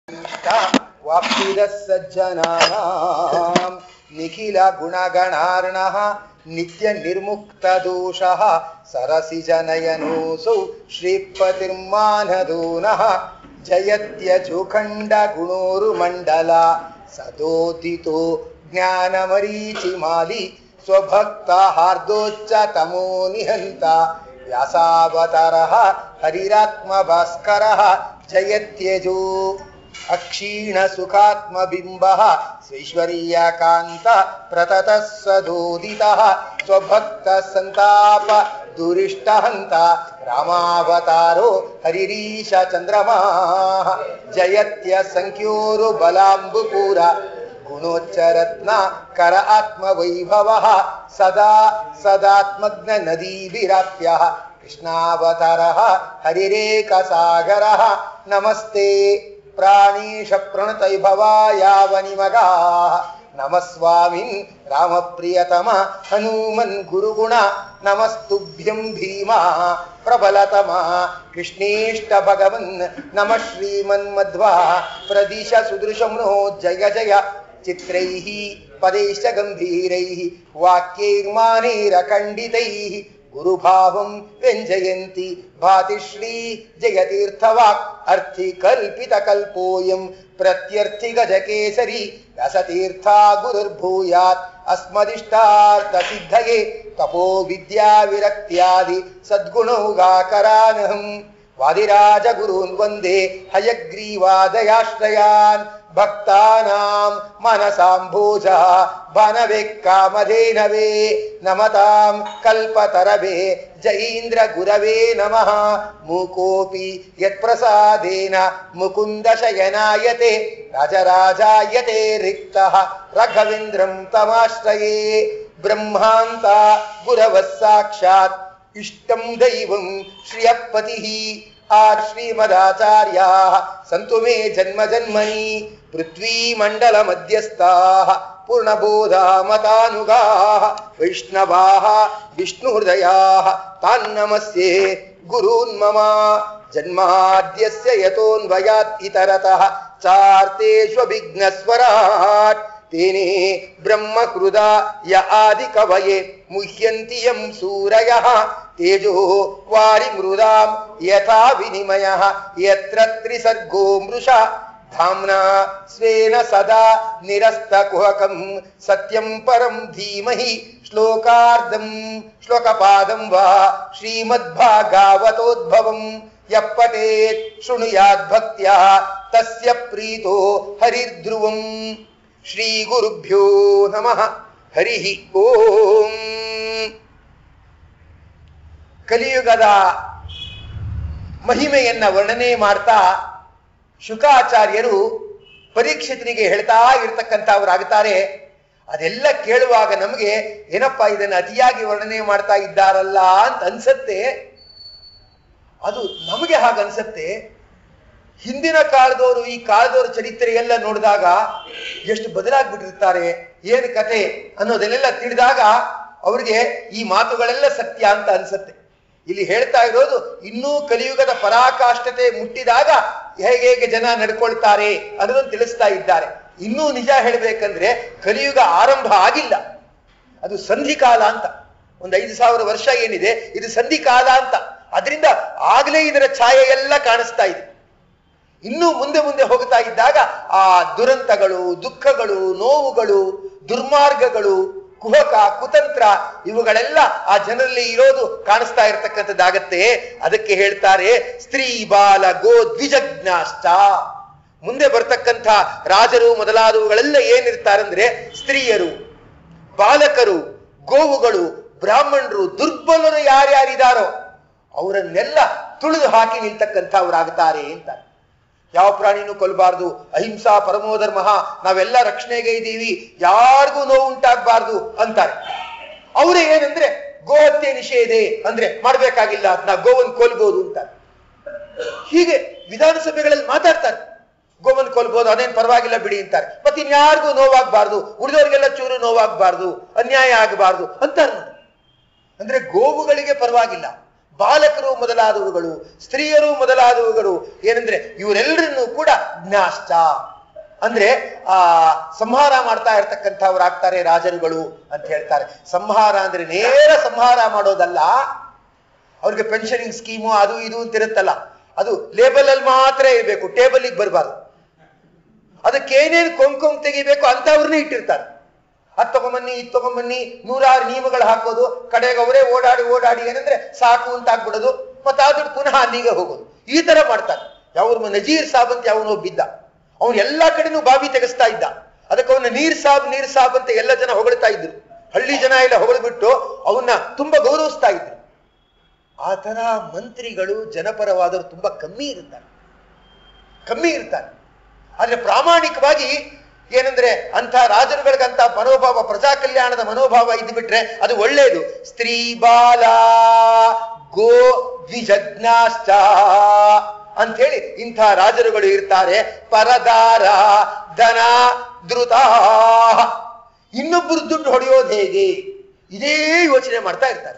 वाप्तिदः सज्जनानाम् निखिलगुणगणार्णः नित्यनिर्मुक्तदोषः सरसिजनयनोऽसौ श्रीपतिर्मानदूनः जयत्यजुखण्डगुणोरुमण्डला सदोदितो ज्ञानमरीचिमाली स्वभक्ताहार्दोच्चतमो निहन्ता व्यासावतारः हरिरात्मभास्करः जयत्यजो अक्षीणसुखात्मबिम्बः स्वैश्वर्यकान्त प्रततः सदोदितः स्वभक्तसन्ताप दुरिष्टहन्ता रामावतारो हरिरीशचन्द्रमाः जयत्यसङ्ख्योरुबलाम्बुपूर गुणोच्चरत्न कर आत्मवैभवः सदा सदात्मग्ननदीभिराप्यः कृष्णावतारः हरिरेकसागरः नमस्ते प्राणीशप्रणतैभवायावनिमगाः नमः स्वामिन् रामप्रियतम हनूमन् गुरुगुण नमस्तुभ्यं भीमा प्रबलतमा कृष्णेष्ट भगवन् नमः श्रीमन्मध्वा प्रदिश सुदृशं नो जय जय चित्रैः पदैश्च गम्भीरैः वाक्यैर्मानैरखण्डितैः गुरुभावं व्यञ्जयन्ति भाति श्री जयतीर्थवाक् अर्थिकल्पितकल्पोऽयं प्रत्यर्थिगजकेसरी व्यासतीर्था गुरुर्भूयात् अस्मदिष्टार्थसिद्धये तपो विद्याविरक्त्यादि सद्गुणौगाकरानहम् वादिराजगुरून् वन्दे हयग्रीवादयाश्रयान् भक्तानां मनसाम्भोजः भनवे कामधेनवे नमतां कल्पतरवे जयीन्द्रगुरवे नमः मूकोऽपि यत्प्रसादेन मुकुन्दशयनायते राजराजायते रिक्तः रघवेन्द्रं तमाश्रये ब्रह्मान्ता गुरवः साक्षात् इष्टं दैवं श्रियपतिः आर् श्रीमदाचार्याः सन्तु मे जन्म जन्मनि पृथ्वीमण्डलमध्यस्थाः पूर्णबोधामतानुगाः वैष्णवाः विष्णुहृदयाः तान्नमस्ये गुरून् मम जन्माद्यस्य यतोऽन्वयात् इतरतः चार्तेष्वभिघ्नस्वराट् तेने ब्रह्मकृदा य आदिकवये मुह्यन्ति यं सूरयः तेजो वारिमृदां यथा विनिमयः यत्र त्रिसर्गो मृषा धाम्ना स्वेन सदा निरस्तकुहकं सत्यं परं धीमहि श्लोकार्धं श्लोकपादं वा श्रीमद्भागावतोद्भवं यः पठेत् शृणुयाद्भक्त्या तस्य प्रीतो हरिर्ध्रुवम् ಶ್ರೀಗುರುಭ್ಯೋ ನಮಃ ಹರಿ ಓಂ ಕಲಿಯುಗದ ಮಹಿಮೆಯನ್ನ ವರ್ಣನೆ ಮಾಡ್ತಾ ಶುಕಾಚಾರ್ಯರು ಪರೀಕ್ಷಿತನಿಗೆ ಹೇಳ್ತಾ ಇರ್ತಕ್ಕಂಥವ್ರಾಗುತ್ತಾರೆ ಅದೆಲ್ಲ ಕೇಳುವಾಗ ನಮಗೆ ಏನಪ್ಪಾ ಇದನ್ನು ಅತಿಯಾಗಿ ವರ್ಣನೆ ಮಾಡ್ತಾ ಇದ್ದಾರಲ್ಲ ಅಂತ ಅನ್ಸತ್ತೆ ಅದು ನಮಗೆ ಹಾಗನ್ಸತ್ತೆ ಹಿಂದಿನ ಕಾಲದವರು ಈ ಕಾಲದವರ ಚರಿತ್ರೆ ಎಲ್ಲ ನೋಡಿದಾಗ ಎಷ್ಟು ಬದಲಾಗ್ಬಿಟ್ಟಿರ್ತಾರೆ ಏನು ಕತೆ ಅನ್ನೋದನ್ನೆಲ್ಲ ತಿಳಿದಾಗ ಅವ್ರಿಗೆ ಈ ಮಾತುಗಳೆಲ್ಲ ಸತ್ಯ ಅಂತ ಅನ್ಸತ್ತೆ ಇಲ್ಲಿ ಹೇಳ್ತಾ ಇರೋದು ಇನ್ನೂ ಕಲಿಯುಗದ ಪರಾಕಾಷ್ಠತೆ ಮುಟ್ಟಿದಾಗ ಹೇಗೆ ಹೇಗೆ ಜನ ನಡ್ಕೊಳ್ತಾರೆ ಅನ್ನೋದನ್ನು ತಿಳಿಸ್ತಾ ಇದ್ದಾರೆ ಇನ್ನೂ ನಿಜ ಹೇಳ್ಬೇಕಂದ್ರೆ ಕಲಿಯುಗ ಆರಂಭ ಆಗಿಲ್ಲ ಅದು ಸಂಧಿಕಾಲ ಅಂತ ಒಂದು ಐದು ಸಾವಿರ ವರ್ಷ ಏನಿದೆ ಇದು ಸಂಧಿಕಾಲ ಅಂತ ಅದರಿಂದ ಆಗ್ಲೇ ಇದರ ಛಾಯೆ ಎಲ್ಲ ಕಾಣಿಸ್ತಾ ಇದೆ ಇನ್ನೂ ಮುಂದೆ ಮುಂದೆ ಹೋಗ್ತಾ ಇದ್ದಾಗ ಆ ದುರಂತಗಳು ದುಃಖಗಳು ನೋವುಗಳು ದುರ್ಮಾರ್ಗಗಳು ಕುಹಕ ಕುತಂತ್ರ ಇವುಗಳೆಲ್ಲ ಆ ಜನರಲ್ಲಿ ಇರೋದು ಕಾಣಿಸ್ತಾ ಇರತಕ್ಕಂಥದ್ದಾಗತ್ತೆ ಅದಕ್ಕೆ ಹೇಳ್ತಾರೆ ಸ್ತ್ರೀ ಬಾಲ ಗೋ ದ್ವಿಜಜ್ಞಾಷ್ಟ ಮುಂದೆ ಬರ್ತಕ್ಕಂಥ ರಾಜರು ಮೊದಲಾದವುಗಳೆಲ್ಲ ಏನಿರ್ತಾರಂದ್ರೆ ಸ್ತ್ರೀಯರು ಬಾಲಕರು ಗೋವುಗಳು ಬ್ರಾಹ್ಮಣರು ದುರ್ಬಲರು ಯಾರ್ಯಾರಿದಾರೋ ಅವರನ್ನೆಲ್ಲ ತುಳಿದು ಹಾಕಿ ನಿಲ್ತಕ್ಕಂಥವ್ರಾಗ್ತಾರೆ ಅಂತಾರೆ ಯಾವ ಪ್ರಾಣಿನೂ ಕೊಲ್ಲಬಾರ್ದು ಅಹಿಂಸಾ ಪರಮೋಧರ್ಮ ನಾವೆಲ್ಲ ರಕ್ಷಣೆಗೆ ಇದ್ದೀವಿ ಯಾರಿಗೂ ನೋವು ಉಂಟಾಗಬಾರ್ದು ಅಂತಾರೆ ಅವರೇ ಏನಂದ್ರೆ ಗೋಹತ್ಯೆ ನಿಷೇಧೆ ಅಂದ್ರೆ ಮಾಡ್ಬೇಕಾಗಿಲ್ಲ ನಾ ಗೋವನ್ ಕೊಲ್ಬೋದು ಅಂತಾರೆ ಹೀಗೆ ವಿಧಾನಸಭೆಗಳಲ್ಲಿ ಮಾತಾಡ್ತಾರೆ ಗೋವನ್ ಕೊಲ್ಬೋದು ಅದೇನ್ ಪರವಾಗಿಲ್ಲ ಬಿಡಿ ಅಂತಾರೆ ಮತ್ತೆ ಇನ್ಯಾರಿಗೂ ನೋವಾಗಬಾರ್ದು ಉಳಿದವರಿಗೆಲ್ಲ ಚೂರು ನೋವಾಗಬಾರ್ದು ಅನ್ಯಾಯ ಆಗಬಾರ್ದು ಅಂತಾರೆ ನೋಡಿ ಅಂದ್ರೆ ಗೋವುಗಳಿಗೆ ಪರವಾಗಿಲ್ಲ ಬಾಲಕರು ಮೊದಲಾದವುಗಳು ಸ್ತ್ರೀಯರು ಮೊದಲಾದವುಗಳು ಏನಂದ್ರೆ ಇವರೆಲ್ಲರನ್ನೂ ಕೂಡ ಜ್ಞಾಶ್ಚ ಅಂದ್ರೆ ಆ ಸಂಹಾರ ಮಾಡ್ತಾ ಇರ್ತಕ್ಕಂಥವ್ರು ಆಗ್ತಾರೆ ರಾಜರುಗಳು ಅಂತ ಹೇಳ್ತಾರೆ ಸಂಹಾರ ಅಂದ್ರೆ ನೇರ ಸಂಹಾರ ಮಾಡೋದಲ್ಲ ಅವ್ರಿಗೆ ಪೆನ್ಷನಿಂಗ್ ಸ್ಕೀಮು ಅದು ಇದು ಅಂತ ಇರುತ್ತಲ್ಲ ಅದು ಲೇಬಲ್ ಅಲ್ಲಿ ಮಾತ್ರ ಇರಬೇಕು ಟೇಬಲಿಗೆ ಬರಬಾರ್ದು ಅದಕ್ಕೆ ಏನೇನು ಕೊಂಕೊಂಗ್ ತೆಗಿಬೇಕು ಅಂತವ್ರನ್ನೇ ಇಟ್ಟಿರ್ತಾರೆ ಅದ್ ತಗೊಂಬನ್ನಿ ಇದ್ ತಗೊಂಬನ್ನಿ ನೂರಾರು ನಿಯಮಗಳು ಹಾಕೋದು ಕಡೆಗೆ ಅವರೇ ಓಡಾಡಿ ಓಡಾಡಿ ಏನಂದ್ರೆ ಸಾಕು ಅಂತ ಆಗ್ಬಿಡೋದು ಮತ್ತೆ ಆ ದುಡ್ಡು ಪುನಃ ಅಲ್ಲಿಗೆ ಹೋಗೋದು ಈ ತರ ಮಾಡ್ತಾರೆ ಯಾವ ನಜೀರ್ ಸಾಬ್ ಅಂತ ಯಾವನೋ ಬಿದ್ದ ಅವನು ಎಲ್ಲಾ ಕಡೆನೂ ಬಾವಿ ತೆಗೆಸ್ತಾ ಇದ್ದ ಅದಕ್ಕೆ ಅವನ ನೀರ್ ಸಾಬ್ ನೀರ್ ಸಾಬ್ ಅಂತ ಎಲ್ಲ ಜನ ಹೊಗಳ್ತಾ ಇದ್ರು ಹಳ್ಳಿ ಜನ ಎಲ್ಲ ಹೊಗಳ್ಬಿಟ್ಟು ಅವನ್ನ ತುಂಬಾ ಗೌರವಿಸ್ತಾ ಇದ್ರು ಆ ತರ ಮಂತ್ರಿಗಳು ಜನಪರವಾದವರು ತುಂಬಾ ಕಮ್ಮಿ ಇರ್ತಾರೆ ಕಮ್ಮಿ ಇರ್ತಾರೆ ಆದ್ರೆ ಪ್ರಾಮಾಣಿಕವಾಗಿ ಏನಂದ್ರೆ ಅಂತ ರಾಜರುಗಳಿಗಂತ ಮನೋಭಾವ ಪ್ರಜಾ ಕಲ್ಯಾಣದ ಮನೋಭಾವ ಇದ್ದು ಬಿಟ್ರೆ ಅದು ಒಳ್ಳೇದು ಸ್ತ್ರೀ ಬಾಲ ಗೋ ದ್ವಿಜಜ್ಞಾಶ್ಚ ಅಂತ ಹೇಳಿ ಇಂಥ ರಾಜರುಗಳು ಇರ್ತಾರೆ ಪರದಾರ ಧನ ಧೃತ ಇನ್ನೊಬ್ಬರು ದುಡ್ಡು ಹೊಡೆಯೋದು ಹೇಗೆ ಇದೇ ಯೋಚನೆ ಮಾಡ್ತಾ ಇರ್ತಾರೆ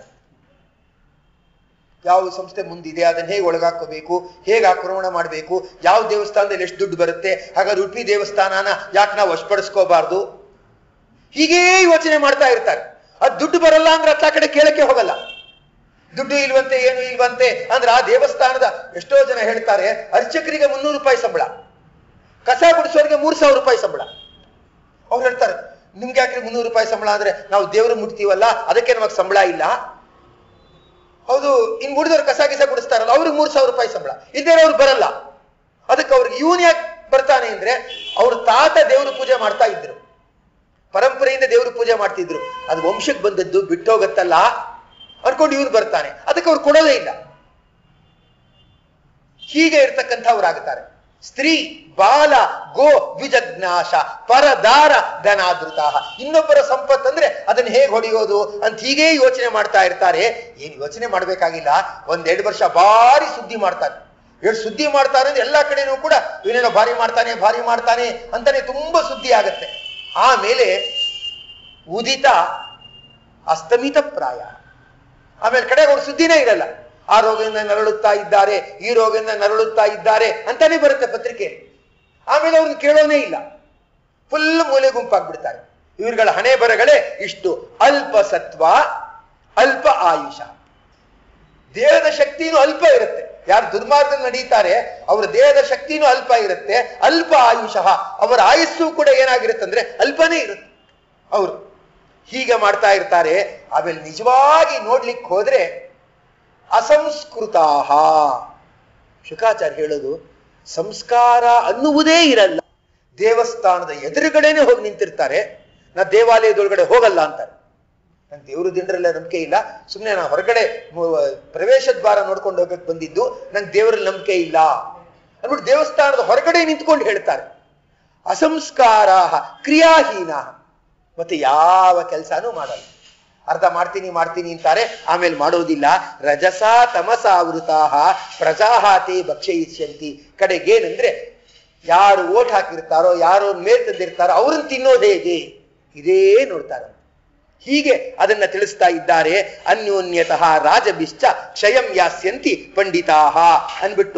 ಯಾವ ಸಂಸ್ಥೆ ಮುಂದಿದೆ ಅದನ್ನ ಹೇಗೆ ಒಳಗಾಕೋಬೇಕು ಹೇಗೆ ಆಕ್ರಮಣ ಮಾಡಬೇಕು ಯಾವ ದೇವಸ್ಥಾನದಲ್ಲಿ ಎಷ್ಟು ದುಡ್ಡು ಬರುತ್ತೆ ಹಾಗಾದ್ರೆ ಉಡುಪಿ ದೇವಸ್ಥಾನನ ಯಾಕೆ ನಾವು ವಶಪಡಿಸ್ಕೋಬಾರ್ದು ಹೀಗೇ ಯೋಚನೆ ಮಾಡ್ತಾ ಇರ್ತಾರೆ ಅದ್ ದುಡ್ಡು ಬರಲ್ಲ ಅಂದ್ರೆ ಅತ್ತ ಕಡೆ ಕೇಳಕ್ಕೆ ಹೋಗಲ್ಲ ದುಡ್ಡು ಇಲ್ವಂತೆ ಏನು ಇಲ್ವಂತೆ ಅಂದ್ರೆ ಆ ದೇವಸ್ಥಾನದ ಎಷ್ಟೋ ಜನ ಹೇಳ್ತಾರೆ ಅರ್ಚಕರಿಗೆ ಮುನ್ನೂರು ರೂಪಾಯಿ ಸಂಬಳ ಕಸ ಗುಡಿಸೋರಿಗೆ ಮೂರ್ ಸಾವಿರ ರೂಪಾಯಿ ಸಂಬಳ ಅವ್ರು ಹೇಳ್ತಾರೆ ನಿಮ್ಗೆ ಯಾಕ್ರಿ ಮುನ್ನೂರು ರೂಪಾಯಿ ಸಂಬಳ ಅಂದ್ರೆ ನಾವು ದೇವರು ಮುಟ್ತೀವಲ್ಲ ಅದಕ್ಕೆ ನಮಗ್ ಸಂಬಳ ಇಲ್ಲ ಹೌದು ಇನ್ ಉಳಿದವ್ರು ಕಸ ಗಿಸ ಗುಡಿಸ್ತಾರಲ್ಲ ಅವ್ರಿಗೆ ಮೂರ್ ಸಾವಿರ ರೂಪಾಯಿ ಸಂಬಳ ಇದ್ದೇನೆ ಅವ್ರು ಬರಲ್ಲ ಅದಕ್ಕೆ ಅವ್ರಿಗೆ ಇವನ್ ಯಾಕೆ ಬರ್ತಾನೆ ಅಂದ್ರೆ ಅವ್ರ ತಾತ ದೇವ್ರ ಪೂಜೆ ಮಾಡ್ತಾ ಇದ್ರು ಪರಂಪರೆಯಿಂದ ದೇವ್ರ ಪೂಜೆ ಮಾಡ್ತಿದ್ರು ಅದು ವಂಶಕ್ಕೆ ಬಂದದ್ದು ಬಿಟ್ಟೋಗತ್ತಲ್ಲ ಅನ್ಕೊಂಡು ಇವ್ರು ಬರ್ತಾನೆ ಅದಕ್ಕೆ ಅವ್ರು ಕೊಡೋದೇ ಇಲ್ಲ ಹೀಗೆ ಇರ್ತಕ್ಕಂಥವ್ರಾಗುತ್ತಾರೆ ಸ್ತ್ರೀ ಬಾಲ ಗೋ ದ್ವಿಜಜ್ಞಾಶ ಪರದಾರ ಧನಾದೃತ ಇನ್ನೊಬ್ಬರ ಸಂಪತ್ತು ಅಂದ್ರೆ ಅದನ್ನ ಹೇಗೆ ಹೊಡೆಯೋದು ಅಂತ ಹೀಗೆ ಯೋಚನೆ ಮಾಡ್ತಾ ಇರ್ತಾರೆ ಏನ್ ಯೋಚನೆ ಮಾಡ್ಬೇಕಾಗಿಲ್ಲ ಒಂದೆರಡು ವರ್ಷ ಭಾರಿ ಸುದ್ದಿ ಮಾಡ್ತಾರೆ ಎಷ್ಟು ಸುದ್ದಿ ಮಾಡ್ತಾರೆ ಅಂದ್ರೆ ಎಲ್ಲಾ ಕಡೆನೂ ಕೂಡ ಇವನೇನೋ ಭಾರಿ ಮಾಡ್ತಾನೆ ಭಾರಿ ಮಾಡ್ತಾನೆ ಅಂತಾನೆ ತುಂಬಾ ಸುದ್ದಿ ಆಗತ್ತೆ ಆಮೇಲೆ ಉದಿತ ಅಸ್ತಮಿತ ಪ್ರಾಯ ಆಮೇಲೆ ಕಡೆಗೆ ಅವ್ರ ಸುದ್ದಿನೇ ಇರಲ್ಲ ಆ ರೋಗದಿಂದ ನರಳುತ್ತಾ ಇದ್ದಾರೆ ಈ ರೋಗದಿಂದ ನರಳುತ್ತಾ ಇದ್ದಾರೆ ಅಂತಾನೆ ಬರುತ್ತೆ ಪತ್ರಿಕೆ ಆಮೇಲೆ ಅವ್ರನ್ನ ಕೇಳೋನೇ ಇಲ್ಲ ಫುಲ್ ಮೂಲೆ ಗುಂಪಾಗ್ಬಿಡ್ತಾರೆ ಇವ್ರುಗಳ ಹಣೆ ಬರಗಳೇ ಇಷ್ಟು ಅಲ್ಪ ಸತ್ವ ಅಲ್ಪ ಆಯುಷ ದೇಹದ ಶಕ್ತಿನೂ ಅಲ್ಪ ಇರುತ್ತೆ ಯಾರು ದುರ್ಮಾರ್ಗ ನಡೀತಾರೆ ಅವರ ದೇಹದ ಶಕ್ತಿನೂ ಅಲ್ಪ ಇರುತ್ತೆ ಅಲ್ಪ ಆಯುಷಃ ಅವರ ಆಯುಸ್ಸು ಕೂಡ ಏನಾಗಿರುತ್ತೆ ಅಂದ್ರೆ ಅಲ್ಪನೇ ಇರುತ್ತೆ ಅವರು ಹೀಗೆ ಮಾಡ್ತಾ ಇರ್ತಾರೆ ಆಮೇಲೆ ನಿಜವಾಗಿ ನೋಡ್ಲಿಕ್ಕೆ ಹೋದ್ರೆ ಅಸಂಸ್ಕೃತಾಹ ಶುಕಾಚಾರ್ಯ ಹೇಳೋದು ಸಂಸ್ಕಾರ ಅನ್ನುವುದೇ ಇರಲ್ಲ ದೇವಸ್ಥಾನದ ಎದುರುಗಡೆನೆ ಹೋಗಿ ನಿಂತಿರ್ತಾರೆ ನಾ ದೇವಾಲಯದೊಳಗಡೆ ಹೋಗಲ್ಲ ಅಂತಾರೆ ನಂಗೆ ದೇವ್ರ ದಿಂಡ್ರಲ್ಲ ನಂಬಿಕೆ ಇಲ್ಲ ಸುಮ್ಮನೆ ನಾ ಹೊರಗಡೆ ಮು- ಪ್ರವೇಶ ದ್ವಾರ ನೋಡ್ಕೊಂಡು ಹೋಗಕ್ ಬಂದಿದ್ದು ನಂಗೆ ದೇವರಲ್ಲಿ ನಂಬಿಕೆ ಇಲ್ಲ ಅಂದ್ಬಿಟ್ಟು ದೇವಸ್ಥಾನದ ಹೊರಗಡೆ ನಿಂತ್ಕೊಂಡು ಹೇಳ್ತಾರೆ ಅಸಂಸ್ಕಾರ ಕ್ರಿಯಾಹೀನ ಮತ್ತೆ ಯಾವ ಕೆಲಸನೂ ಮಾಡಲ್ಲ ಅರ್ಧ ಮಾಡ್ತೀನಿ ಮಾಡ್ತೀನಿ ಅಂತಾರೆ ಆಮೇಲೆ ಮಾಡೋದಿಲ್ಲ ರಜಸ ತಮಸ ಆವೃತಾಹ ಪ್ರಜಾಹಾತಿ ಭಕ್ಷಯಿಷ್ಯಂತಿ ಕಡೆಗೇನಂದ್ರೆ ಯಾರು ಓಟ್ ಹಾಕಿರ್ತಾರೋ ಯಾರು ಮೇಲ್ ತಂದಿರ್ತಾರೋ ಅವ್ರನ್ನ ತಿನ್ನೋದು ಹೇಗೆ ಇದೇ ನೋಡ್ತಾರೆ ಹೀಗೆ ಅದನ್ನ ತಿಳಿಸ್ತಾ ಇದ್ದಾರೆ ಅನ್ಯೋನ್ಯತಃ ರಾಜಬಿಶ್ಚ ಕ್ಷಯಂ ಯಾಸ್ಯಂತಿ ಪಂಡಿತಾಹ ಅನ್ಬಿಟ್ಟು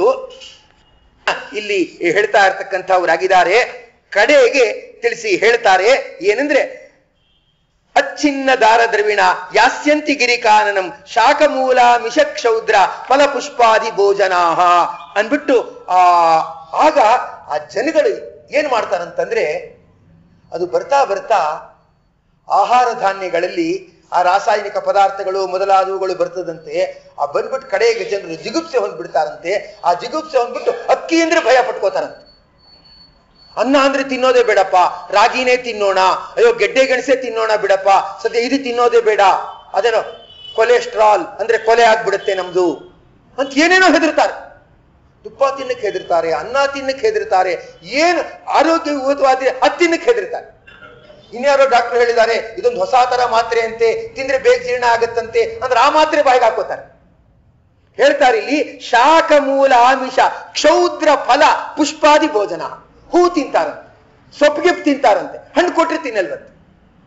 ಇಲ್ಲಿ ಹೇಳ್ತಾ ಇರ್ತಕ್ಕಂಥವ್ರಾಗಿದ್ದಾರೆ ಕಡೆಗೆ ತಿಳಿಸಿ ಹೇಳ್ತಾರೆ ಏನಂದ್ರೆ ಅಚ್ಛಿನ್ನ ದಾರ ದ್ರವಿಣ ಯಾಸ್ಯಂತಿ ಗಿರಿಕಾನನಂ ಶಾಖಮೂಲ ಮಿಷಕ್ಷೌದ್ರ ಫಲಪುಷ್ಪಾದಿ ಭೋಜನಾಹ ಅನ್ಬಿಟ್ಟು ಆ ಆಗ ಆ ಜನಗಳು ಏನ್ ಮಾಡ್ತಾರಂತಂದ್ರೆ ಅದು ಬರ್ತಾ ಬರ್ತಾ ಆಹಾರ ಧಾನ್ಯಗಳಲ್ಲಿ ಆ ರಾಸಾಯನಿಕ ಪದಾರ್ಥಗಳು ಮೊದಲಾದವುಗಳು ಬರ್ತದಂತೆ ಆ ಬಂದ್ಬಿಟ್ಟು ಕಡೆಗೆ ಜನರು ಜಿಗುಪ್ಸೆ ಹೊಂದ್ಬಿಡ್ತಾರಂತೆ ಆ ಜಿಗುಪ್ಸೆ ಹೊಂದ್ಬಿಟ್ಟು ಅಕ್ಕಿ ಅಂದ್ರೆ ಭಯ ಪಟ್ಕೋತಾರಂತೆ ಅನ್ನ ಅಂದ್ರೆ ತಿನ್ನೋದೇ ಬೇಡಪ್ಪ ರಾಗಿನೇ ತಿನ್ನೋಣ ಅಯ್ಯೋ ಗೆಡ್ಡೆ ಗೆಣಸೆ ತಿನ್ನೋಣ ಬಿಡಪ್ಪ ಸದ್ಯ ಇದು ತಿನ್ನೋದೇ ಬೇಡ ಅದೇನೋ ಕೊಲೆಸ್ಟ್ರಾಲ್ ಅಂದ್ರೆ ಕೊಲೆ ಆಗ್ಬಿಡುತ್ತೆ ನಮ್ದು ಅಂತ ಏನೇನೋ ಹೆದರ್ತಾರೆ ತುಪ್ಪ ತಿನ್ನಕ್ಕೆ ಹೆದರ್ತಾರೆ ಅನ್ನ ತಿನ್ನಕ್ಕೆ ಹೆದರ್ತಾರೆ ಏನು ಆರೋಗ್ಯಯುತವಾದ ಅದು ತಿನ್ನಕ್ಕೆ ಹೆದರ್ತಾರೆ ಇನ್ಯಾರೋ ಡಾಕ್ಟರ್ ಹೇಳಿದ್ದಾರೆ ಇದೊಂದು ಹೊಸ ತರ ಮಾತ್ರೆ ಅಂತೆ ತಿಂದ್ರೆ ಬೇಗ ಜೀರ್ಣ ಆಗತ್ತಂತೆ ಅಂದ್ರೆ ಆ ಮಾತ್ರೆ ಬಾಯಿಗೆ ಹಾಕೋತಾರೆ ಹೇಳ್ತಾರೆ ಇಲ್ಲಿ ಶಾಖ ಮೂಲ ಆಮಿಷ ಕ್ಷೌದ್ರ ಫಲ ಪುಷ್ಪಾದಿ ಭೋಜನ ಹೂ ತಿಂತಾರಂತೆ ಸೊಪ್ಪಿಗೆ ತಿಂತಾರಂತೆ ಹಣ್ಣು ಕೊಟ್ರೆ ತಿನ್ನಲ್ವಂತೆ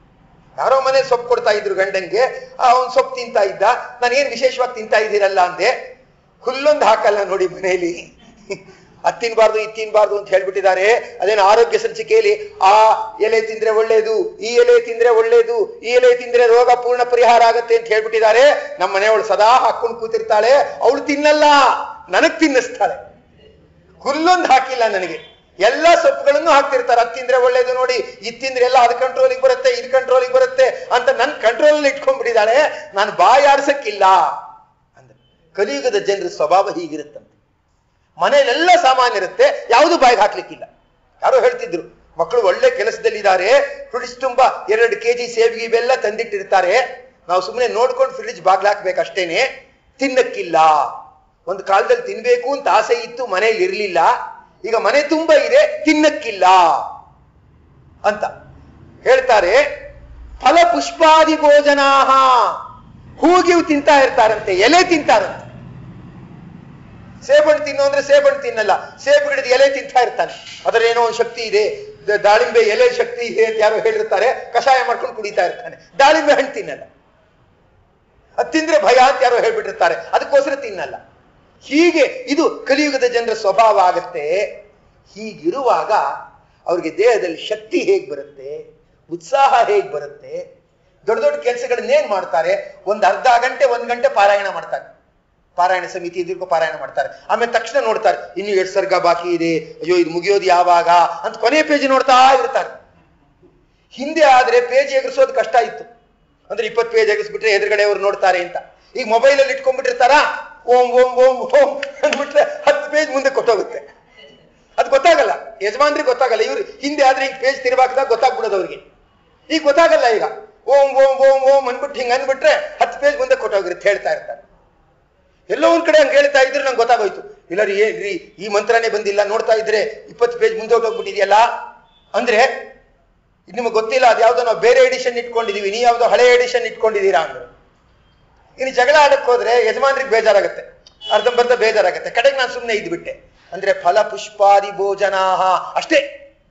ಯಾರೋ ಮನೆ ಸೊಪ್ಪು ಕೊಡ್ತಾ ಇದ್ರು ಗಂಡನ್ಗೆ ಅವನ್ ಸೊಪ್ಪು ತಿಂತಾ ಇದ್ದ ನಾನು ಏನ್ ವಿಶೇಷವಾಗಿ ತಿಂತಾ ಇದ್ದೀರಲ್ಲ ಅಂದೆ ಹುಲ್ಲೊಂದು ಹಾಕಲ್ಲ ನೋಡಿ ಮನೆಯಲ್ಲಿ ಅದ್ ತಿನ್ಬಾರ್ದು ಇದ್ ತಿನ್ಬಾರ್ದು ಅಂತ ಹೇಳ್ಬಿಟ್ಟಿದ್ದಾರೆ ಅದೇನು ಆರೋಗ್ಯ ಸಂಚಿಕೆಯಲ್ಲಿ ಆ ಎಲೆ ತಿಂದ್ರೆ ಒಳ್ಳೇದು ಈ ಎಲೆ ತಿಂದ್ರೆ ಒಳ್ಳೇದು ಈ ಎಲೆ ತಿಂದ್ರೆ ರೋಗ ಪೂರ್ಣ ಪರಿಹಾರ ಆಗತ್ತೆ ಅಂತ ಹೇಳ್ಬಿಟ್ಟಿದ್ದಾರೆ ನಮ್ಮ ಮನೆಯವಳು ಸದಾ ಹಾಕೊಂಡು ಕೂತಿರ್ತಾಳೆ ಅವಳು ತಿನ್ನಲ್ಲ ನನಗ್ ತಿನ್ನಿಸ್ತಾಳೆ ಹುಲ್ಲೊಂದು ಹಾಕಿಲ್ಲ ನನಗೆ ಎಲ್ಲ ಸೊಪ್ಪುಗಳನ್ನು ಹಾಕ್ತಿರ್ತಾರೆ ಅದ್ ತಿಂದ್ರೆ ಒಳ್ಳೇದು ನೋಡಿ ಇದ್ ತಿಂದ್ರೆ ಎಲ್ಲ ಅದ್ ಕಂಟ್ರೋಲಿಗೆ ಬರುತ್ತೆ ಇದ್ ಕಂಟ್ರೋಲಿಗೆ ಬರುತ್ತೆ ಅಂತ ನನ್ ಕಂಟ್ರೋಲ್ ಇಟ್ಕೊಂಡ್ಬಿಟ್ಟಿದ್ದಾಳೆ ನಾನು ಬಾಯಾಡ್ಸಕ್ಕಿಲ್ಲ ಅಂದ್ರೆ ಕಲಿಯುಗದ ಜನರ ಸ್ವಭಾವ ಹೀಗಿರುತ್ತಂತೆ ಮನೆಯಲ್ಲೆಲ್ಲ ಸಾಮಾನ್ಯ ಇರುತ್ತೆ ಯಾವುದು ಬಾಯಿಗೆ ಹಾಕ್ಲಿಕ್ಕಿಲ್ಲ ಯಾರೋ ಹೇಳ್ತಿದ್ರು ಮಕ್ಕಳು ಒಳ್ಳೆ ಕೆಲಸದಲ್ಲಿದ್ದಾರೆ ಫ್ರಿಡ್ಜ್ ತುಂಬಾ ಎರಡು ಕೆಜಿ ಸೇವಿಗೆ ಇವೆಲ್ಲ ತಂದಿಟ್ಟಿರ್ತಾರೆ ನಾವು ಸುಮ್ಮನೆ ನೋಡ್ಕೊಂಡು ಫ್ರಿಡ್ಜ್ ಬಾಗ್ಲ ಹಾಕ್ಬೇಕಷ್ಟೇನೆ ತಿನ್ನಕ್ಕಿಲ್ಲ ಒಂದು ಕಾಲದಲ್ಲಿ ತಿನ್ಬೇಕು ಅಂತ ಆಸೆ ಇತ್ತು ಮನೆಯಲ್ಲಿ ಇರ್ಲಿಲ್ಲ ಈಗ ಮನೆ ತುಂಬಾ ಇದೆ ತಿನ್ನಕ್ಕಿಲ್ಲ ಅಂತ ಹೇಳ್ತಾರೆ ಫಲ ಪುಷ್ಪಾದಿ ಭೋಜನಾಹ ಹೂಗಿವು ತಿಂತಾ ಇರ್ತಾರಂತೆ ಎಲೆ ತಿಂತಾರಂತೆ ಸೇಬಣ್ಣು ತಿನ್ನು ಅಂದ್ರೆ ಸೇಬಣ್ಣು ತಿನ್ನಲ್ಲ ಸೇಬು ಗಿಡದ ಎಲೆ ತಿಂತಾ ಇರ್ತಾನೆ ಅದರ ಏನೋ ಒಂದು ಶಕ್ತಿ ಇದೆ ದ- ದಾಳಿಂಬೆ ಎಲೆ ಶಕ್ತಿ ಇದೆ ಅಂತ ಯಾರೋ ಹೇಳಿರ್ತಾರೆ ಕಷಾಯ ಮಾಡ್ಕೊಂಡು ಕುಡಿತಾ ಇರ್ತಾನೆ ದಾಳಿಂಬೆ ಹಣ್ಣು ತಿನ್ನಲ್ಲ ಅದ್ ತಿಂದ್ರೆ ಭಯ ಅಂತ ಯಾರೋ ಹೇಳ್ಬಿಟ್ಟಿರ್ತಾರೆ ಅದಕ್ಕೋಸ್ಕರ ತಿನ್ನಲ್ಲ ಹೀಗೆ ಇದು ಕಲಿಯುಗದ ಜನರ ಸ್ವಭಾವ ಆಗತ್ತೆ ಹೀಗಿರುವಾಗ ಅವ್ರಿಗೆ ದೇಹದಲ್ಲಿ ಶಕ್ತಿ ಹೇಗ್ ಬರುತ್ತೆ ಉತ್ಸಾಹ ಹೇಗ್ ಬರುತ್ತೆ ದೊಡ್ಡ ದೊಡ್ಡ ಕೆಲಸಗಳನ್ನೇನ್ ಮಾಡ್ತಾರೆ ಒಂದ್ ಅರ್ಧ ಗಂಟೆ ಒಂದ್ ಗಂಟೆ ಪಾರಾಯಣ ಮಾಡ್ತಾರೆ ಪಾರಾಯಣ ಸಮಿತಿ ಇದ್ರಿಗೂ ಪಾರಾಯಣ ಮಾಡ್ತಾರೆ ಆಮೇಲೆ ತಕ್ಷಣ ನೋಡ್ತಾರೆ ಇನ್ನು ಎಷ್ಟು ಸರ್ಗ ಬಾಕಿ ಇದೆ ಅಯ್ಯೋ ಇದು ಮುಗಿಯೋದು ಯಾವಾಗ ಅಂತ ಕೊನೆ ಪೇಜ್ ನೋಡ್ತಾ ಇರ್ತಾರೆ ಹಿಂದೆ ಆದ್ರೆ ಪೇಜ್ ಎಗರಿಸೋದು ಕಷ್ಟ ಇತ್ತು ಅಂದ್ರೆ ಇಪ್ಪತ್ತು ಪೇಜ್ ಎಗರಿಸ್ಬಿಟ್ರೆ ಎದುರುಗಡೆ ಅವ್ರು ನೋಡ್ತಾರೆ ಅಂತ ಈಗ ಮೊಬೈಲ್ ಅಲ್ಲಿ ಇಟ್ಕೊಂಡ್ಬಿಟ್ಟಿರ್ತಾರ ಓಂ ಓಂ ಓಂ ಓಂ ಅಂದ್ಬಿಟ್ರೆ ಹತ್ತು ಪೇಜ್ ಮುಂದೆ ಕೊಟ್ಟೋಗುತ್ತೆ ಅದು ಗೊತ್ತಾಗಲ್ಲ ಯಜಮಾನ್ರಿಗೆ ಗೊತ್ತಾಗಲ್ಲ ಇವ್ರು ಹಿಂದೆ ಆದ್ರೆ ಈಗ ಪೇಜ್ ತಿರ್ಬಾಕ್ದಾಗ ಗೊತ್ತಾಗ್ಬಿಡೋದು ಅವ್ರಿಗೆ ಈಗ ಗೊತ್ತಾಗಲ್ಲ ಈಗ ಓಂ ಓಂ ಓಂ ಓಂ ಅಂದ್ಬಿಟ್ಟು ಹಿಂಗ್ ಅಂದ್ಬಿಟ್ರೆ ಹತ್ತು ಪೇಜ್ ಮುಂದೆ ಕೊಟ್ಟೋಗಿರುತ್ತೆ ಹೇಳ್ತಾ ಇರ್ತಾರೆ ಎಲ್ಲೋ ಒಂದ್ ಕಡೆ ಹಂಗೆ ಹೇಳ್ತಾ ಇದ್ರೆ ನಂಗೆ ಗೊತ್ತಾಗೋಯ್ತು ಇಲ್ಲ ರೀ ಏನ್ರಿ ಈ ಮಂತ್ರನೇ ಬಂದಿಲ್ಲ ನೋಡ್ತಾ ಇದ್ರೆ ಇಪ್ಪತ್ತು ಪೇಜ್ ಮುಂದೆ ಹೋಗ್ಬಿಟ್ಟಿದೆಯಲ್ಲ ಅಂದ್ರೆ ಇದು ನಿಮಗೆ ಗೊತ್ತಿಲ್ಲ ಅದು ಯಾವ್ದೋ ನಾವು ಬೇರೆ ಎಡಿಷನ್ ಇಟ್ಕೊಂಡಿದೀವಿ ನೀ ಯಾವ್ದೋ ಹಳೆ ಎಡಿಷನ್ ಇಟ್ಕೊಂಡಿದ್ದೀರಾ ಅಂದ್ರೆ ಇನ್ನು ಜಗಳ ಆಡಕ್ ಹೋದ್ರೆ ಯಜಮಾನ್ರಿಗೆ ಬೇಜಾರಾಗತ್ತೆ ಅರ್ಧಂಬರ್ಧ ಬೇಜಾರಾಗತ್ತೆ ಕಡೆಗೆ ನಾನು ಸುಮ್ಮನೆ ಇದ್ಬಿಟ್ಟೆ ಅಂದ್ರೆ ಫಲ ಪುಷ್ಪಾದಿ ಭೋಜನಾಹ ಅಷ್ಟೇ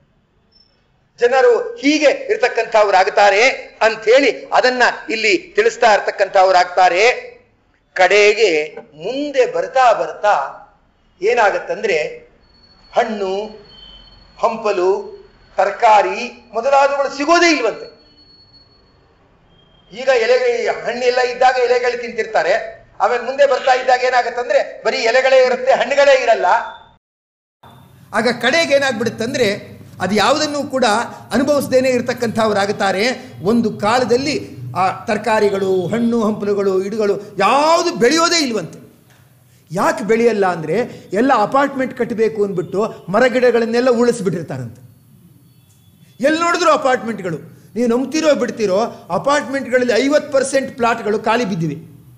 ಜನರು ಹೀಗೆ ಇರ್ತಕ್ಕಂಥವ್ರಾಗ್ತಾರೆ ಅಂಥೇಳಿ ಅದನ್ನ ಇಲ್ಲಿ ತಿಳಿಸ್ತಾ ಇರ್ತಕ್ಕಂಥವ್ರಾಗ್ತಾರೆ ಕಡೆಗೆ ಮುಂದೆ ಬರ್ತಾ ಬರ್ತಾ ಏನಾಗತ್ತಂದ್ರೆ ಹಣ್ಣು ಹಂಪಲು ತರಕಾರಿ ಮೊದಲಾದವುಗಳು ಸಿಗೋದೇ ಇಲ್ವಂತೆ ಈಗ ಎಲೆಗಳು ಹಣ್ಣೆಲ್ಲ ಇದ್ದಾಗ ಎಲೆಗಳು ತಿಂತಿರ್ತಾರೆ ಆಮೇಲೆ ಮುಂದೆ ಬರ್ತಾ ಇದ್ದಾಗ ಏನಾಗತ್ತಂದ್ರೆ ಬರೀ ಎಲೆಗಳೇ ಇರುತ್ತೆ ಹಣ್ಣುಗಳೇ ಇರಲ್ಲ ಆಗ ಕಡೆಗೆ ಏನಾಗ್ಬಿಡುತ್ತಂದ್ರೆ ಅದು ಯಾವುದನ್ನು ಕೂಡ ಅನುಭವಿಸದೇನೆ ಇರತಕ್ಕಂಥವ್ರಾಗುತ್ತಾರೆ ಒಂದು ಕಾಲದಲ್ಲಿ ಆ ತರಕಾರಿಗಳು ಹಣ್ಣು ಹಂಪಲುಗಳು ಇಡುಗಳು ಯಾವುದು ಬೆಳೆಯೋದೇ ಇಲ್ವಂತೆ ಯಾಕೆ ಬೆಳೆಯಲ್ಲ ಅಂದರೆ ಎಲ್ಲ ಅಪಾರ್ಟ್ಮೆಂಟ್ ಕಟ್ಟಬೇಕು ಅಂದ್ಬಿಟ್ಟು ಮರಗಿಡಗಳನ್ನೆಲ್ಲ ಉಳಿಸ್ಬಿಟ್ಟಿರ್ತಾರಂತೆ ಎಲ್ಲಿ ನೋಡಿದ್ರು ಅಪಾರ್ಟ್ಮೆಂಟ್ಗಳು ನೀವು ನಂಬ್ತಿರೋ ಬಿಡ್ತಿರೋ ಅಪಾರ್ಟ್ಮೆಂಟ್ಗಳಲ್ಲಿ ಐವತ್ತು ಪರ್ಸೆಂಟ್ ಪ್ಲಾಟ್ಗಳು ಖಾಲಿ ಬಿದ್ದಿವೆ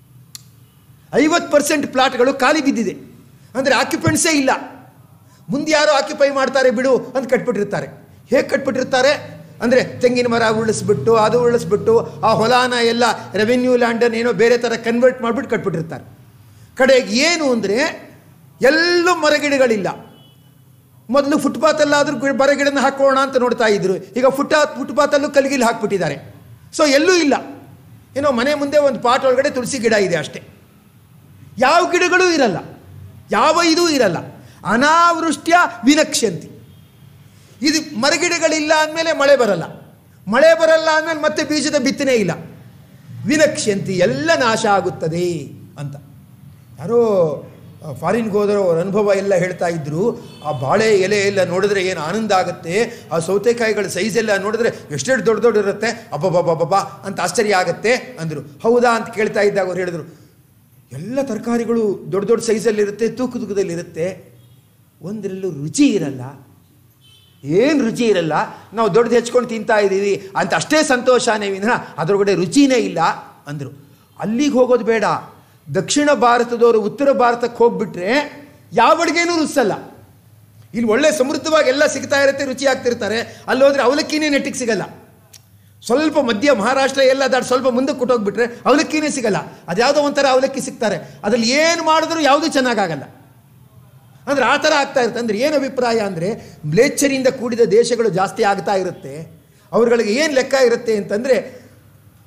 ಐವತ್ತು ಪರ್ಸೆಂಟ್ ಪ್ಲಾಟ್ಗಳು ಖಾಲಿ ಬಿದ್ದಿದೆ ಅಂದರೆ ಆಕ್ಯುಪೆಂಟ್ಸೇ ಇಲ್ಲ ಮುಂದೆ ಯಾರೋ ಆಕ್ಯುಪೈ ಮಾಡ್ತಾರೆ ಬಿಡು ಅಂತ ಕಟ್ಬಿಟ್ಟಿರ್ತಾರೆ ಹೇಗೆ ಕಟ್ಬಿಟ್ಟಿರ್ತಾರೆ ಅಂದರೆ ತೆಂಗಿನ ಮರ ಉಳಿಸ್ಬಿಟ್ಟು ಅದು ಉಳಿಸ್ಬಿಟ್ಟು ಆ ಹೊಲಾನ ಎಲ್ಲ ರೆವೆನ್ಯೂ ಲ್ಯಾಂಡನ್ನು ಏನೋ ಬೇರೆ ಥರ ಕನ್ವರ್ಟ್ ಮಾಡಿಬಿಟ್ಟು ಕಟ್ಬಿಟ್ಟಿರ್ತಾರೆ ಕಡೆಗೆ ಏನು ಅಂದರೆ ಎಲ್ಲೂ ಮರಗಿಡಗಳಿಲ್ಲ ಮೊದಲು ಫುಟ್ಪಾತಲ್ಲಾದರೂ ಗಿ- ಮರಗಿಡನ ಹಾಕೋಣ ಅಂತ ನೋಡ್ತಾ ಇದ್ರು ಈಗ ಫುಟ ಫುಟ್ಪಾತಲ್ಲೂ ಕಲ್ಗಿಲ್ ಹಾಕ್ಬಿಟ್ಟಿದ್ದಾರೆ ಸೊ ಎಲ್ಲೂ ಇಲ್ಲ ಏನೋ ಮನೆ ಮುಂದೆ ಒಂದು ಪಾಟ್ ಒಳಗಡೆ ತುಳಸಿ ಗಿಡ ಇದೆ ಅಷ್ಟೇ ಯಾವ ಗಿಡಗಳೂ ಇರಲ್ಲ ಯಾವ ಇದೂ ಇರಲ್ಲ ಅನಾವೃಷ್ಟ್ಯ ವಿನಕ್ಷ್ಯಂತಿ ಇದು ಮರಗಿಡಗಳಿಲ್ಲ ಅಂದಮೇಲೆ ಮಳೆ ಬರಲ್ಲ ಮಳೆ ಬರಲ್ಲ ಅಂದಮೇಲೆ ಮತ್ತೆ ಬೀಜದ ಬಿತ್ತನೆ ಇಲ್ಲ ವಿನಕ್ಷ್ಯಂತಿ ಎಲ್ಲ ನಾಶ ಆಗುತ್ತದೆ ಅಂತ ಯಾರೋ ಫಾರಿನ್ಗೆ ಹೋದರೋ ಅವ್ರ ಅನುಭವ ಎಲ್ಲ ಹೇಳ್ತಾ ಇದ್ರು ಆ ಬಾಳೆ ಎಲೆ ಎಲ್ಲ ನೋಡಿದ್ರೆ ಏನು ಆನಂದ ಆಗುತ್ತೆ ಆ ಸೌತೆಕಾಯಿಗಳ ಸೈಜ್ ಎಲ್ಲ ನೋಡಿದ್ರೆ ಎಷ್ಟೆಷ್ಟು ದೊಡ್ಡ ದೊಡ್ಡ ಇರುತ್ತೆ ಅಬ್ಬಬ್ಬಬ್ಬಬ್ಬ ಅಂತ ಆಶ್ಚರ್ಯ ಆಗುತ್ತೆ ಅಂದರು ಹೌದಾ ಅಂತ ಕೇಳ್ತಾ ಇದ್ದಾಗ ಅವ್ರು ಹೇಳಿದ್ರು ಎಲ್ಲ ತರಕಾರಿಗಳು ದೊಡ್ಡ ದೊಡ್ಡ ಸೈಜಲ್ಲಿರುತ್ತೆ ತೂಕು ತೂಕದಲ್ಲಿರುತ್ತೆ ಒಂದರಲ್ಲೂ ರುಚಿ ಇರಲ್ಲ ಏನು ರುಚಿ ಇರಲ್ಲ ನಾವು ದೊಡ್ಡದು ಹೆಚ್ಕೊಂಡು ತಿಂತಾ ಇದ್ದೀವಿ ಅಂತ ಅಷ್ಟೇ ಸಂತೋಷನೇ ವಿನಃ ಅದರೊಳಗಡೆ ರುಚಿನೇ ಇಲ್ಲ ಅಂದರು ಅಲ್ಲಿಗೆ ಹೋಗೋದು ಬೇಡ ದಕ್ಷಿಣ ಭಾರತದವರು ಉತ್ತರ ಭಾರತಕ್ಕೆ ಹೋಗ್ಬಿಟ್ರೆ ಯಾವ ಅಡುಗೆನೂ ರುಚಿಸಲ್ಲ ಇಲ್ಲಿ ಒಳ್ಳೆ ಸಮೃದ್ಧವಾಗಿ ಎಲ್ಲ ಸಿಗ್ತಾ ಇರುತ್ತೆ ರುಚಿ ಆಗ್ತಿರ್ತಾರೆ ಅಲ್ಲಿ ಹೋದ್ರೆ ಅವಲಕ್ಕಿನೇ ನೆಟ್ಟಿಗೆ ಸಿಗಲ್ಲ ಸ್ವಲ್ಪ ಮಧ್ಯ ಮಹಾರಾಷ್ಟ್ರ ಎಲ್ಲ ದಾಟ್ ಸ್ವಲ್ಪ ಮುಂದೆ ಕೊಟ್ಟೋಗ್ಬಿಟ್ರೆ ಅವಲಕ್ಕಿನೇ ಸಿಗಲ್ಲ ಅದ್ಯಾವುದೋ ಒಂಥರ ಅವಲಕ್ಕಿ ಸಿಗ್ತಾರೆ ಅದ್ರಲ್ಲಿ ಏನು ಮಾಡಿದ್ರೂ ಯಾವುದೂ ಚೆನ್ನಾಗಾಗಲ್ಲ ಅಂದ್ರೆ ಆ ಥರ ಆಗ್ತಾ ಇರುತ್ತೆ ಅಂದ್ರೆ ಏನು ಅಭಿಪ್ರಾಯ ಅಂದರೆ ಮ್ಲೇಚ್ಛರಿಂದ ಕೂಡಿದ ದೇಶಗಳು ಜಾಸ್ತಿ ಆಗ್ತಾ ಇರುತ್ತೆ ಅವ್ರುಗಳಿಗೆ ಏನು ಲೆಕ್ಕ ಇರುತ್ತೆ ಅಂತಂದರೆ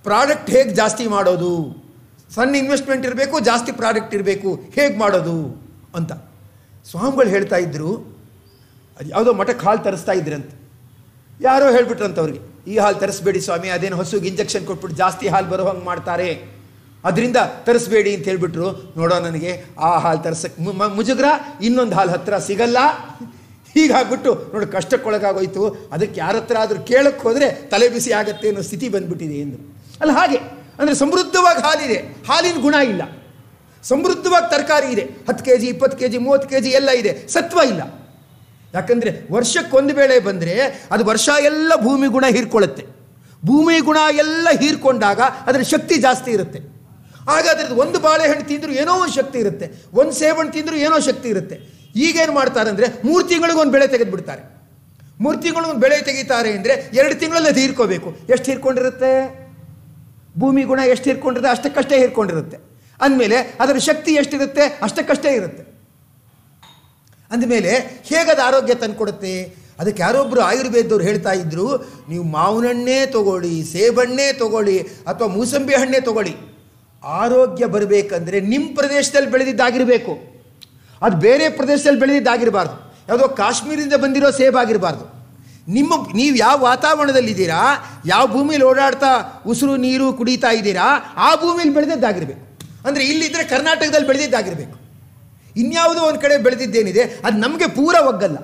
ಪ್ರಾಡಕ್ಟ್ ಹೇಗೆ ಜಾಸ್ತಿ ಮಾಡೋದು ಸಣ್ಣ ಇನ್ವೆಸ್ಟ್ಮೆಂಟ್ ಇರಬೇಕು ಜಾಸ್ತಿ ಪ್ರಾಡಕ್ಟ್ ಇರಬೇಕು ಹೇಗೆ ಮಾಡೋದು ಅಂತ ಸ್ವಾಮಿಗಳು ಹೇಳ್ತಾ ಇದ್ದರು ಅದು ಯಾವುದೋ ಮಠಕ್ಕೆ ಹಾಲು ತರಿಸ್ತಾ ಇದ್ರಂತೆ ಯಾರೋ ಹೇಳ್ಬಿಟ್ರಂತ ಅವ್ರಿಗೆ ಈ ಹಾಲು ತರಿಸ್ಬೇಡಿ ಸ್ವಾಮಿ ಅದೇನು ಹಸುಗೆ ಇಂಜೆಕ್ಷನ್ ಕೊಟ್ಬಿಟ್ಟು ಜಾಸ್ತಿ ಹಾಲು ಬರೋ ಹಂಗೆ ಮಾಡ್ತಾರೆ ಅದರಿಂದ ತರಿಸ್ಬೇಡಿ ಅಂತ ಹೇಳ್ಬಿಟ್ರು ನೋಡೋ ನನಗೆ ಆ ಹಾಲು ತರ್ಸಕ್ಕೆ ಮು- ಮ- ಮುಜುಗ್ರ ಇನ್ನೊಂದು ಹಾಲು ಹತ್ರ ಸಿಗಲ್ಲ ಹೀಗಾಗ್ಬಿಟ್ಟು ನೋಡಿ ಕಷ್ಟಕ್ಕೊಳಗಾಗೋಯ್ತು ಅದಕ್ಕೆ ಯಾರ ಹತ್ರ ಆದರೂ ಕೇಳಕ್ಕೆ ಹೋದರೆ ತಲೆ ಬಿಸಿ ಆಗತ್ತೆ ಅನ್ನೋ ಸ್ಥಿತಿ ಬಂದ್ಬಿಟ್ಟಿದೆ ಎಂದು ಅಲ್ಲ ಹಾಗೆ ಅಂದರೆ ಸಮೃದ್ಧವಾಗಿ ಹಾಲಿದೆ ಹಾಲಿನ ಗುಣ ಇಲ್ಲ ಸಮೃದ್ಧವಾಗಿ ತರಕಾರಿ ಇದೆ ಹತ್ತು ಕೆ ಜಿ ಇಪ್ಪತ್ತು ಕೆ ಜಿ ಮೂವತ್ತು ಕೆ ಜಿ ಎಲ್ಲ ಇದೆ ಸತ್ವ ಇಲ್ಲ ಯಾಕಂದರೆ ವರ್ಷಕ್ಕೊಂದು ಬೇಳೆ ಬಂದರೆ ಅದು ವರ್ಷ ಎಲ್ಲ ಭೂಮಿ ಗುಣ ಹೀರ್ಕೊಳ್ಳುತ್ತೆ ಭೂಮಿ ಗುಣ ಎಲ್ಲ ಹೀರ್ಕೊಂಡಾಗ ಅದರ ಶಕ್ತಿ ಜಾಸ್ತಿ ಇರುತ್ತೆ ಆಗ ಅದ್ರದ್ದು ಒಂದು ಬಾಳೆಹಣ್ಣು ತಿಂದರೂ ಏನೋ ಒಂದು ಶಕ್ತಿ ಇರುತ್ತೆ ಒಂದು ಸೇಬಣ್ಣು ತಿಂದರೂ ಏನೋ ಶಕ್ತಿ ಇರುತ್ತೆ ಈಗೇನು ಮಾಡ್ತಾರೆ ಅಂದರೆ ಮೂರು ತಿಂಗಳಿಗೆ ಒಂದು ಬೆಳೆ ತೆಗೆದುಬಿಡ್ತಾರೆ ಮೂರು ತಿಂಗಳಿಗೆ ಒಂದು ಬೆಳೆ ತೆಗಿತಾರೆ ಅಂದರೆ ಎರಡು ತಿಂಗಳಲ್ಲಿ ಅದು ಹೀರ್ಕೋಬೇಕು ಎಷ್ಟು ಹೀರ್ಕೊಂಡಿರುತ್ತೆ ಭೂಮಿ ಗುಣ ಎಷ್ಟು ಹೀರ್ಕೊಂಡಿರುತ್ತೆ ಅಷ್ಟಕ್ಕಷ್ಟೇ ಹೀರ್ಕೊಂಡಿರುತ್ತೆ ಅಂದಮೇಲೆ ಅದರ ಶಕ್ತಿ ಎಷ್ಟಿರುತ್ತೆ ಅಷ್ಟಕ್ಕಷ್ಟೇ ಇರುತ್ತೆ ಅಂದಮೇಲೆ ಹೇಗದು ಆರೋಗ್ಯ ತಂದುಕೊಡುತ್ತೆ ಅದಕ್ಕೆ ಯಾರೊಬ್ಬರು ಆಯುರ್ವೇದದವ್ರು ಹೇಳ್ತಾ ಇದ್ರು ನೀವು ಮಾವಿನ ಹಣ್ಣೇ ತಗೊಳ್ಳಿ ಸೇಬಣ್ಣೇ ತಗೊಳ್ಳಿ ಅಥವಾ ಮೂಸಂಬಿ ಹಣ್ಣೇ ತಗೊಳ್ಳಿ ಆರೋಗ್ಯ ಬರಬೇಕಂದ್ರೆ ನಿಮ್ಮ ಪ್ರದೇಶದಲ್ಲಿ ಬೆಳೆದಿದ್ದಾಗಿರಬೇಕು ಅದು ಬೇರೆ ಪ್ರದೇಶದಲ್ಲಿ ಬೆಳೆದಿದ್ದಾಗಿರಬಾರ್ದು ಯಾವುದೋ ಕಾಶ್ಮೀರದಿಂದ ಬಂದಿರೋ ಸೇಬಾಗಿರಬಾರ್ದು ನಿಮ್ಮ ನೀವು ಯಾವ ವಾತಾವರಣದಲ್ಲಿದ್ದೀರಾ ಯಾವ ಭೂಮಿಲಿ ಓಡಾಡ್ತಾ ಉಸಿರು ನೀರು ಕುಡಿತಾ ಇದ್ದೀರಾ ಆ ಭೂಮಿಲಿ ಬೆಳೆದಿದ್ದಾಗಿರಬೇಕು ಅಂದರೆ ಇಲ್ಲಿದ್ದರೆ ಕರ್ನಾಟಕದಲ್ಲಿ ಬೆಳೆದಿದ್ದಾಗಿರಬೇಕು ಇನ್ಯಾವುದೋ ಒಂದು ಕಡೆ ಬೆಳೆದಿದ್ದೇನಿದೆ ಅದು ನಮಗೆ ಪೂರ ಒಗ್ಗಲ್ಲ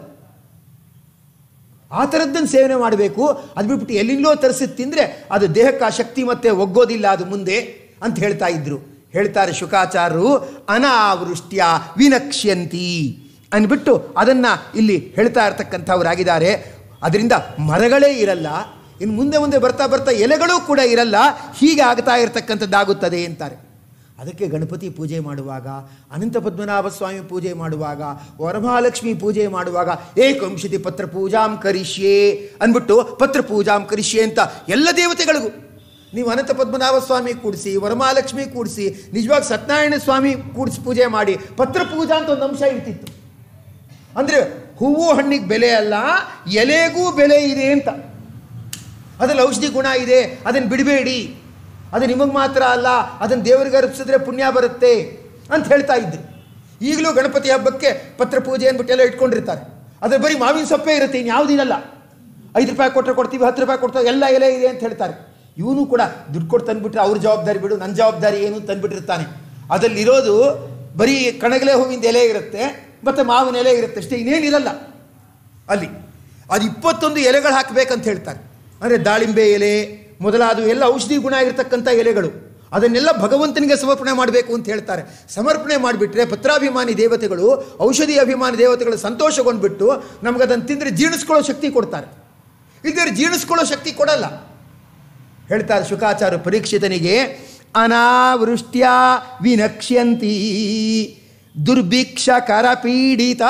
ಆ ಥರದ್ದನ್ನು ಸೇವನೆ ಮಾಡಬೇಕು ಅದು ಬಿಟ್ಬಿಟ್ಟು ಎಲ್ಲಿಂದಲೋ ತರಿಸಿ ತಿಂದರೆ ಅದು ದೇಹಕ್ಕೆ ಆ ಶಕ್ತಿ ಮತ್ತೆ ಒಗ್ಗೋದಿಲ್ಲ ಅದು ಮುಂದೆ ಅಂತ ಹೇಳ್ತಾ ಇದ್ರು ಹೇಳ್ತಾರೆ ಶುಕಾಚಾರ್ಯರು ಅನಾವೃಷ್ಟ್ಯ ವಿನಕ್ಷ್ಯಂತಿ ಅಂದ್ಬಿಟ್ಟು ಅದನ್ನು ಇಲ್ಲಿ ಹೇಳ್ತಾ ಇರ್ತಕ್ಕಂಥವರಾಗಿದ್ದಾರೆ ಅದರಿಂದ ಮರಗಳೇ ಇರಲ್ಲ ಇನ್ನು ಮುಂದೆ ಮುಂದೆ ಬರ್ತಾ ಬರ್ತಾ ಎಲೆಗಳೂ ಕೂಡ ಇರಲ್ಲ ಹೀಗೆ ಆಗ್ತಾ ಇರತಕ್ಕಂಥದ್ದಾಗುತ್ತದೆ ಅಂತಾರೆ ಅದಕ್ಕೆ ಗಣಪತಿ ಪೂಜೆ ಮಾಡುವಾಗ ಅನಂತ ಪದ್ಮನಾಭ ಸ್ವಾಮಿ ಪೂಜೆ ಮಾಡುವಾಗ ವರಮಹಾಲಕ್ಷ್ಮಿ ಪೂಜೆ ಮಾಡುವಾಗ ಏಕಂಶತಿ ಪತ್ರ ಪೂಜಾಂ ಕರಿಷ್ಯೆ ಅಂದ್ಬಿಟ್ಟು ಪತ್ರ ಪೂಜಾಂ ಕರಿಷ್ಯೆ ಅಂತ ಎಲ್ಲ ದೇವತೆಗಳಿಗೂ ನೀವು ಅನಂತ ಪದ್ಮನಾಭ ಸ್ವಾಮಿ ಕೂಡಿಸಿ ವರಮಹಾಲಕ್ಷ್ಮಿ ಕೂಡಿಸಿ ನಿಜವಾಗಿ ಸತ್ಯನಾರಾಯಣ ಸ್ವಾಮಿ ಕೂಡಿಸಿ ಪೂಜೆ ಮಾಡಿ ಪತ್ರ ಪೂಜಾ ಅಂತ ಒಂದು ಅಂಶ ಇರ್ತಿತ್ತು ಅಂದರೆ ಹೂವು ಹಣ್ಣಿಗೆ ಬೆಲೆ ಅಲ್ಲ ಎಲೆಗೂ ಬೆಲೆ ಇದೆ ಅಂತ ಅದ್ರಲ್ಲಿ ಔಷಧಿ ಗುಣ ಇದೆ ಅದನ್ನು ಬಿಡಬೇಡಿ ಅದು ನಿಮಗೆ ಮಾತ್ರ ಅಲ್ಲ ಅದನ್ನು ದೇವರಿಗೆ ಅರ್ಪಿಸಿದ್ರೆ ಪುಣ್ಯ ಬರುತ್ತೆ ಅಂತ ಹೇಳ್ತಾ ಇದ್ರು ಈಗಲೂ ಗಣಪತಿ ಹಬ್ಬಕ್ಕೆ ಪತ್ರ ಪೂಜೆ ಅಂದ್ಬಿಟ್ಟು ಎಲ್ಲ ಇಟ್ಕೊಂಡಿರ್ತಾರೆ ಅದ್ರ ಬರೀ ಮಾವಿನ ಸೊಪ್ಪೇ ಇರುತ್ತೆ ಇನ್ಯಾವುದಿರಲ್ಲ ಐದು ರೂಪಾಯಿ ಕೊಟ್ಟರೆ ಕೊಡ್ತೀವಿ ಹತ್ತು ರೂಪಾಯಿ ಕೊಡ್ತೀವಿ ಎಲ್ಲ ಎಲೆ ಇದೆ ಅಂತ ಹೇಳ್ತಾರೆ ಇವನು ಕೂಡ ದುಡ್ಡು ಕೊಟ್ಟು ತಂದ್ಬಿಟ್ರೆ ಅವ್ರ ಜವಾಬ್ದಾರಿ ಬಿಡು ನನ್ನ ಜವಾಬ್ದಾರಿ ಏನು ಅಂತ ತಂದ್ಬಿಟ್ಟಿರ್ತಾನೆ ಅದರಲ್ಲಿರೋದು ಬರೀ ಕಣಗಲೆ ಹೂವಿಂದ ಎಲೆ ಇರುತ್ತೆ ಮತ್ತು ಮಾವಿನ ಎಲೆ ಇರುತ್ತೆ ಅಷ್ಟೇ ಇನ್ನೇನಿರಲ್ಲ ಅಲ್ಲಿ ಅದು ಇಪ್ಪತ್ತೊಂದು ಎಲೆಗಳು ಹಾಕಬೇಕಂತ ಹೇಳ್ತಾರೆ ಅಂದರೆ ದಾಳಿಂಬೆ ಎಲೆ ಮೊದಲಾದ ಎಲ್ಲ ಔಷಧಿ ಗುಣ ಇರತಕ್ಕಂಥ ಎಲೆಗಳು ಅದನ್ನೆಲ್ಲ ಭಗವಂತನಿಗೆ ಸಮರ್ಪಣೆ ಮಾಡಬೇಕು ಅಂತ ಹೇಳ್ತಾರೆ ಸಮರ್ಪಣೆ ಮಾಡಿಬಿಟ್ರೆ ಪತ್ರಾಭಿಮಾನಿ ದೇವತೆಗಳು ಔಷಧಿ ಅಭಿಮಾನಿ ದೇವತೆಗಳು ಸಂತೋಷಗೊಂಡ್ಬಿಟ್ಟು ನಮ್ಗೆ ಅದನ್ನು ತಿಂದರೆ ಜೀರ್ಣಿಸ್ಕೊಳ್ಳೋ ಶಕ್ತಿ ಕೊಡ್ತಾರೆ ಇಲ್ಲದ್ರೆ ಜೀರ್ಣಿಸ್ಕೊಳ್ಳೋ ಶಕ್ತಿ ಕೊಡಲ್ಲ ಹೇಳ್ತಾರೆ ಶುಕಾಚಾರ್ಯ ಪರೀಕ್ಷಿತನಿಗೆ ಅನಾವೃಷ್ಟ್ಯ ವಿನಕ್ಷ್ಯಂತಿ ದುರ್ಭಿಕ್ಷ ಕರಪೀಡಿತ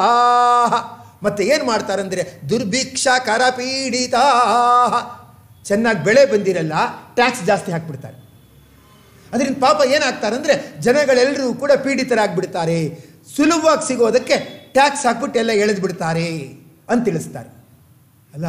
ಮತ್ತೆ ಏನು ಮಾಡ್ತಾರೆ ಅಂದರೆ ದುರ್ಭಿಕ್ಷ ಕರಪೀಡಿತ ಚೆನ್ನಾಗಿ ಬೆಳೆ ಬಂದಿರಲ್ಲ ಟ್ಯಾಕ್ಸ್ ಜಾಸ್ತಿ ಹಾಕ್ಬಿಡ್ತಾರೆ ಅದರಿಂದ ಪಾಪ ಏನಾಗ್ತಾರೆ ಅಂದರೆ ಜನಗಳೆಲ್ಲರೂ ಕೂಡ ಪೀಡಿತರಾಗ್ಬಿಡ್ತಾರೆ ಸುಲಭವಾಗಿ ಸಿಗೋದಕ್ಕೆ ಟ್ಯಾಕ್ಸ್ ಹಾಕ್ಬಿಟ್ಟು ಎಲ್ಲ ಎಳೆದು ಬಿಡ್ತಾರೆ ಅಂತ ತಿಳಿಸ್ತಾರೆ ಅಲ್ಲ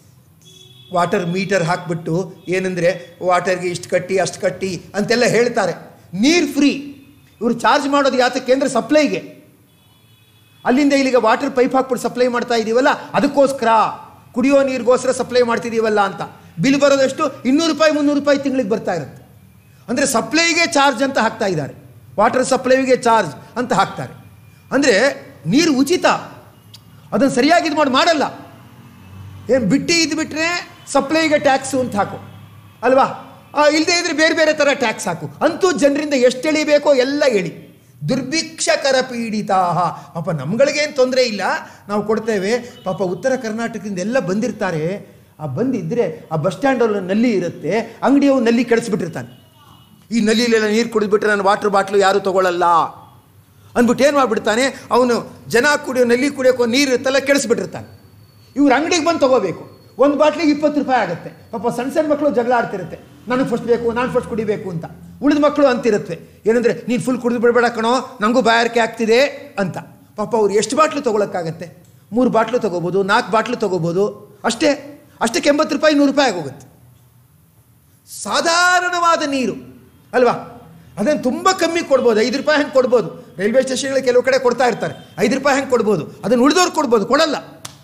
ವಾಟರ್ ಮೀಟರ್ ಹಾಕ್ಬಿಟ್ಟು ಏನಂದರೆ ವಾಟರ್ಗೆ ಇಷ್ಟು ಕಟ್ಟಿ ಅಷ್ಟು ಕಟ್ಟಿ ಅಂತೆಲ್ಲ ಹೇಳ್ತಾರೆ ನೀರು ಫ್ರೀ ಇವರು ಚಾರ್ಜ್ ಮಾಡೋದು ಯಾತಕ್ಕೆ ಅಂದರೆ ಸಪ್ಲೈಗೆ ಅಲ್ಲಿಂದ ಇಲ್ಲಿಗೆ ವಾಟರ್ ಪೈಪ್ ಹಾಕ್ಬಿಟ್ಟು ಸಪ್ಲೈ ಮಾಡ್ತಾ ಇದ್ದೀವಲ್ಲ ಅದಕ್ಕೋಸ್ಕರ ಕುಡಿಯೋ ನೀರಿಗೋಸ್ಕರ ಸಪ್ಲೈ ಮಾಡ್ತಿದ್ದೀವಲ್ಲ ಅಂತ ಬಿಲ್ ಬರೋದಷ್ಟು ಇನ್ನೂರು ರೂಪಾಯಿ ಮುನ್ನೂರು ರೂಪಾಯಿ ತಿಂಗಳಿಗೆ ಬರ್ತಾ ಇರುತ್ತೆ ಅಂದರೆ ಸಪ್ಲೈಗೆ ಚಾರ್ಜ್ ಅಂತ ಹಾಕ್ತಾ ಇದ್ದಾರೆ ವಾಟರ್ ಸಪ್ಲೈಗೆ ಚಾರ್ಜ್ ಅಂತ ಹಾಕ್ತಾರೆ ಅಂದರೆ ನೀರು ಉಚಿತ ಅದನ್ನು ಸರಿಯಾಗಿ ಇದು ಮಾಡಿ ಮಾಡಲ್ಲ ಏನು ಬಿಟ್ಟು ಇದ್ಬಿಟ್ರೆ ಸಪ್ಲೈಗೆ ಟ್ಯಾಕ್ಸು ಅಂತ ಹಾಕು ಅಲ್ವಾ ಇಲ್ಲದೆ ಇದ್ರೆ ಬೇರೆ ಬೇರೆ ಥರ ಟ್ಯಾಕ್ಸ್ ಹಾಕು ಅಂತೂ ಜನರಿಂದ ಎಷ್ಟು ಎಳಿಬೇಕೋ ಎಲ್ಲ ಎಳಿ ದುರ್ಭಿಕ್ಷಕರ ಪೀಡಿತಾ ಪಾಪ ನಮ್ಗಳಿಗೇನು ತೊಂದರೆ ಇಲ್ಲ ನಾವು ಕೊಡ್ತೇವೆ ಪಾಪ ಉತ್ತರ ಕರ್ನಾಟಕದಿಂದ ಎಲ್ಲ ಬಂದಿರ್ತಾರೆ ಆ ಬಂದಿದ್ದರೆ ಆ ಬಸ್ ಸ್ಟ್ಯಾಂಡಲ್ಲಿ ನಲ್ಲಿ ಇರುತ್ತೆ ಅಂಗಡಿಯವು ನಲ್ಲಿ ಕೆಡಿಸ್ಬಿಟ್ಟಿರ್ತಾನೆ ಈ ನಲ್ಲಿಲೆಲ್ಲ ನೀರು ಕುಡಿದ್ಬಿಟ್ರೆ ನನ್ನ ವಾಟರ್ ಬಾಟ್ಲು ಯಾರೂ ತಗೊಳ್ಳಲ್ಲ ಅಂದ್ಬಿಟ್ಟು ಏನು ಮಾಡಿಬಿಡ್ತಾನೆ ಅವನು ಜನ ಕುಡಿಯೋ ನಲ್ಲಿ ಕುಡಿಯೋಕೋ ನೀರು ಇರುತ್ತಲ್ಲ ಕೆಡಿಸ್ಬಿಟ್ಟಿರ್ತಾನೆ ಇವ್ರು ಅಂಗಡಿಗೆ ಬಂದು ತಗೋಬೇಕು ಒಂದು ಬಾಟ್ಲಿಗೆ ಇಪ್ಪತ್ತು ರೂಪಾಯಿ ಆಗುತ್ತೆ ಪಾಪ ಸಣ್ಣ ಸಣ್ಣ ಮಕ್ಕಳು ಜಗಳ ಆಡ್ತಿರುತ್ತೆ ನನಗೆ ಫಸ್ಟ್ ಬೇಕು ನಾನು ಫಸ್ಟ್ ಕುಡಿಬೇಕು ಅಂತ ಉಳಿದ ಮಕ್ಕಳು ಅಂತಿರುತ್ತೆ ಏನಂದರೆ ನೀನು ಫುಲ್ ಕುಡಿದು ಬಿಡಬೇಡ ಕಣೋ ನನಗೂ ಬಾಯಾರಿಕೆ ಆಗ್ತಿದೆ ಅಂತ ಪಾಪ ಅವ್ರು ಎಷ್ಟು ಬಾಟ್ಲು ತೊಗೊಳಕ್ಕಾಗತ್ತೆ ಮೂರು ಬಾಟ್ಲು ತೊಗೋಬೋದು ನಾಲ್ಕು ಬಾಟ್ಲು ತೊಗೋಬೋದು ಅಷ್ಟೇ ಅಷ್ಟಕ್ಕೆ ಎಂಬತ್ತು ರೂಪಾಯಿ ನೂರು ರೂಪಾಯಿ ಆಗೋಗುತ್ತೆ ಸಾಧಾರಣವಾದ ನೀರು ಅಲ್ವಾ ಅದನ್ನು ತುಂಬ ಕಮ್ಮಿ ಕೊಡ್ಬೋದು ಐದು ರೂಪಾಯಿ ಹಂಗೆ ಕೊಡ್ಬೋದು ರೈಲ್ವೆ ಸ್ಟೇಷನ್ಗಳು ಕೆಲವು ಕಡೆ ಕೊಡ್ತಾ ಇರ್ತಾರೆ ಐದು ರೂಪಾಯಿ ಹಂಗೆ ಕೊಡ್ಬೋದು ಅದನ್ನು ಉಳಿದವ್ರು ಕೊಡ್ಬೋದು ಕೊಡಲ್ಲ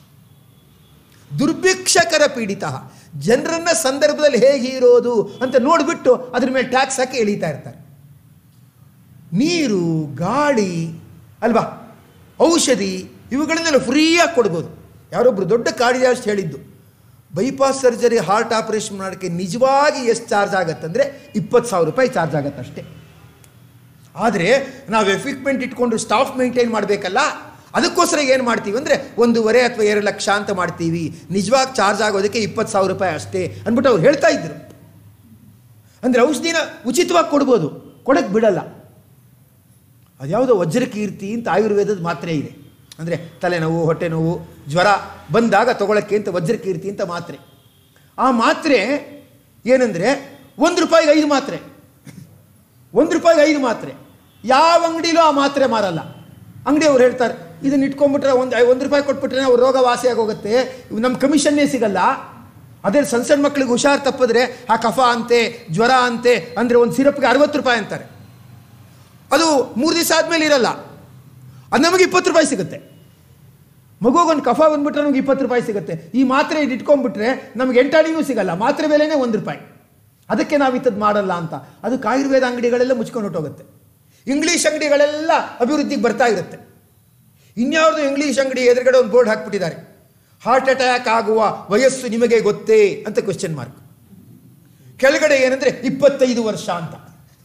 ದುರ್ಭಿಕ್ಷಕರ ಪೀಡಿತ ಜನರನ್ನ ಸಂದರ್ಭದಲ್ಲಿ ಹೇಗೆ ಇರೋದು ಅಂತ ನೋಡಿಬಿಟ್ಟು ಅದ್ರ ಮೇಲೆ ಟ್ಯಾಕ್ಸ್ ಹಾಕಿ ಎಳೀತಾ ಇರ್ತಾರೆ ನೀರು ಗಾಳಿ ಅಲ್ವಾ ಔಷಧಿ ಇವುಗಳನ್ನೆಲ್ಲ ಫ್ರೀಯಾಗಿ ಕೊಡ್ಬೋದು ಯಾರೊಬ್ಬರು ದೊಡ್ಡ ಕಾರ್ಡಿಯಾಸ್ಟ್ ಹೇಳಿದ್ದು ಬೈಪಾಸ್ ಸರ್ಜರಿ ಹಾರ್ಟ್ ಆಪರೇಷನ್ ಮಾಡೋಕ್ಕೆ ನಿಜವಾಗಿ ಎಷ್ಟು ಚಾರ್ಜ್ ಆಗುತ್ತಂದರೆ ಇಪ್ಪತ್ತು ಸಾವಿರ ರೂಪಾಯಿ ಚಾರ್ಜ್ ಆಗುತ್ತೆ ಅಷ್ಟೇ ಆದರೆ ನಾವು ಎಕ್ವಿಪ್ಮೆಂಟ್ ಇಟ್ಕೊಂಡು ಸ್ಟಾಫ್ ಮೇಂಟೈನ್ ಮಾಡಬೇಕಲ್ಲ ಅದಕ್ಕೋಸ್ಕರ ಏನು ಮಾಡ್ತೀವಿ ಅಂದರೆ ಒಂದೂವರೆ ಅಥವಾ ಎರಡು ಲಕ್ಷ ಅಂತ ಮಾಡ್ತೀವಿ ನಿಜವಾಗಿ ಚಾರ್ಜ್ ಆಗೋದಕ್ಕೆ ಇಪ್ಪತ್ತು ಸಾವಿರ ರೂಪಾಯಿ ಅಷ್ಟೇ ಅಂದ್ಬಿಟ್ಟು ಅವ್ರು ಹೇಳ್ತಾ ಇದ್ರು ಅಂದರೆ ಔಷಧಿನ ಉಚಿತವಾಗಿ ಕೊಡ್ಬೋದು ಕೊಡಕ್ಕೆ ಬಿಡಲ್ಲ ಅದ್ಯಾವುದೋ ವಜ್ರಕೀರ್ತಿ ಅಂತ ಆಯುರ್ವೇದದ ಮಾತ್ರೆ ಇದೆ ಅಂದರೆ ತಲೆನೋವು ಹೊಟ್ಟೆ ನೋವು ಜ್ವರ ಬಂದಾಗ ತಗೊಳಕ್ಕೆ ಅಂತ ವಜ್ರಕೀರ್ತಿ ಅಂತ ಮಾತ್ರೆ ಆ ಮಾತ್ರೆ ಏನಂದರೆ ಒಂದು ರೂಪಾಯಿಗೆ ಐದು ಮಾತ್ರೆ ಒಂದು ರೂಪಾಯಿಗೆ ಐದು ಮಾತ್ರೆ ಯಾವ ಅಂಗಡಿಲೂ ಆ ಮಾತ್ರೆ ಮಾರಲ್ಲ ಅಂಗಡಿಯವ್ರು ಹೇಳ್ತಾರೆ ಇದನ್ನ ಇಟ್ಕೊಂಡ್ಬಿಟ್ರೆ ಒಂದು ಒಂದು ರೂಪಾಯಿ ಕೊಟ್ಬಿಟ್ರೆ ಅವ್ರ ರೋಗ ವಾಸಿಯಾಗಿ ಹೋಗುತ್ತೆ ನಮ್ಮ ಕಮಿಷನ್ನೇ ಸಿಗಲ್ಲ ಅದೇ ಸಣ್ಣ ಸಣ್ಣ ಮಕ್ಳಿಗೆ ಹುಷಾರು ತಪ್ಪಿದ್ರೆ ಆ ಕಫ ಅಂತೆ ಜ್ವರ ಅಂತೆ ಅಂದರೆ ಒಂದು ಸಿರಪ್ಗೆ ಅರವತ್ತು ರೂಪಾಯಿ ಅಂತಾರೆ ಅದು ಮೂರು ದಿವಸ ಆದಮೇಲೆ ಇರಲ್ಲ ಅದು ನಮಗೆ ಇಪ್ಪತ್ತು ರೂಪಾಯಿ ಸಿಗುತ್ತೆ ಮಗುಗೊಂದು ಕಫ ಬಂದ್ಬಿಟ್ರೆ ನಮ್ಗೆ ಇಪ್ಪತ್ತು ರೂಪಾಯಿ ಸಿಗುತ್ತೆ ಈ ಮಾತ್ರೆ ಇದು ಇಟ್ಕೊಂಡ್ಬಿಟ್ರೆ ನಮ್ಗೆ ಎಂಟಾಣಿಗೂ ಸಿಗಲ್ಲ ಮಾತ್ರೆ ಬೆಲೆನೇ ಒಂದು ರೂಪಾಯಿ ಅದಕ್ಕೆ ನಾವು ಇಂಥದ್ದು ಮಾಡಲ್ಲ ಅಂತ ಅದಕ್ಕೆ ಆಯುರ್ವೇದ ಅಂಗಡಿಗಳೆಲ್ಲ ಮುಚ್ಕೊಂಡು ಹೊಟ್ಟೋಗುತ್ತೆ ಇಂಗ್ಲೀಷ್ ಅಂಗಡಿಗಳೆಲ್ಲ ಅಭಿವೃದ್ಧಿಗೆ ಬರ್ತಾ ಇರುತ್ತೆ ಇನ್ಯಾವ್ದು ಇಂಗ್ಲೀಷ್ ಅಂಗಡಿ ಎದುರುಗಡೆ ಒಂದು ಬೋರ್ಡ್ ಹಾಕ್ಬಿಟ್ಟಿದ್ದಾರೆ ಹಾರ್ಟ್ ಅಟ್ಯಾಕ್ ಆಗುವ ವಯಸ್ಸು ನಿಮಗೆ ಗೊತ್ತೇ ಅಂತ ಕ್ವಶನ್ ಮಾರ್ಕ್ ಕೆಳಗಡೆ ಏನಂದ್ರೆ ಇಪ್ಪತ್ತೈದು ವರ್ಷ ಅಂತ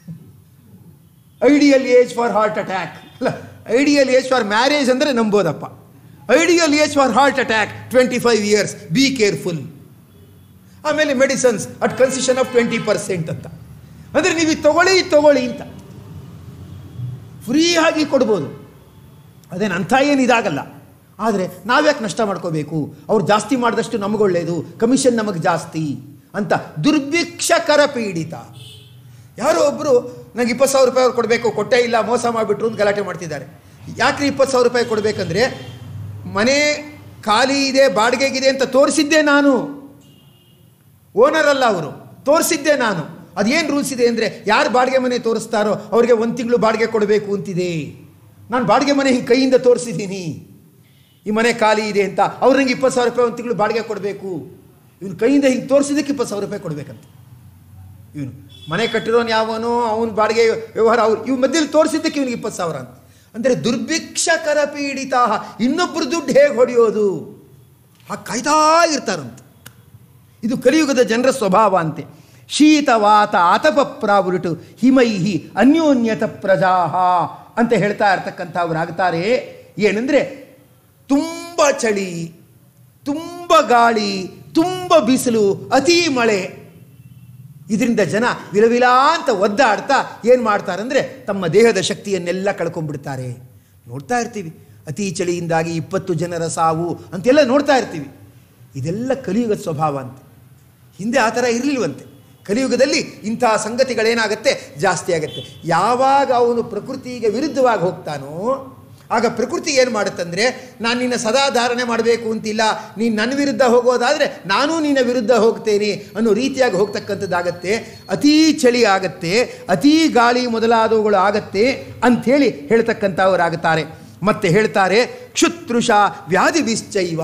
ideal age for heart attack ಅಲ್ಲ ಐಡಿಯಲ್ ಏಜ್ ಫಾರ್ ಮ್ಯಾರೇಜ್ ಅಂದರೆ ನಂಬೋದಪ್ಪ ideal age for heart attack twenty five years be careful ಆಮೇಲೆ medicines at concession of twenty percent ಅಂತ ಅಂದರೆ ನೀವು ಇದು ತಗೊಳ್ಳಿ ಇದು ತಗೊಳ್ಳಿ ಅಂತ ಫ್ರೀ ಆಗಿ ಕೊಡ್ಬೋದು ಅದೇನು ಅಂಥ ಏನು ಇದಾಗಲ್ಲ ಆದರೆ ನಾವ್ಯಾಕೆ ನಷ್ಟ ಮಾಡ್ಕೋಬೇಕು ಅವ್ರು ಜಾಸ್ತಿ ಮಾಡಿದಷ್ಟು ನಮಗೊಳ್ಳೇದು ಕಮಿಷನ್ ನಮಗೆ ಜಾಸ್ತಿ ಅಂತ ದುರ್ಭಿಕ್ಷಕರ ಪೀಡಿತ ಯಾರೋ ಒಬ್ಬರು ನಂಗೆ ಇಪ್ಪತ್ತು ಸಾವಿರ ರೂಪಾಯಿ ಅವ್ರು ಕೊಡಬೇಕು ಕೊಟ್ಟೇ ಇಲ್ಲ ಮೋಸ ಮಾಡಿಬಿಟ್ರು ಅಂತ ಗಲಾಟೆ ಮಾಡ್ತಿದ್ದಾರೆ ಯಾಕ್ರಿ ಇಪ್ಪತ್ತು ಸಾವಿರ ರೂಪಾಯಿ ಕೊಡಬೇಕಂದ್ರೆ ಮನೆ ಖಾಲಿ ಇದೆ ಬಾಡಿಗೆಗಿದೆ ಅಂತ ತೋರಿಸಿದ್ದೆ ನಾನು ಓನರ್ ಅಲ್ಲ ಅವರು ತೋರಿಸಿದ್ದೆ ನಾನು ಅದೇನು ರೂಲ್ಸ್ ಇದೆ ಅಂದರೆ ಯಾರು ಬಾಡಿಗೆ ಮನೆ ತೋರಿಸ್ತಾರೋ ಅವರಿಗೆ ಒಂದು ತಿಂಗಳು ಬಾಡಿಗೆ ಕೊಡಬೇಕು ಅಂತಿದೆ ನಾನು ಬಾಡಿಗೆ ಮನೆ ಹಿಂಗೆ ಕೈಯಿಂದ ತೋರಿಸಿದ್ದೀನಿ ಈ ಮನೆ ಖಾಲಿ ಇದೆ ಅಂತ ಅವ್ರು ನಂಗೆ ಇಪ್ಪತ್ತು ಸಾವಿರ ರೂಪಾಯಿ ಒಂದು ತಿಂಗಳು ಬಾಡಿಗೆ ಕೊಡಬೇಕು ಇವನು ಕೈಯಿಂದ ಹಿಂಗೆ ತೋರಿಸಿದ್ದಕ್ಕೆ ಇಪ್ಪತ್ತು ಸಾವಿರ ರೂಪಾಯಿ ಕೊಡಬೇಕಂತ ಇವನು ಮನೆ ಕಟ್ಟಿರೋನು ಯಾವನೋ ಅವನ ಬಾಡಿಗೆ ವ್ಯವಹಾರ ಅವ್ರು ಇವ್ ಮಧ್ಯದಲ್ಲಿ ತೋರಿಸಿದ್ದಕ್ಕೆ ಇವನಿಗೆ ಇಪ್ಪತ್ತು ಸಾವಿರ ಅಂತ ಅಂದರೆ ದುರ್ಭಿಕ್ಷಕರ ಪೀಡಿತ ಇನ್ನೊಬ್ಬರು ದುಡ್ಡು ಹೇಗೆ ಹೊಡೆಯೋದು ಹಾಗೆ ಕಾಯ್ತಾ ಇರ್ತಾರಂತೆ ಇದು ಕಲಿಯುಗದ ಜನರ ಸ್ವಭಾವ ಅಂತೆ ಶೀತವಾತ ಆತಪ ಪ್ರಾವೃಟು ಹಿಮೈಹಿ ಅನ್ಯೋನ್ಯತ ಪ್ರಜಾಹ ಅಂತ ಹೇಳ್ತಾ ಇರ್ತಕ್ಕಂಥವ್ರಾಗ್ತಾರೆ ಏನಂದರೆ ತುಂಬ ಚಳಿ ತುಂಬ ಗಾಳಿ ತುಂಬ ಬಿಸಿಲು ಅತಿ ಮಳೆ ಇದರಿಂದ ಜನ ವಿಲವಿಲ ಅಂತ ಒದ್ದಾಡ್ತಾ ಏನು ಮಾಡ್ತಾರಂದ್ರೆ ತಮ್ಮ ದೇಹದ ಶಕ್ತಿಯನ್ನೆಲ್ಲ ಕಳ್ಕೊಂಡ್ಬಿಡ್ತಾರೆ ನೋಡ್ತಾ ಇರ್ತೀವಿ ಅತಿ ಚಳಿಯಿಂದಾಗಿ ಇಪ್ಪತ್ತು ಜನರ ಸಾವು ಅಂತೆಲ್ಲ ನೋಡ್ತಾ ಇರ್ತೀವಿ ಇದೆಲ್ಲ ಕಲಿಯುಗದ ಸ್ವಭಾವ ಅಂತ ಹಿಂದೆ ಆ ಥರ ಇರಲಿಲ್ವಂತೆ ಕಲಿಯುಗದಲ್ಲಿ ಇಂತಹ ಸಂಗತಿಗಳೇನಾಗುತ್ತೆ ಜಾಸ್ತಿ ಆಗುತ್ತೆ ಯಾವಾಗ ಅವನು ಪ್ರಕೃತಿಗೆ ವಿರುದ್ಧವಾಗಿ ಹೋಗ್ತಾನೋ ಆಗ ಪ್ರಕೃತಿ ಏನು ಮಾಡುತ್ತಂದರೆ ನಾನು ನಿನ್ನ ಸದಾ ಧಾರಣೆ ಮಾಡಬೇಕು ಅಂತಿಲ್ಲ ನೀನು ನನ್ನ ವಿರುದ್ಧ ಹೋಗೋದಾದರೆ ನಾನೂ ನಿನ್ನ ವಿರುದ್ಧ ಹೋಗ್ತೇನೆ ಅನ್ನೋ ರೀತಿಯಾಗಿ ಹೋಗ್ತಕ್ಕಂಥದ್ದಾಗತ್ತೆ ಅತೀ ಚಳಿ ಆಗತ್ತೆ ಅತೀ ಗಾಳಿ ಮೊದಲಾದವುಗಳು ಆಗತ್ತೆ ಅಂಥೇಳಿ ಹೇಳ್ತಕ್ಕಂಥವರಾಗುತ್ತಾರೆ ಮತ್ತೆ ಹೇಳ್ತಾರೆ ಕ್ಷುತೃಷ ವ್ಯಾಧಿ ವಿಶ್ಚೈವ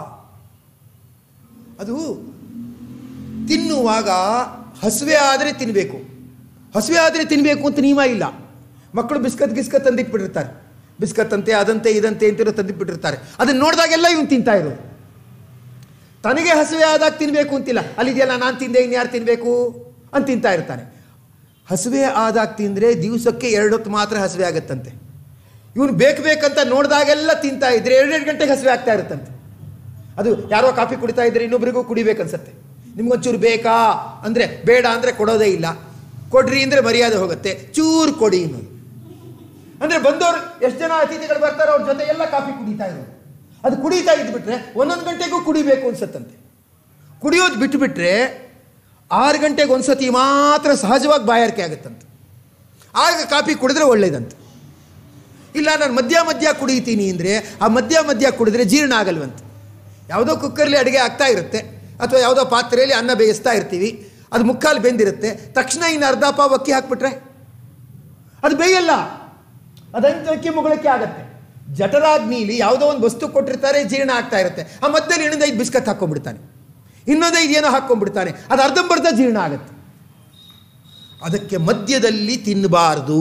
ಅದು ತಿನ್ನುವಾಗ ಹಸುವೆ ಆದರೆ ತಿನ್ನಬೇಕು ಹಸುವೆ ಆದರೆ ತಿನ್ನಬೇಕು ಅಂತ ನಿಯಮ ಇಲ್ಲ ಮಕ್ಕಳು ಬಿಸ್ಕತ್ ಗಿಸ್ಕತ್ ತಂದಿಟ್ಬಿಟ್ಟಿರ್ತಾರೆ ಬಿಸ್ಕತ್ ಅಂತೆ ಅದಂತೆ ಇದಂತೆ ಅಂತಿರೋ ತಂದಿಟ್ಬಿಟ್ಟಿರ್ತಾರೆ ಅದನ್ನು ನೋಡಿದಾಗೆಲ್ಲ ಇವನು ತಿಂತಾ ಇರೋದು ತನಗೆ ಹಸುವೆ ಆದಾಗ ತಿನ್ನಬೇಕು ಅಂತಿಲ್ಲ ಅಲ್ಲಿದೆಯಲ್ಲ ನಾನು ತಿಂದೆ ಇನ್ಯಾರು ತಿನ್ನಬೇಕು ಅಂತ ತಿಂತಾ ಇರ್ತಾನೆ ಹಸುವೆ ಆದಾಗ ತಿಂದರೆ ದಿವಸಕ್ಕೆ ಎರಡು ಹೊತ್ತು ಮಾತ್ರ ಹಸುವೆ ಆಗುತ್ತಂತೆ ಇವನು ಬೇಕು ಬೇಕಂತ ನೋಡಿದಾಗೆಲ್ಲ ತಿಂತಾ ಇದ್ರೆ ಎರಡೆರಡು ಗಂಟೆಗೆ ಹಸುವೆ ಆಗ್ತಾ ಇರುತ್ತಂತೆ ಅದು ಯಾರೋ ಕಾಫಿ ಕುಡಿತಾ ಇದ್ರೆ ಇನ್ನೊಬ್ರಿಗೂ ಕುಡಿಬೇಕನ್ಸತ್ತೆ ನಿಮ್ಗೊಂಚೂರು ಬೇಕಾ ಅಂದರೆ ಬೇಡ ಅಂದರೆ ಕೊಡೋದೇ ಇಲ್ಲ ಕೊಡ್ರಿ ಅಂದರೆ ಮರ್ಯಾದೆ ಹೋಗುತ್ತೆ ಚೂರು ಕೊಡಿ ಅನ್ನೋದು ಅಂದರೆ ಬಂದವರು ಎಷ್ಟು ಜನ ಅತಿಥಿಗಳು ಬರ್ತಾರೋ ಅವ್ರ ಜೊತೆ ಎಲ್ಲ ಕಾಫಿ ಕುಡಿತಾ ಇರೋದು ಅದು ಕುಡಿತಾ ಇದ್ಬಿಟ್ರೆ ಒಂದೊಂದು ಗಂಟೆಗೂ ಕುಡಿಬೇಕು ಅನ್ಸತ್ತಂತೆ ಕುಡಿಯೋದು ಬಿಟ್ಟುಬಿಟ್ರೆ ಆರು ಗಂಟೆಗೆ ಒಂದ್ಸತಿ ಮಾತ್ರ ಸಹಜವಾಗಿ ಬಾಯಾರಿಕೆ ಆಗುತ್ತಂತೆ ಆಗ ಕಾಫಿ ಕುಡಿದ್ರೆ ಒಳ್ಳೇದಂತೆ ಇಲ್ಲ ನಾನು ಮಧ್ಯ ಮಧ್ಯ ಕುಡಿತೀನಿ ಅಂದರೆ ಆ ಮಧ್ಯ ಮಧ್ಯ ಕುಡಿದ್ರೆ ಜೀರ್ಣ ಆಗಲ್ವಂತೆ ಯಾವುದೋ ಕುಕ್ಕರ್ಲಿ ಅಡುಗೆ ಆಗ್ತಾ ಇರುತ್ತೆ ಅಥವಾ ಯಾವುದೋ ಪಾತ್ರೆಯಲ್ಲಿ ಅನ್ನ ಬೇಯಿಸ್ತಾ ಇರ್ತೀವಿ ಅದು ಮುಕ್ಕಾಲು ಬೆಂದಿರುತ್ತೆ ತಕ್ಷಣ ಇನ್ನು ಅರ್ಧ ಪಾವ್ ಅಕ್ಕಿ ಹಾಕ್ಬಿಟ್ರೆ ಅದು ಬೇಯಲ್ಲ ಅದಂತ ಅಕ್ಕಿ ಮುಗಳಕ್ಕೆ ಆಗತ್ತೆ ಜಠರಾಗ್ನಿಲಿ ಯಾವುದೋ ಒಂದು ವಸ್ತು ಕೊಟ್ಟಿರ್ತಾರೆ ಜೀರ್ಣ ಆಗ್ತಾ ಇರುತ್ತೆ ಆ ಮಧ್ಯದಲ್ಲಿ ಇನ್ನೊಂದು ಐದು ಬಿಸ್ಕತ್ ಹಾಕೊಂಡ್ಬಿಡ್ತಾನೆ ಇನ್ನೊಂದು ಐದು ಏನೋ ಹಾಕೊಂಡ್ಬಿಡ್ತಾನೆ ಅದು ಅರ್ಧಂಬರ್ಧ ಜೀರ್ಣ ಆಗುತ್ತೆ ಅದಕ್ಕೆ ಮಧ್ಯದಲ್ಲಿ ತಿನ್ನಬಾರ್ದು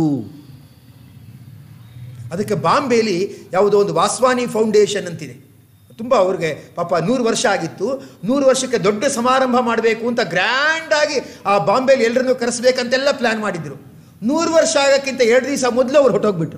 ಅದಕ್ಕೆ ಬಾಂಬೆಲಿ ಯಾವುದೋ ಒಂದು ವಾಸ್ವಾನಿ ಫೌಂಡೇಶನ್ ಅಂತಿದೆ ತುಂಬ ಅವ್ರಿಗೆ ಪಾಪ ನೂರು ವರ್ಷ ಆಗಿತ್ತು ನೂರು ವರ್ಷಕ್ಕೆ ದೊಡ್ಡ ಸಮಾರಂಭ ಮಾಡಬೇಕು ಅಂತ ಗ್ರ್ಯಾಂಡ್ ಆಗಿ ಆ ಬಾಂಬೆಲಿ ಎಲ್ಲರನ್ನೂ ಕರೆಸ್ಬೇಕಂತೆಲ್ಲ ಪ್ಲ್ಯಾನ್ ಮಾಡಿದ್ರು ನೂರು ವರ್ಷ ಆಗೋಕ್ಕಿಂತ ಎರಡು ದಿವಸ ಮೊದಲು ಅವ್ರು ಹೊಟ್ಟೋಗ್ಬಿಟ್ರು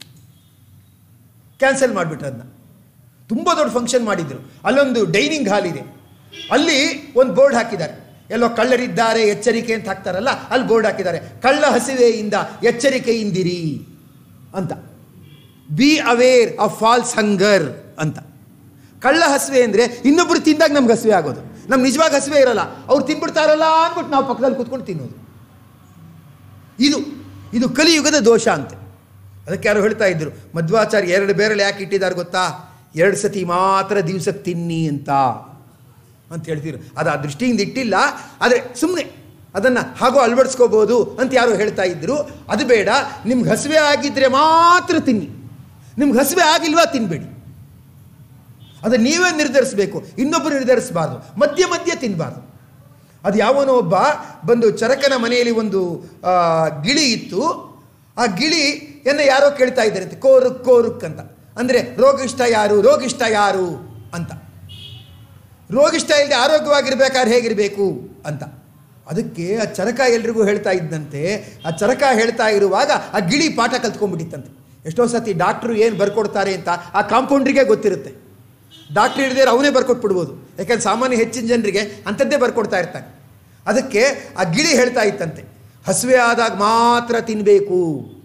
ಕ್ಯಾನ್ಸಲ್ ಮಾಡಿಬಿಟ್ರು ಅದನ್ನ ತುಂಬ ದೊಡ್ಡ ಫಂಕ್ಷನ್ ಮಾಡಿದ್ರು ಅಲ್ಲೊಂದು ಡೈನಿಂಗ್ ಹಾಲ್ ಇದೆ ಅಲ್ಲಿ ಒಂದು ಬೋರ್ಡ್ ಹಾಕಿದ್ದಾರೆ ಎಲ್ಲೋ ಕಳ್ಳರಿದ್ದಾರೆ ಎಚ್ಚರಿಕೆ ಅಂತ ಹಾಕ್ತಾರಲ್ಲ ಅಲ್ಲಿ ಬೋರ್ಡ್ ಹಾಕಿದ್ದಾರೆ ಕಳ್ಳ ಹಸಿವೆಯಿಂದ ಎಚ್ಚರಿಕೆಯಿಂದಿರಿ ಅಂತ be aware of false hunger ಅಂತ ಕಳ್ಳ ಹಸಿವೆ ಅಂದರೆ ಇನ್ನೊಬ್ರು ತಿಂದಾಗ ನಮ್ಗೆ ಹಸಿವೆ ಆಗೋದು ನಮ್ಗೆ ನಿಜವಾಗಿ ಹಸಿವೆ ಇರಲ್ಲ ಅವ್ರು ತಿನ್ಬಿಡ್ತಾರಲ್ಲ ಅಂದ್ಬಿಟ್ಟು ನಾವು ಪಕ್ಕದಲ್ಲಿ ಕೂತ್ಕೊಂಡು ತಿನ್ನೋದು ಇದು ಇದು ಕಲಿಯುಗದ ದೋಷ ಅಂತೆ ಅದಕ್ಕೆ ಯಾರು ಹೇಳ್ತಾ ಇದ್ರು ಮಧ್ವಾಚಾರ್ಯ ಎರಡು ಬೇರೆಲ್ಲ ಯಾಕೆ ಇಟ್ಟಿದ್ದಾರೆ ಗೊತ್ತಾ ಎರಡು ಸತಿ ಮಾತ್ರ ದಿವ್ಸಕ್ಕೆ ತಿನ್ನಿ ಅಂತ ಅಂತ ಹೇಳ್ತಿದ್ರು ಅದು ಆ ದೃಷ್ಟಿಯಿಂದ ಇಟ್ಟಿಲ್ಲ ಆದರೆ ಸುಮ್ಮನೆ ಅದನ್ನು ಹಾಗೂ ಅಳವಡಿಸ್ಕೋಬೋದು ಅಂತ ಯಾರು ಹೇಳ್ತಾ ಇದ್ರು ಅದು ಬೇಡ ನಿಮ್ಗೆ ಹಸಿವೆ ಆಗಿದ್ದರೆ ಮಾತ್ರ ತಿನ್ನಿ ನಿಮ್ಗೆ ಹಸಿವೆ ಆಗಿಲ್ವಾ ತಿನ್ನಬೇಡಿ ಅದು ನೀವೇ ನಿರ್ಧರಿಸಬೇಕು ಇನ್ನೊಬ್ಬರು ನಿರ್ಧರಿಸಬಾರ್ದು ಮಧ್ಯ ಮಧ್ಯ ತಿನ್ನಬಾರ್ದು ಅದು ಯಾವನೋ ಒಬ್ಬ ಬಂದು ಚರಕನ ಮನೆಯಲ್ಲಿ ಒಂದು ಆ, ಗಿಳಿ ಇತ್ತು ಆ ಗಿಳಿಯನ್ನು ಯಾರೋ ಕೇಳ್ತಾ ಇದ್ದಾರಂತೆ ಕೋರುಕ್ ಕೋರುಕ್ ಅಂತ ಅಂದರೆ ರೋಗಿಷ್ಟ ಯಾರು ರೋಗಿಷ್ಟ ಯಾರು ಅಂತ ರೋಗಿಷ್ಟ ಇಲ್ಲದೆ ಆರೋಗ್ಯವಾಗಿರ್ಬೇಕಾದ್ರೆ ಹೇಗಿರಬೇಕು ಅಂತ ಅದಕ್ಕೆ ಆ ಚರಕ ಎಲ್ರಿಗೂ ಹೇಳ್ತಾ ಇದ್ದಂತೆ ಆ ಚರಕ ಹೇಳ್ತಾ ಇರುವಾಗ ಆ ಗಿಳಿ ಪಾಠ ಕಲ್ತ್ಕೊಂಡ್ಬಿಟ್ಟಿತ್ತಂತೆ ಎಷ್ಟೋ ಸತಿ ಡಾಕ್ಟ್ರು ಏನು ಬರ್ಕೊಡ್ತಾರೆ ಅಂತ ಆ ಕಾಂಪೌಂಡ್ರಿಗೆ ಗೊತ್ತಿರುತ್ತೆ ಡಾಕ್ಟ್ರ್ ಹಿಡಿದ್ರೆ ಅವನೇ ಬರ್ಕೊಟ್ಬಿಡ್ಬೋದು ಯಾಕಂದ್ರೆ ಸಾಮಾನ್ಯ ಹೆಚ್ಚಿನ ಜನರಿಗೆ ಅಂಥದ್ದೇ ಬರ್ಕೊಡ್ತಾ ಇರ್ತಾನೆ ಅದಕ್ಕೆ ಆ ಗಿಳಿ ಹೇಳ್ತಾ ಇತ್ತಂತೆ ಹಸಿವೆ ಆದಾಗ ಮಾತ್ರ ತಿನ್ನಬೇಕು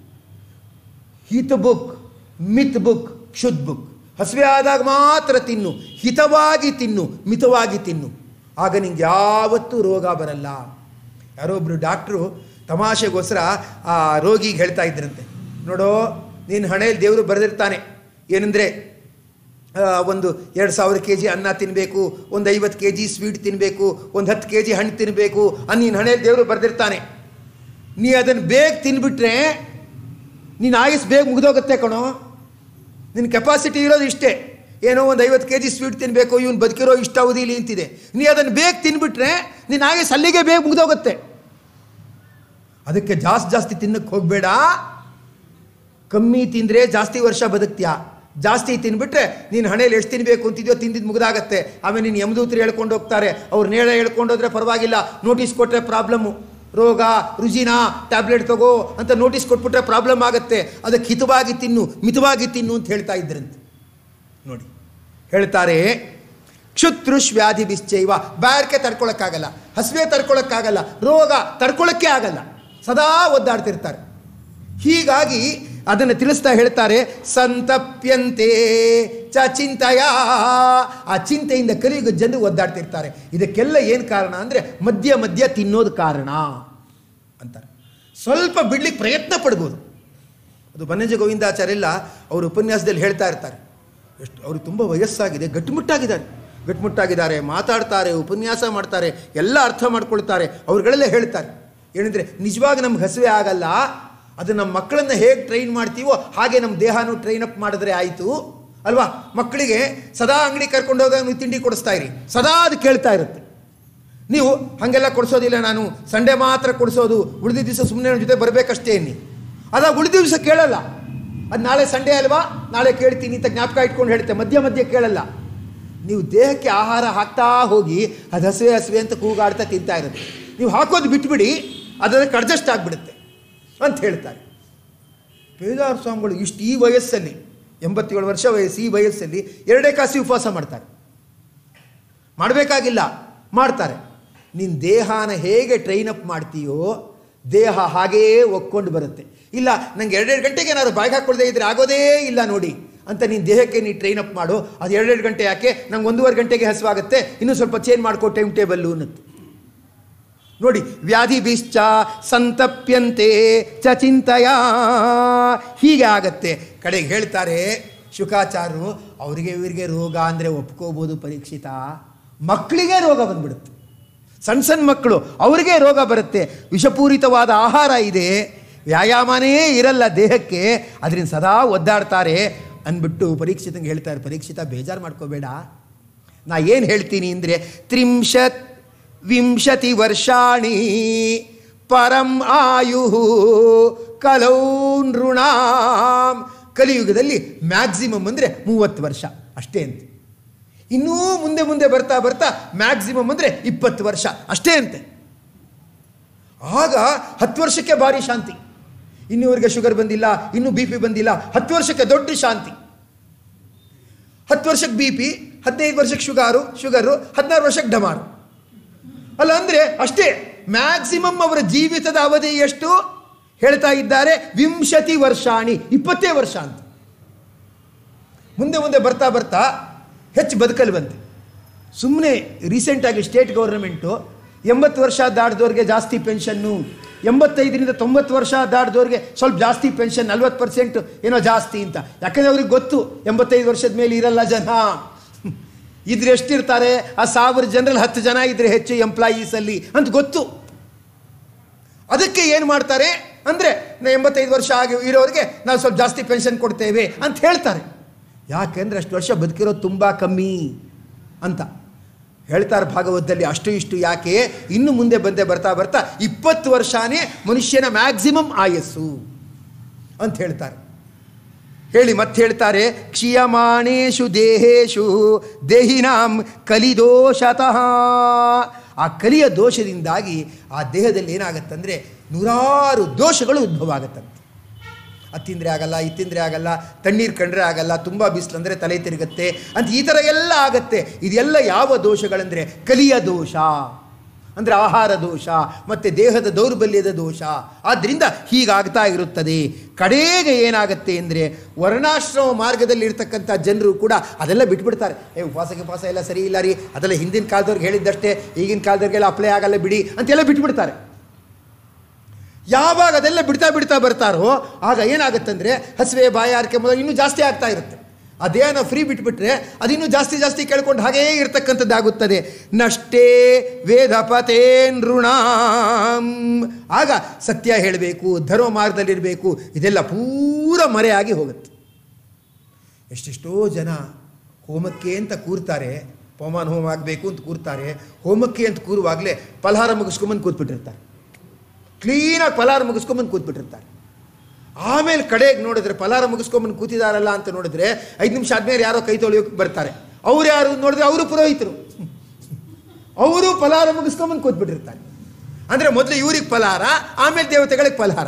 ಹಿತ್ ಬುಕ್ ಮಿತ್ ಬುಕ್ ಶುದ್ಧ ಬುಕ್ ಹಸಿವೆ ಆದಾಗ ಮಾತ್ರ ತಿನ್ನು ಹಿತವಾಗಿ ತಿನ್ನು ಮಿತವಾಗಿ ತಿನ್ನು ಆಗ ನಿಂಗೆ ಯಾವತ್ತೂ ರೋಗ ಬರಲ್ಲ ಯಾರೋ ಒಬ್ರು ಡಾಕ್ಟ್ರು ತಮಾಷೆಗೋಸ್ಕರ ಆ ರೋಗಿಗೆ ಹೇಳ್ತಾ ಇದ್ರಂತೆ ನೋಡೋ ನೀನು ಹಣೆಯಲ್ಲಿ ದೇವರು ಬರೆದಿರ್ತಾನೆ ಏನಂದರೆ ಒಂದು ಎರಡು ಸಾವಿರ ಕೆ ಜಿ ಅನ್ನ ತಿನ್ನಬೇಕು ಒಂದು ಐವತ್ತು ಕೆ ಜಿ ಸ್ವೀಟ್ ತಿನ್ನಬೇಕು ಒಂದು ಹತ್ತು ಕೆ ಜಿ ಹಣ್ಣು ತಿನ್ನಬೇಕು ಅನ್ನು ನೀನು ಹಣೆಯಲ್ಲಿ ದೇವರು ಬರೆದಿರ್ತಾನೆ ನೀ ಅದನ್ನು ಬೇಗ ತಿನ್ಬಿಟ್ರೆ ನೀನು ಆಯುಸ್ ಬೇಗ ಮುಗಿದೋಗುತ್ತೆ ಕಣೋ ನಿನ್ನ ಕೆಪಾಸಿಟಿ ಇರೋದು ಇಷ್ಟೇ ಏನೋ ಒಂದು ಐವತ್ತು ಕೆ ಜಿ ಸ್ವೀಟ್ ತಿನ್ನಬೇಕು ಇವನು ಬದುಕಿರೋ ಇಷ್ಟ ಅವಧಿಲಿ ಅಂತಿದೆ ನೀ ಅದನ್ನು ಬೇಗ ತಿನ್ಬಿಟ್ರೆ ನಿನ್ನ ಆಯುಸ್ ಅಲ್ಲಿಗೆ ಬೇಗ ಮುಗಿದೋಗುತ್ತೆ ಅದಕ್ಕೆ ಜಾಸ್ತಿ ಜಾಸ್ತಿ ತಿನ್ನಕ್ಕೆ ಹೋಗಬೇಡ ಕಮ್ಮಿ ತಿಂದರೆ ಜಾಸ್ತಿ ವರ್ಷ ಬದುಕ್ತೀಯಾ ಜಾಸ್ತಿ ತಿನ್ಬಿಟ್ರೆ ನೀನು ಹಣೆಯಲ್ಲಿ ಎಷ್ಟು ತಿನ್ನಬೇಕು ಅಂತಿದ್ಯೋ ತಿಂದಿದ್ದು ಮುಗ್ದಾಗತ್ತೆ ಆಮೇಲೆ ನೀನು ಯಮದೂತರು ಹೇಳ್ಕೊಂಡು ಹೋಗ್ತಾರೆ ಅವ್ರು ನೇಳ ಹೇಳ್ಕೊಂಡು ಹೋದ್ರೆ ಪರವಾಗಿಲ್ಲ ನೋಟಿಸ್ ಕೊಟ್ಟರೆ ಪ್ರಾಬ್ಲಮ್ಮು ರೋಗ ರುಜಿನ ಟ್ಯಾಬ್ಲೆಟ್ ತಗೋ ಅಂತ ನೋಟಿಸ್ ಕೊಟ್ಬಿಟ್ರೆ ಪ್ರಾಬ್ಲಮ್ ಆಗುತ್ತೆ ಅದಕ್ಕೆ ಹಿತವಾಗಿ ತಿನ್ನು ಮಿತವಾಗಿ ತಿನ್ನು ಅಂತ ಹೇಳ್ತಾ ಇದ್ರಂತೆ ನೋಡಿ ಹೇಳ್ತಾರೆ ಕ್ಷುತೃಷ್ ವ್ಯಾಧಿ ಬಿಶ್ಚೈವ ಬ್ಯಾರ್ಕೆ ತಡ್ಕೊಳಕ್ಕಾಗಲ್ಲ ಹಸಿವೆ ತಡ್ಕೊಳಕ್ಕಾಗಲ್ಲ ರೋಗ ತಡ್ಕೊಳಕ್ಕೆ ಆಗಲ್ಲ ಸದಾ ಒದ್ದಾಡ್ತಿರ್ತಾರೆ ಹೀಗಾಗಿ ಅದನ್ನು ತಿಳಿಸ್ತಾ ಹೇಳ್ತಾರೆ ಸಂತಪ್ಯಂತೆ ಚ ಚಿಂತೆಯ ಆ ಚಿಂತೆಯಿಂದ ಕಲಿಯುಗ ಜನರು ಒದ್ದಾಡ್ತಿರ್ತಾರೆ ಇದಕ್ಕೆಲ್ಲ ಏನು ಕಾರಣ ಅಂದರೆ ಮಧ್ಯ ಮಧ್ಯ ತಿನ್ನೋದು ಕಾರಣ ಅಂತಾರೆ ಸ್ವಲ್ಪ ಬಿಡ್ಲಿಕ್ಕೆ ಪ್ರಯತ್ನ ಪಡ್ಬೋದು ಅದು ಬನ್ನಂಜ ಗೋವಿಂದಾಚಾರ್ಯಲ್ಲ ಅವರು ಉಪನ್ಯಾಸದಲ್ಲಿ ಹೇಳ್ತಾ ಇರ್ತಾರೆ ಎಷ್ಟು ಅವ್ರಿಗೆ ತುಂಬ ವಯಸ್ಸಾಗಿದೆ ಗಟ್ಟಿಮುಟ್ಟಾಗಿದ್ದಾರೆ ಗಟ್ಟಿಮುಟ್ಟಾಗಿದ್ದಾರೆ ಮಾತಾಡ್ತಾರೆ ಉಪನ್ಯಾಸ ಮಾಡ್ತಾರೆ ಎಲ್ಲ ಅರ್ಥ ಮಾಡ್ಕೊಳ್ತಾರೆ ಅವ್ರುಗಳೆಲ್ಲ ಹೇಳ್ತಾರೆ ಏನಂದರೆ ನಿಜವಾಗಿ ನಮ್ಗೆ ಹಸಿವೆ ಆಗಲ್ಲ ಅದು ನಮ್ಮ ಮಕ್ಕಳನ್ನ ಹೇಗೆ ಟ್ರೈನ್ ಮಾಡ್ತೀವೋ ಹಾಗೆ ನಮ್ಮ ದೇಹನೂ ಟ್ರೈನ್ ಅಪ್ ಮಾಡಿದ್ರೆ ಆಯಿತು ಅಲ್ವಾ ಮಕ್ಕಳಿಗೆ ಸದಾ ಅಂಗಡಿ ಕರ್ಕೊಂಡು ಹೋದಾಗ ನೀವು ತಿಂಡಿ ಕೊಡಿಸ್ತಾ ಇರಿ ಸದಾ ಅದು ಕೇಳ್ತಾ ಇರುತ್ತೆ ನೀವು ಹಾಗೆಲ್ಲ ಕೊಡಿಸೋದಿಲ್ಲ ನಾನು ಸಂಡೇ ಮಾತ್ರ ಕೊಡಿಸೋದು ಉಳಿದ ದಿವಸ ಸುಮ್ಮನೆ ನನ್ನ ಜೊತೆ ಬರಬೇಕಷ್ಟೇ ಅನ್ನಿ ಅದಾಗ ಉಳಿದ ದಿವಸ ಕೇಳಲ್ಲ ಅದು ನಾಳೆ ಸಂಡೇ ಅಲ್ವಾ ನಾಳೆ ಕೇಳ್ತೀನಿ ಅಂತ ಜ್ಞಾಪಕ ಇಟ್ಕೊಂಡು ಹೇಳ್ತೆ ಮಧ್ಯ ಮಧ್ಯೆ ಕೇಳಲ್ಲ ನೀವು ದೇಹಕ್ಕೆ ಆಹಾರ ಹಾಕ್ತಾ ಹೋಗಿ ಅದು ಹಸಿವೆ ಹಸಿವೆ ಅಂತ ಕೂಗಾಡ್ತಾ ತಿಂತಾ ಇರುತ್ತೆ ನೀವು ಹಾಕೋದು ಬಿಟ್ಬಿಡಿ ಅದಕ್ಕೆ ಅಡ್ಜಸ್ಟ್ ಆಗಿಬಿಡುತ್ತೆ ಅಂತ ಹೇಳ್ತಾರೆ ಪೇದಾರ್ ಸ್ವಾಮಿಗಳು ಇಷ್ಟು ಈ ವಯಸ್ಸಲ್ಲಿ ಎಂಬತ್ತೇಳು ವರ್ಷ ವಯಸ್ಸು ಈ ವಯಸ್ಸಲ್ಲಿ ಎರಡೇ ಕಾಸಿ ಉಪವಾಸ ಮಾಡ್ತಾರೆ ಮಾಡಬೇಕಾಗಿಲ್ಲ ಮಾಡ್ತಾರೆ ನಿನ್ನ ದೇಹನ ಹೇಗೆ ಟ್ರೈನ್ ಅಪ್ ಮಾಡ್ತೀಯೋ ದೇಹ ಹಾಗೇ ಒಕ್ಕೊಂಡು ಬರುತ್ತೆ ಇಲ್ಲ ನಂಗೆ ಎರಡೆರಡು ಗಂಟೆಗೆ ಏನಾದ್ರು ಬಾಯಿಗೆ ಹಾಕ್ಕೊಳ್ದೇ ಇದ್ರೆ ಆಗೋದೇ ಇಲ್ಲ ನೋಡಿ ಅಂತ ನಿನ್ನ ದೇಹಕ್ಕೆ ನೀನು ಟ್ರೈನ್ ಅಪ್ ಮಾಡು ಅದು ಎರಡೆರಡು ಗಂಟೆ ಯಾಕೆ ನಂಗೆ ಒಂದೂವರೆ ಗಂಟೆಗೆ ಹಸುವಾಗುತ್ತೆ ಇನ್ನೂ ಸ್ವಲ್ಪ ಚೇಂಜ್ ಮಾಡ್ಕೋ ಟೈಮ್ ಟೇಬಲ್ಲು ಅನ್ನತ್ತೆ ನೋಡಿ ವ್ಯಾಧಿ ಬಿಶ್ಚ ಸಂತಪ್ಯಂತೆ ಚ ಚಿಂತೆಯ ಹೀಗೆ ಆಗತ್ತೆ ಕಡೆಗೆ ಹೇಳ್ತಾರೆ ಶುಕಾಚಾರ್ಯರು ಅವರಿಗೆ ಇವರಿಗೆ ರೋಗ ಅಂದರೆ ಒಪ್ಕೋಬೋದು ಪರೀಕ್ಷಿತ ಮಕ್ಕಳಿಗೆ ರೋಗ ಬಂದ್ಬಿಡುತ್ತೆ ಸಣ್ಣ ಸಣ್ಣ ಮಕ್ಕಳು ಅವರಿಗೆ ರೋಗ ಬರುತ್ತೆ ವಿಷಪೂರಿತವಾದ ಆಹಾರ ಇದೆ ವ್ಯಾಯಾಮನೇ ಇರಲ್ಲ ದೇಹಕ್ಕೆ ಅದರಿಂದ ಸದಾ ಒದ್ದಾಡ್ತಾರೆ ಅಂದ್ಬಿಟ್ಟು ಪರೀಕ್ಷಿತಂಗೆ ಹೇಳ್ತಾರೆ ಪರೀಕ್ಷಿತ ಬೇಜಾರು ಮಾಡ್ಕೋಬೇಡ ನಾ ಏನು ಹೇಳ್ತೀನಿ ಅಂದರೆ ತ್ರಿಂಶತ್ ವಿಂಶತಿ ವರ್ಷಾಣಿ ಪರಂ ಆಯು ಕಲೌ ನೃಣಾಂ ಕಲಿಯುಗದಲ್ಲಿ ಮ್ಯಾಕ್ಸಿಮಮ್ ಅಂದರೆ ಮೂವತ್ತು ವರ್ಷ ಅಷ್ಟೇ ಅಂತ ಇನ್ನೂ ಮುಂದೆ ಮುಂದೆ ಬರ್ತಾ ಬರ್ತಾ ಮ್ಯಾಕ್ಸಿಮಮ್ ಅಂದರೆ ಇಪ್ಪತ್ತು ವರ್ಷ ಅಷ್ಟೇ ಅಂತೆ ಆಗ ಹತ್ತು ವರ್ಷಕ್ಕೆ ಭಾರಿ ಶಾಂತಿ ಇನ್ನೂವರೆಗೆ ಶುಗರ್ ಬಂದಿಲ್ಲ ಇನ್ನೂ ಬಿ ಪಿ ಬಂದಿಲ್ಲ ಹತ್ತು ವರ್ಷಕ್ಕೆ ದೊಡ್ಡ ಶಾಂತಿ ಹತ್ತು ವರ್ಷಕ್ಕೆ ಬಿ ಪಿ ಹದಿನೈದು ವರ್ಷಕ್ಕೆ ಶುಗಾರು ಶುಗರು ಹದಿನಾರು ವರ್ಷಕ್ಕೆ ಡಮಾರು ಅಲ್ಲ ಅಂದರೆ ಅಷ್ಟೇ ಮ್ಯಾಕ್ಸಿಮಮ್ ಅವರ ಜೀವಿತದ ಅವಧಿ ಎಷ್ಟು ಹೇಳ್ತಾ ಇದ್ದಾರೆ ವಿಂಶತಿ ವರ್ಷಾಣಿ ಇಪ್ಪತ್ತೇ ವರ್ಷ ಅಂತ ಮುಂದೆ ಮುಂದೆ ಬರ್ತಾ ಬರ್ತಾ ಹೆಚ್ಚು ಬದುಕಲು ಬಂತೆ ಸುಮ್ಮನೆ ರೀಸೆಂಟಾಗಿ ಸ್ಟೇಟ್ ಗೌರ್ನಮೆಂಟು ಎಂಬತ್ತು ವರ್ಷ ದಾಟಿದವ್ರಿಗೆ ಜಾಸ್ತಿ ಪೆನ್ಷನ್ನು ಎಂಬತ್ತೈದರಿಂದ ತೊಂಬತ್ತು ವರ್ಷ ದಾಟಿದವ್ರಿಗೆ ಸ್ವಲ್ಪ ಜಾಸ್ತಿ ಪೆನ್ಷನ್ ನಲ್ವತ್ತು ಪರ್ಸೆಂಟ್ ಏನೋ ಜಾಸ್ತಿ ಅಂತ ಯಾಕಂದರೆ ಅವ್ರಿಗೆ ಗೊತ್ತು ಎಂಬತ್ತೈದು ವರ್ಷದ ಮೇಲೆ ಇರಲ್ಲ ಜನ ಇದ್ರೆ ಎಷ್ಟಿರ್ತಾರೆ ಆ ಸಾವಿರ ಜನರಲ್ಲಿ ಹತ್ತು ಜನ ಇದ್ರೆ ಹೆಚ್ಚು ಎಂಪ್ಲಾಯೀಸಲ್ಲಿ ಅಂತ ಗೊತ್ತು ಅದಕ್ಕೆ ಏನು ಮಾಡ್ತಾರೆ ಅಂದರೆ ಎಂಬತ್ತೈದು ವರ್ಷ ಆಗಿ ಇರೋರಿಗೆ ನಾವು ಸ್ವಲ್ಪ ಜಾಸ್ತಿ ಪೆನ್ಷನ್ ಕೊಡ್ತೇವೆ ಅಂತ ಹೇಳ್ತಾರೆ ಯಾಕೆಂದರೆ ಅಷ್ಟು ವರ್ಷ ಬದುಕಿರೋದು ತುಂಬ ಕಮ್ಮಿ ಅಂತ ಹೇಳ್ತಾರೆ ಭಾಗವತದಲ್ಲಿ ಅಷ್ಟು ಇಷ್ಟು ಯಾಕೆ ಇನ್ನು ಮುಂದೆ ಬಂದೆ ಬರ್ತಾ ಬರ್ತಾ ಇಪ್ಪತ್ತು ವರ್ಷನೇ ಮನುಷ್ಯನ ಮ್ಯಾಕ್ಸಿಮಮ್ ಆಯಸ್ಸು ಅಂತ ಹೇಳ್ತಾರೆ ಹೇಳಿ ಮತ್ತೆ ಹೇಳ್ತಾರೆ ಕ್ಷೀಯಮಾಣೇಶು ದೇಹೇಶು ದೇಹಿನಾಂ ಕಲಿದೋಷತಃ ಆ ಕಲಿಯ ದೋಷದಿಂದಾಗಿ ಆ ದೇಹದಲ್ಲಿ ಏನಾಗತ್ತಂದರೆ ನೂರಾರು ದೋಷಗಳು ಉದ್ಭವ ಆಗತ್ತಂತೆ ಅದು ತಿಂದರೆ ಆಗಲ್ಲ ಇದು ತಿಂದರೆ ಆಗಲ್ಲ ತಣ್ಣೀರು ಕಂಡ್ರೆ ಆಗಲ್ಲ ತುಂಬ ಬಿಸಿಲಂದರೆ ತಲೆ ತಿರುಗುತ್ತೆ ಅಂತ ಈ ಥರ ಎಲ್ಲ ಆಗತ್ತೆ ಇದೆಲ್ಲ ಯಾವ ದೋಷಗಳಂದರೆ ಕಲಿಯ ದೋಷ ಅಂದರೆ ಆಹಾರ ದೋಷ ಮತ್ತು ದೇಹದ ದೌರ್ಬಲ್ಯದ ದೋಷ ಆದ್ದರಿಂದ ಹೀಗಾಗ್ತಾ ಇರುತ್ತದೆ ಕಡೆಗೆ ಏನಾಗುತ್ತೆ ಅಂದರೆ ವರ್ಣಾಶ್ರಮ ಮಾರ್ಗದಲ್ಲಿ ಇರ್ತಕ್ಕಂಥ ಜನರು ಕೂಡ ಅದೆಲ್ಲ ಬಿಟ್ಬಿಡ್ತಾರೆ ಏ ಉಪವಾಸಕ್ಕೆ ಉಪವಾಸ ಎಲ್ಲ ಸರಿ ಇಲ್ಲ ರೀ ಅದೆಲ್ಲ ಹಿಂದಿನ ಕಾಲದವ್ರಿಗೆ ಹೇಳಿದ್ದಷ್ಟೇ ಈಗಿನ ಕಾಲದವ್ರಿಗೆಲ್ಲ ಅಪ್ಲೈ ಆಗಲ್ಲ ಬಿಡಿ ಅಂತೆಲ್ಲ ಬಿಟ್ಬಿಡ್ತಾರೆ ಯಾವಾಗ ಅದೆಲ್ಲ ಬಿಡ್ತಾ ಬಿಡ್ತಾ ಬರ್ತಾರೋ ಆಗ ಏನಾಗುತ್ತಂದರೆ ಹಸಿವೆ ಬಾಯಾರಿಕೆ ಮೊದಲು ಇನ್ನೂ ಜಾಸ್ತಿ ಆಗ್ತಾ ಇರುತ್ತೆ ಅದೇನೋ ಫ್ರೀ ಬಿಟ್ಬಿಟ್ರೆ ಅದಿನ್ನೂ ಜಾಸ್ತಿ ಜಾಸ್ತಿ ಕೇಳ್ಕೊಂಡು ಹಾಗೇ ಇರ್ತಕ್ಕಂಥದ್ದಾಗುತ್ತದೆ ನಷ್ಟೇ ವೇದಪತೇ ನೃಣಾಂ ಆಗ ಸತ್ಯ ಹೇಳಬೇಕು ಧರ್ಮ ಮಾರ್ಗದಲ್ಲಿರಬೇಕು ಇದೆಲ್ಲ ಪೂರ ಮರೆಯಾಗಿ ಹೋಗುತ್ತೆ ಎಷ್ಟೆಷ್ಟೋ ಜನ ಹೋಮಕ್ಕೆ ಅಂತ ಕೂರ್ತಾರೆ ಪವಮಾನ ಹೋಮ ಆಗಬೇಕು ಅಂತ ಕೂರ್ತಾರೆ ಹೋಮಕ್ಕೆ ಅಂತ ಕೂರುವಾಗಲೇ ಫಲಹಾರ ಮುಗಿಸ್ಕೊಂಬಂದು ಕೂತ್ಬಿಟ್ಟಿರ್ತಾರೆ ಕ್ಲೀನಾಗಿ ಫಲಾರ ಮುಗಿಸ್ಕೊಂಬಂದು ಕೂತ್ಬಿಟ್ಟಿರ್ತಾರೆ ಆಮೇಲೆ ಕಡೆಗೆ ನೋಡಿದ್ರೆ ಫಲಾರ ಮುಗಿಸ್ಕೊಂಬಂದು ಕೂತಿದಾರಲ್ಲ ಅಂತ ನೋಡಿದ್ರೆ ಐದು ನಿಮಿಷ ಆದ್ಮೇಲೆ ಯಾರೋ ಕೈ ತೊಳೆಯೋಕೆ ಬರ್ತಾರೆ ಅವ್ರು ಯಾರು ನೋಡಿದ್ರೆ ಅವರು ಪುರೋಹಿತರು ಅವರು ಫಲಾರ ಮುಗಿಸ್ಕೊಂಬಂದು ಕೂತ್ಬಿಟ್ಟಿರ್ತಾರೆ ಅಂದರೆ ಮೊದಲು ಇವ್ರಿಗೆ ಫಲಾರ ಆಮೇಲೆ ದೇವತೆಗಳಿಗೆ ಫಲಹಾರ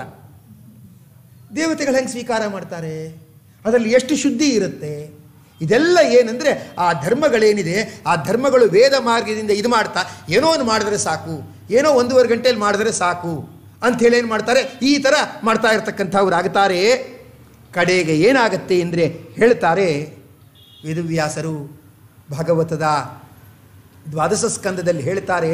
ದೇವತೆಗಳು ಹೆಂಗೆ ಸ್ವೀಕಾರ ಮಾಡ್ತಾರೆ ಅದರಲ್ಲಿ ಎಷ್ಟು ಶುದ್ಧಿ ಇರುತ್ತೆ ಇದೆಲ್ಲ ಏನಂದರೆ ಆ ಧರ್ಮಗಳೇನಿದೆ ಆ ಧರ್ಮಗಳು ವೇದ ಮಾರ್ಗದಿಂದ ಇದು ಮಾಡ್ತಾ ಏನೋ ಒಂದು ಮಾಡಿದ್ರೆ ಸಾಕು ಏನೋ ಒಂದೂವರೆ ಗಂಟೆಯಲ್ಲಿ ಮಾಡಿದ್ರೆ ಸಾಕು ಅಂಥೇಳಿ ಏನು ಮಾಡ್ತಾರೆ ಈ ಥರ ಮಾಡ್ತಾ ಇರ್ತಕ್ಕಂಥವ್ರು ಆಗ್ತಾರೆ ಕಡೆಗೆ ಏನಾಗತ್ತೆ ಅಂದರೆ ಹೇಳ್ತಾರೆ ವೇದವ್ಯಾಸರು ಭಾಗವತದ ದ್ವಾದಶ ಸ್ಕಂದದಲ್ಲಿ ಹೇಳ್ತಾರೆ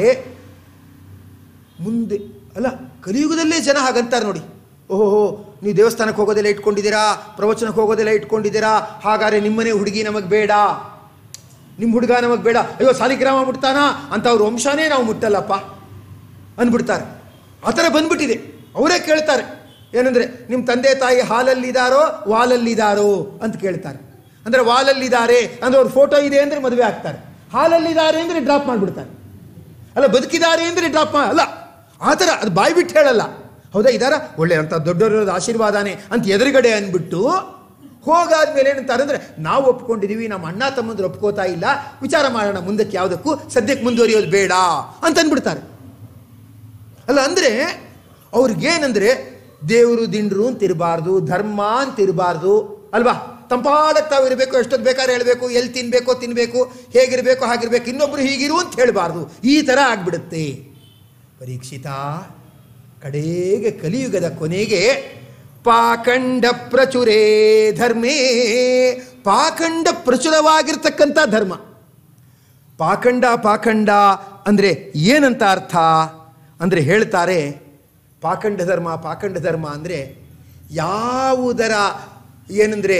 ಮುಂದೆ ಅಲ್ಲ ಕಲಿಯುಗದಲ್ಲೇ ಜನ ಹಾಗಂತಾರೆ ನೋಡಿ ಓಹೋ ನೀವು ದೇವಸ್ಥಾನಕ್ಕೆ ಹೋಗೋದೆಲ್ಲ ಇಟ್ಕೊಂಡಿದ್ದೀರಾ ಪ್ರವಚನಕ್ಕೆ ಹೋಗೋದೆಲ್ಲ ಇಟ್ಕೊಂಡಿದ್ದೀರಾ ಹಾಗಾದ್ರೆ ನಿಮ್ಮನೆ ಹುಡುಗಿ ನಮಗೆ ಬೇಡ ನಿಮ್ಮ ಹುಡುಗ ನಮಗೆ ಬೇಡ ಅಯ್ಯೋ ಸಾಲಿಗ್ರಾಮ ಮುಟ್ತಾನ ಅಂತ ಅವ್ರ ವಂಶನೇ ನಾವು ಮುಟ್ಟಲ್ಲಪ್ಪ ಅಂದ್ಬಿಡ್ತಾರೆ ಆ ಥರ ಬಂದ್ಬಿಟ್ಟಿದೆ ಅವರೇ ಕೇಳ್ತಾರೆ ಏನಂದರೆ ನಿಮ್ಮ ತಂದೆ ತಾಯಿ ಹಾಲಲ್ಲಿದ್ದಾರೋ ವಾಲಲ್ಲಿದ್ದಾರೋ ಅಂತ ಕೇಳ್ತಾರೆ ಅಂದರೆ ವಾಲಲ್ಲಿದ್ದಾರೆ ಅಂದರೆ ಅವ್ರ ಫೋಟೋ ಇದೆ ಅಂದರೆ ಮದುವೆ ಆಗ್ತಾರೆ ಹಾಲಲ್ಲಿದ್ದಾರೆ ಅಂದರೆ ಡ್ರಾಪ್ ಮಾಡಿಬಿಡ್ತಾರೆ ಅಲ್ಲ ಬದುಕಿದ್ದಾರೆ ಅಂದರೆ ಡ್ರಾಪ್ ಮಾ ಅಲ್ಲ ಆ ಥರ ಅದು ಬಾಯಿ ಬಿಟ್ಟು ಹೇಳಲ್ಲ ಹೌದಾ ಇದಾರ ಒಳ್ಳೆ ಅಂತ ದೊಡ್ಡವರದ ಆಶೀರ್ವಾದನೇ ಅಂತ ಎದುರುಗಡೆ ಅಂದ್ಬಿಟ್ಟು ಹೋಗಾದ್ಮೇಲೆ ಏನಂತಾರೆ ಅಂದರೆ ನಾವು ಒಪ್ಕೊಂಡಿದ್ದೀವಿ ನಮ್ಮ ಅಣ್ಣ ತಮ್ಮಂದ್ರು ಒಪ್ಕೋತಾ ಇಲ್ಲ ವಿಚಾರ ಮಾಡೋಣ ಮುಂದಕ್ಕೆ ಯಾವುದಕ್ಕೂ ಸದ್ಯಕ್ಕೆ ಮುಂದುವರಿಯೋದು ಬೇಡ ಅಂತ ಅಂದ್ಬಿಡ್ತಾರೆ ಅಲ್ಲ ಅಂದರೆ ಅವ್ರಿಗೇನಂದ್ರೆ ದೇವರು ದಿಂಡ್ರು ಅಂತಿರಬಾರ್ದು ಧರ್ಮ ಅಂತಿರಬಾರ್ದು ಅಲ್ವಾ ತಂಪಾಡಕ್ಕೆ ತಾವು ಇರಬೇಕು ಎಷ್ಟೊತ್ತು ಬೇಕಾದ್ರೆ ಹೇಳಬೇಕು ಎಲ್ಲಿ ತಿನ್ಬೇಕೋ ತಿನ್ನಬೇಕು ಹೇಗಿರಬೇಕು ಹಾಗಿರ್ಬೇಕು ಇನ್ನೊಬ್ರು ಹೀಗಿರು ಅಂತ ಹೇಳಬಾರ್ದು ಈ ಥರ ಆಗ್ಬಿಡುತ್ತೆ ಪರೀಕ್ಷಿತ ಕಡೆಗೆ ಕಲಿಯುಗದ ಕೊನೆಗೆ ಪಾಖಂಡ ಪ್ರಚುರೇ ಧರ್ಮೇ ಪಾಖಂಡ ಪ್ರಚುರವಾಗಿರ್ತಕ್ಕಂಥ ಧರ್ಮ ಪಾಖಂಡ ಪಾಖಂಡ ಅಂದರೆ ಏನಂತ ಅರ್ಥ ಅಂದರೆ ಹೇಳ್ತಾರೆ ಪಾಖಂಡ ಧರ್ಮ ಪಾಖಂಡ ಧರ್ಮ ಅಂದರೆ ಯಾವುದರ ಏನಂದರೆ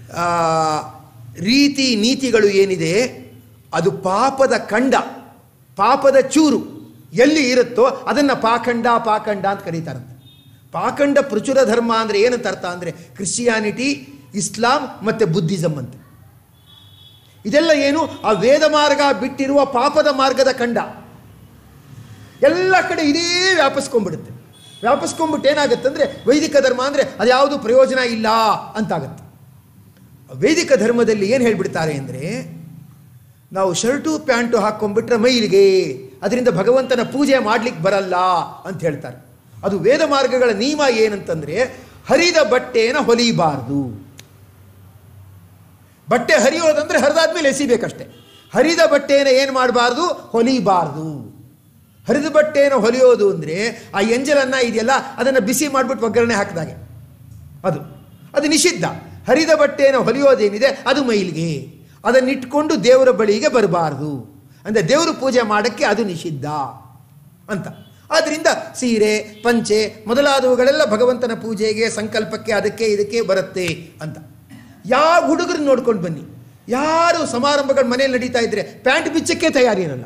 ರೀತಿ ನೀತಿಗಳು ಏನಿದೆ ಅದು ಪಾಪದ ಕಂಡ ಪಾಪದ ಚೂರು ಎಲ್ಲಿ ಇರುತ್ತೋ ಅದನ್ನು ಪಾಖಂಡ ಪಾಖಂಡ ಅಂತ ಕರೀತಾರಂತೆ ಪಾಖಂಡ ಪ್ರಚುರ ಧರ್ಮ ಅಂದರೆ ಏನಂತ ಅರ್ಥ ಅಂದರೆ ಕ್ರಿಶ್ಚಿಯಾನಿಟಿ ಇಸ್ಲಾಂ ಮತ್ತು ಬುದ್ಧಿಸಮ್ ಅಂತ ಇದೆಲ್ಲ ಏನು ಆ ವೇದ ಮಾರ್ಗ ಬಿಟ್ಟಿರುವ ಪಾಪದ ಮಾರ್ಗದ ಖಂಡ ಎಲ್ಲ ಕಡೆ ಇದೇ ವ್ಯಾಪಿಸ್ಕೊಂಡ್ಬಿಡುತ್ತೆ ವ್ಯಾಪಿಸ್ಕೊಂಡ್ಬಿಟ್ಟು ಏನಾಗುತ್ತೆ ಅಂದರೆ ವೈದಿಕ ಧರ್ಮ ಅಂದರೆ ಅದ್ಯಾವುದು ಪ್ರಯೋಜನ ಇಲ್ಲ ಅಂತಾಗತ್ತೆ ವೈದಿಕ ಧರ್ಮದಲ್ಲಿ ಏನು ಹೇಳ್ಬಿಡ್ತಾರೆ ಅಂದರೆ ನಾವು ಶರ್ಟು ಪ್ಯಾಂಟು ಹಾಕ್ಕೊಂಡ್ಬಿಟ್ರೆ ಮೈಲಿಗೆ ಅದರಿಂದ ಭಗವಂತನ ಪೂಜೆ ಮಾಡ್ಲಿಕ್ಕೆ ಬರಲ್ಲ ಅಂತ ಹೇಳ್ತಾರೆ ಅದು ವೇದ ಮಾರ್ಗಗಳ ನಿಯಮ ಏನಂತಂದ್ರೆ ಹರಿದ ಬಟ್ಟೆನ ಹೊಲಿಬಾರ್ದು ಬಟ್ಟೆ ಹರಿಯೋದಂದ್ರೆ ಹರಿದಾದ್ಮೇಲೆ ಎಸಿಬೇಕಷ್ಟೆ ಹರಿದ ಬಟ್ಟೆನ ಏನು ಮಾಡಬಾರ್ದು ಹೊಲಿಬಾರ್ದು ಹರಿದ ಬಟ್ಟೆನ ಹೊಲಿಯೋದು ಅಂದರೆ ಆ ಎಂಜಲನ್ನ ಇದೆಯಲ್ಲ ಅದನ್ನು ಬಿಸಿ ಮಾಡಿಬಿಟ್ಟು ಒಗ್ಗರಣೆ ಹಾಕಿದಾಗೆ ಅದು ಅದು ನಿಷಿದ್ಧ ಹರಿದ ಬಟ್ಟೆಯನ್ನು ಹೊಲಿಯೋದೇನಿದೆ ಅದು ಮೈಲಿಗೆ ಅದನ್ನಿಟ್ಕೊಂಡು ದೇವರ ಬಳಿಗೆ ಬರಬಾರ್ದು ಅಂದರೆ ದೇವರ ಪೂಜೆ ಮಾಡೋಕ್ಕೆ ಅದು ನಿಷಿದ್ಧ ಅಂತ ಆದ್ದರಿಂದ ಸೀರೆ ಪಂಚೆ ಮೊದಲಾದವುಗಳೆಲ್ಲ ಭಗವಂತನ ಪೂಜೆಗೆ ಸಂಕಲ್ಪಕ್ಕೆ ಅದಕ್ಕೆ ಇದಕ್ಕೆ ಬರುತ್ತೆ ಅಂತ ಯಾವ ಹುಡುಗರನ್ನ ನೋಡ್ಕೊಂಡು ಬನ್ನಿ ಯಾರು ಸಮಾರಂಭಗಳ ಮನೇಲಿ ನಡೀತಾ ಇದ್ರೆ ಪ್ಯಾಂಟ್ ಬಿಚ್ಚಕ್ಕೆ ತಯಾರಿ ಇರಲ್ಲ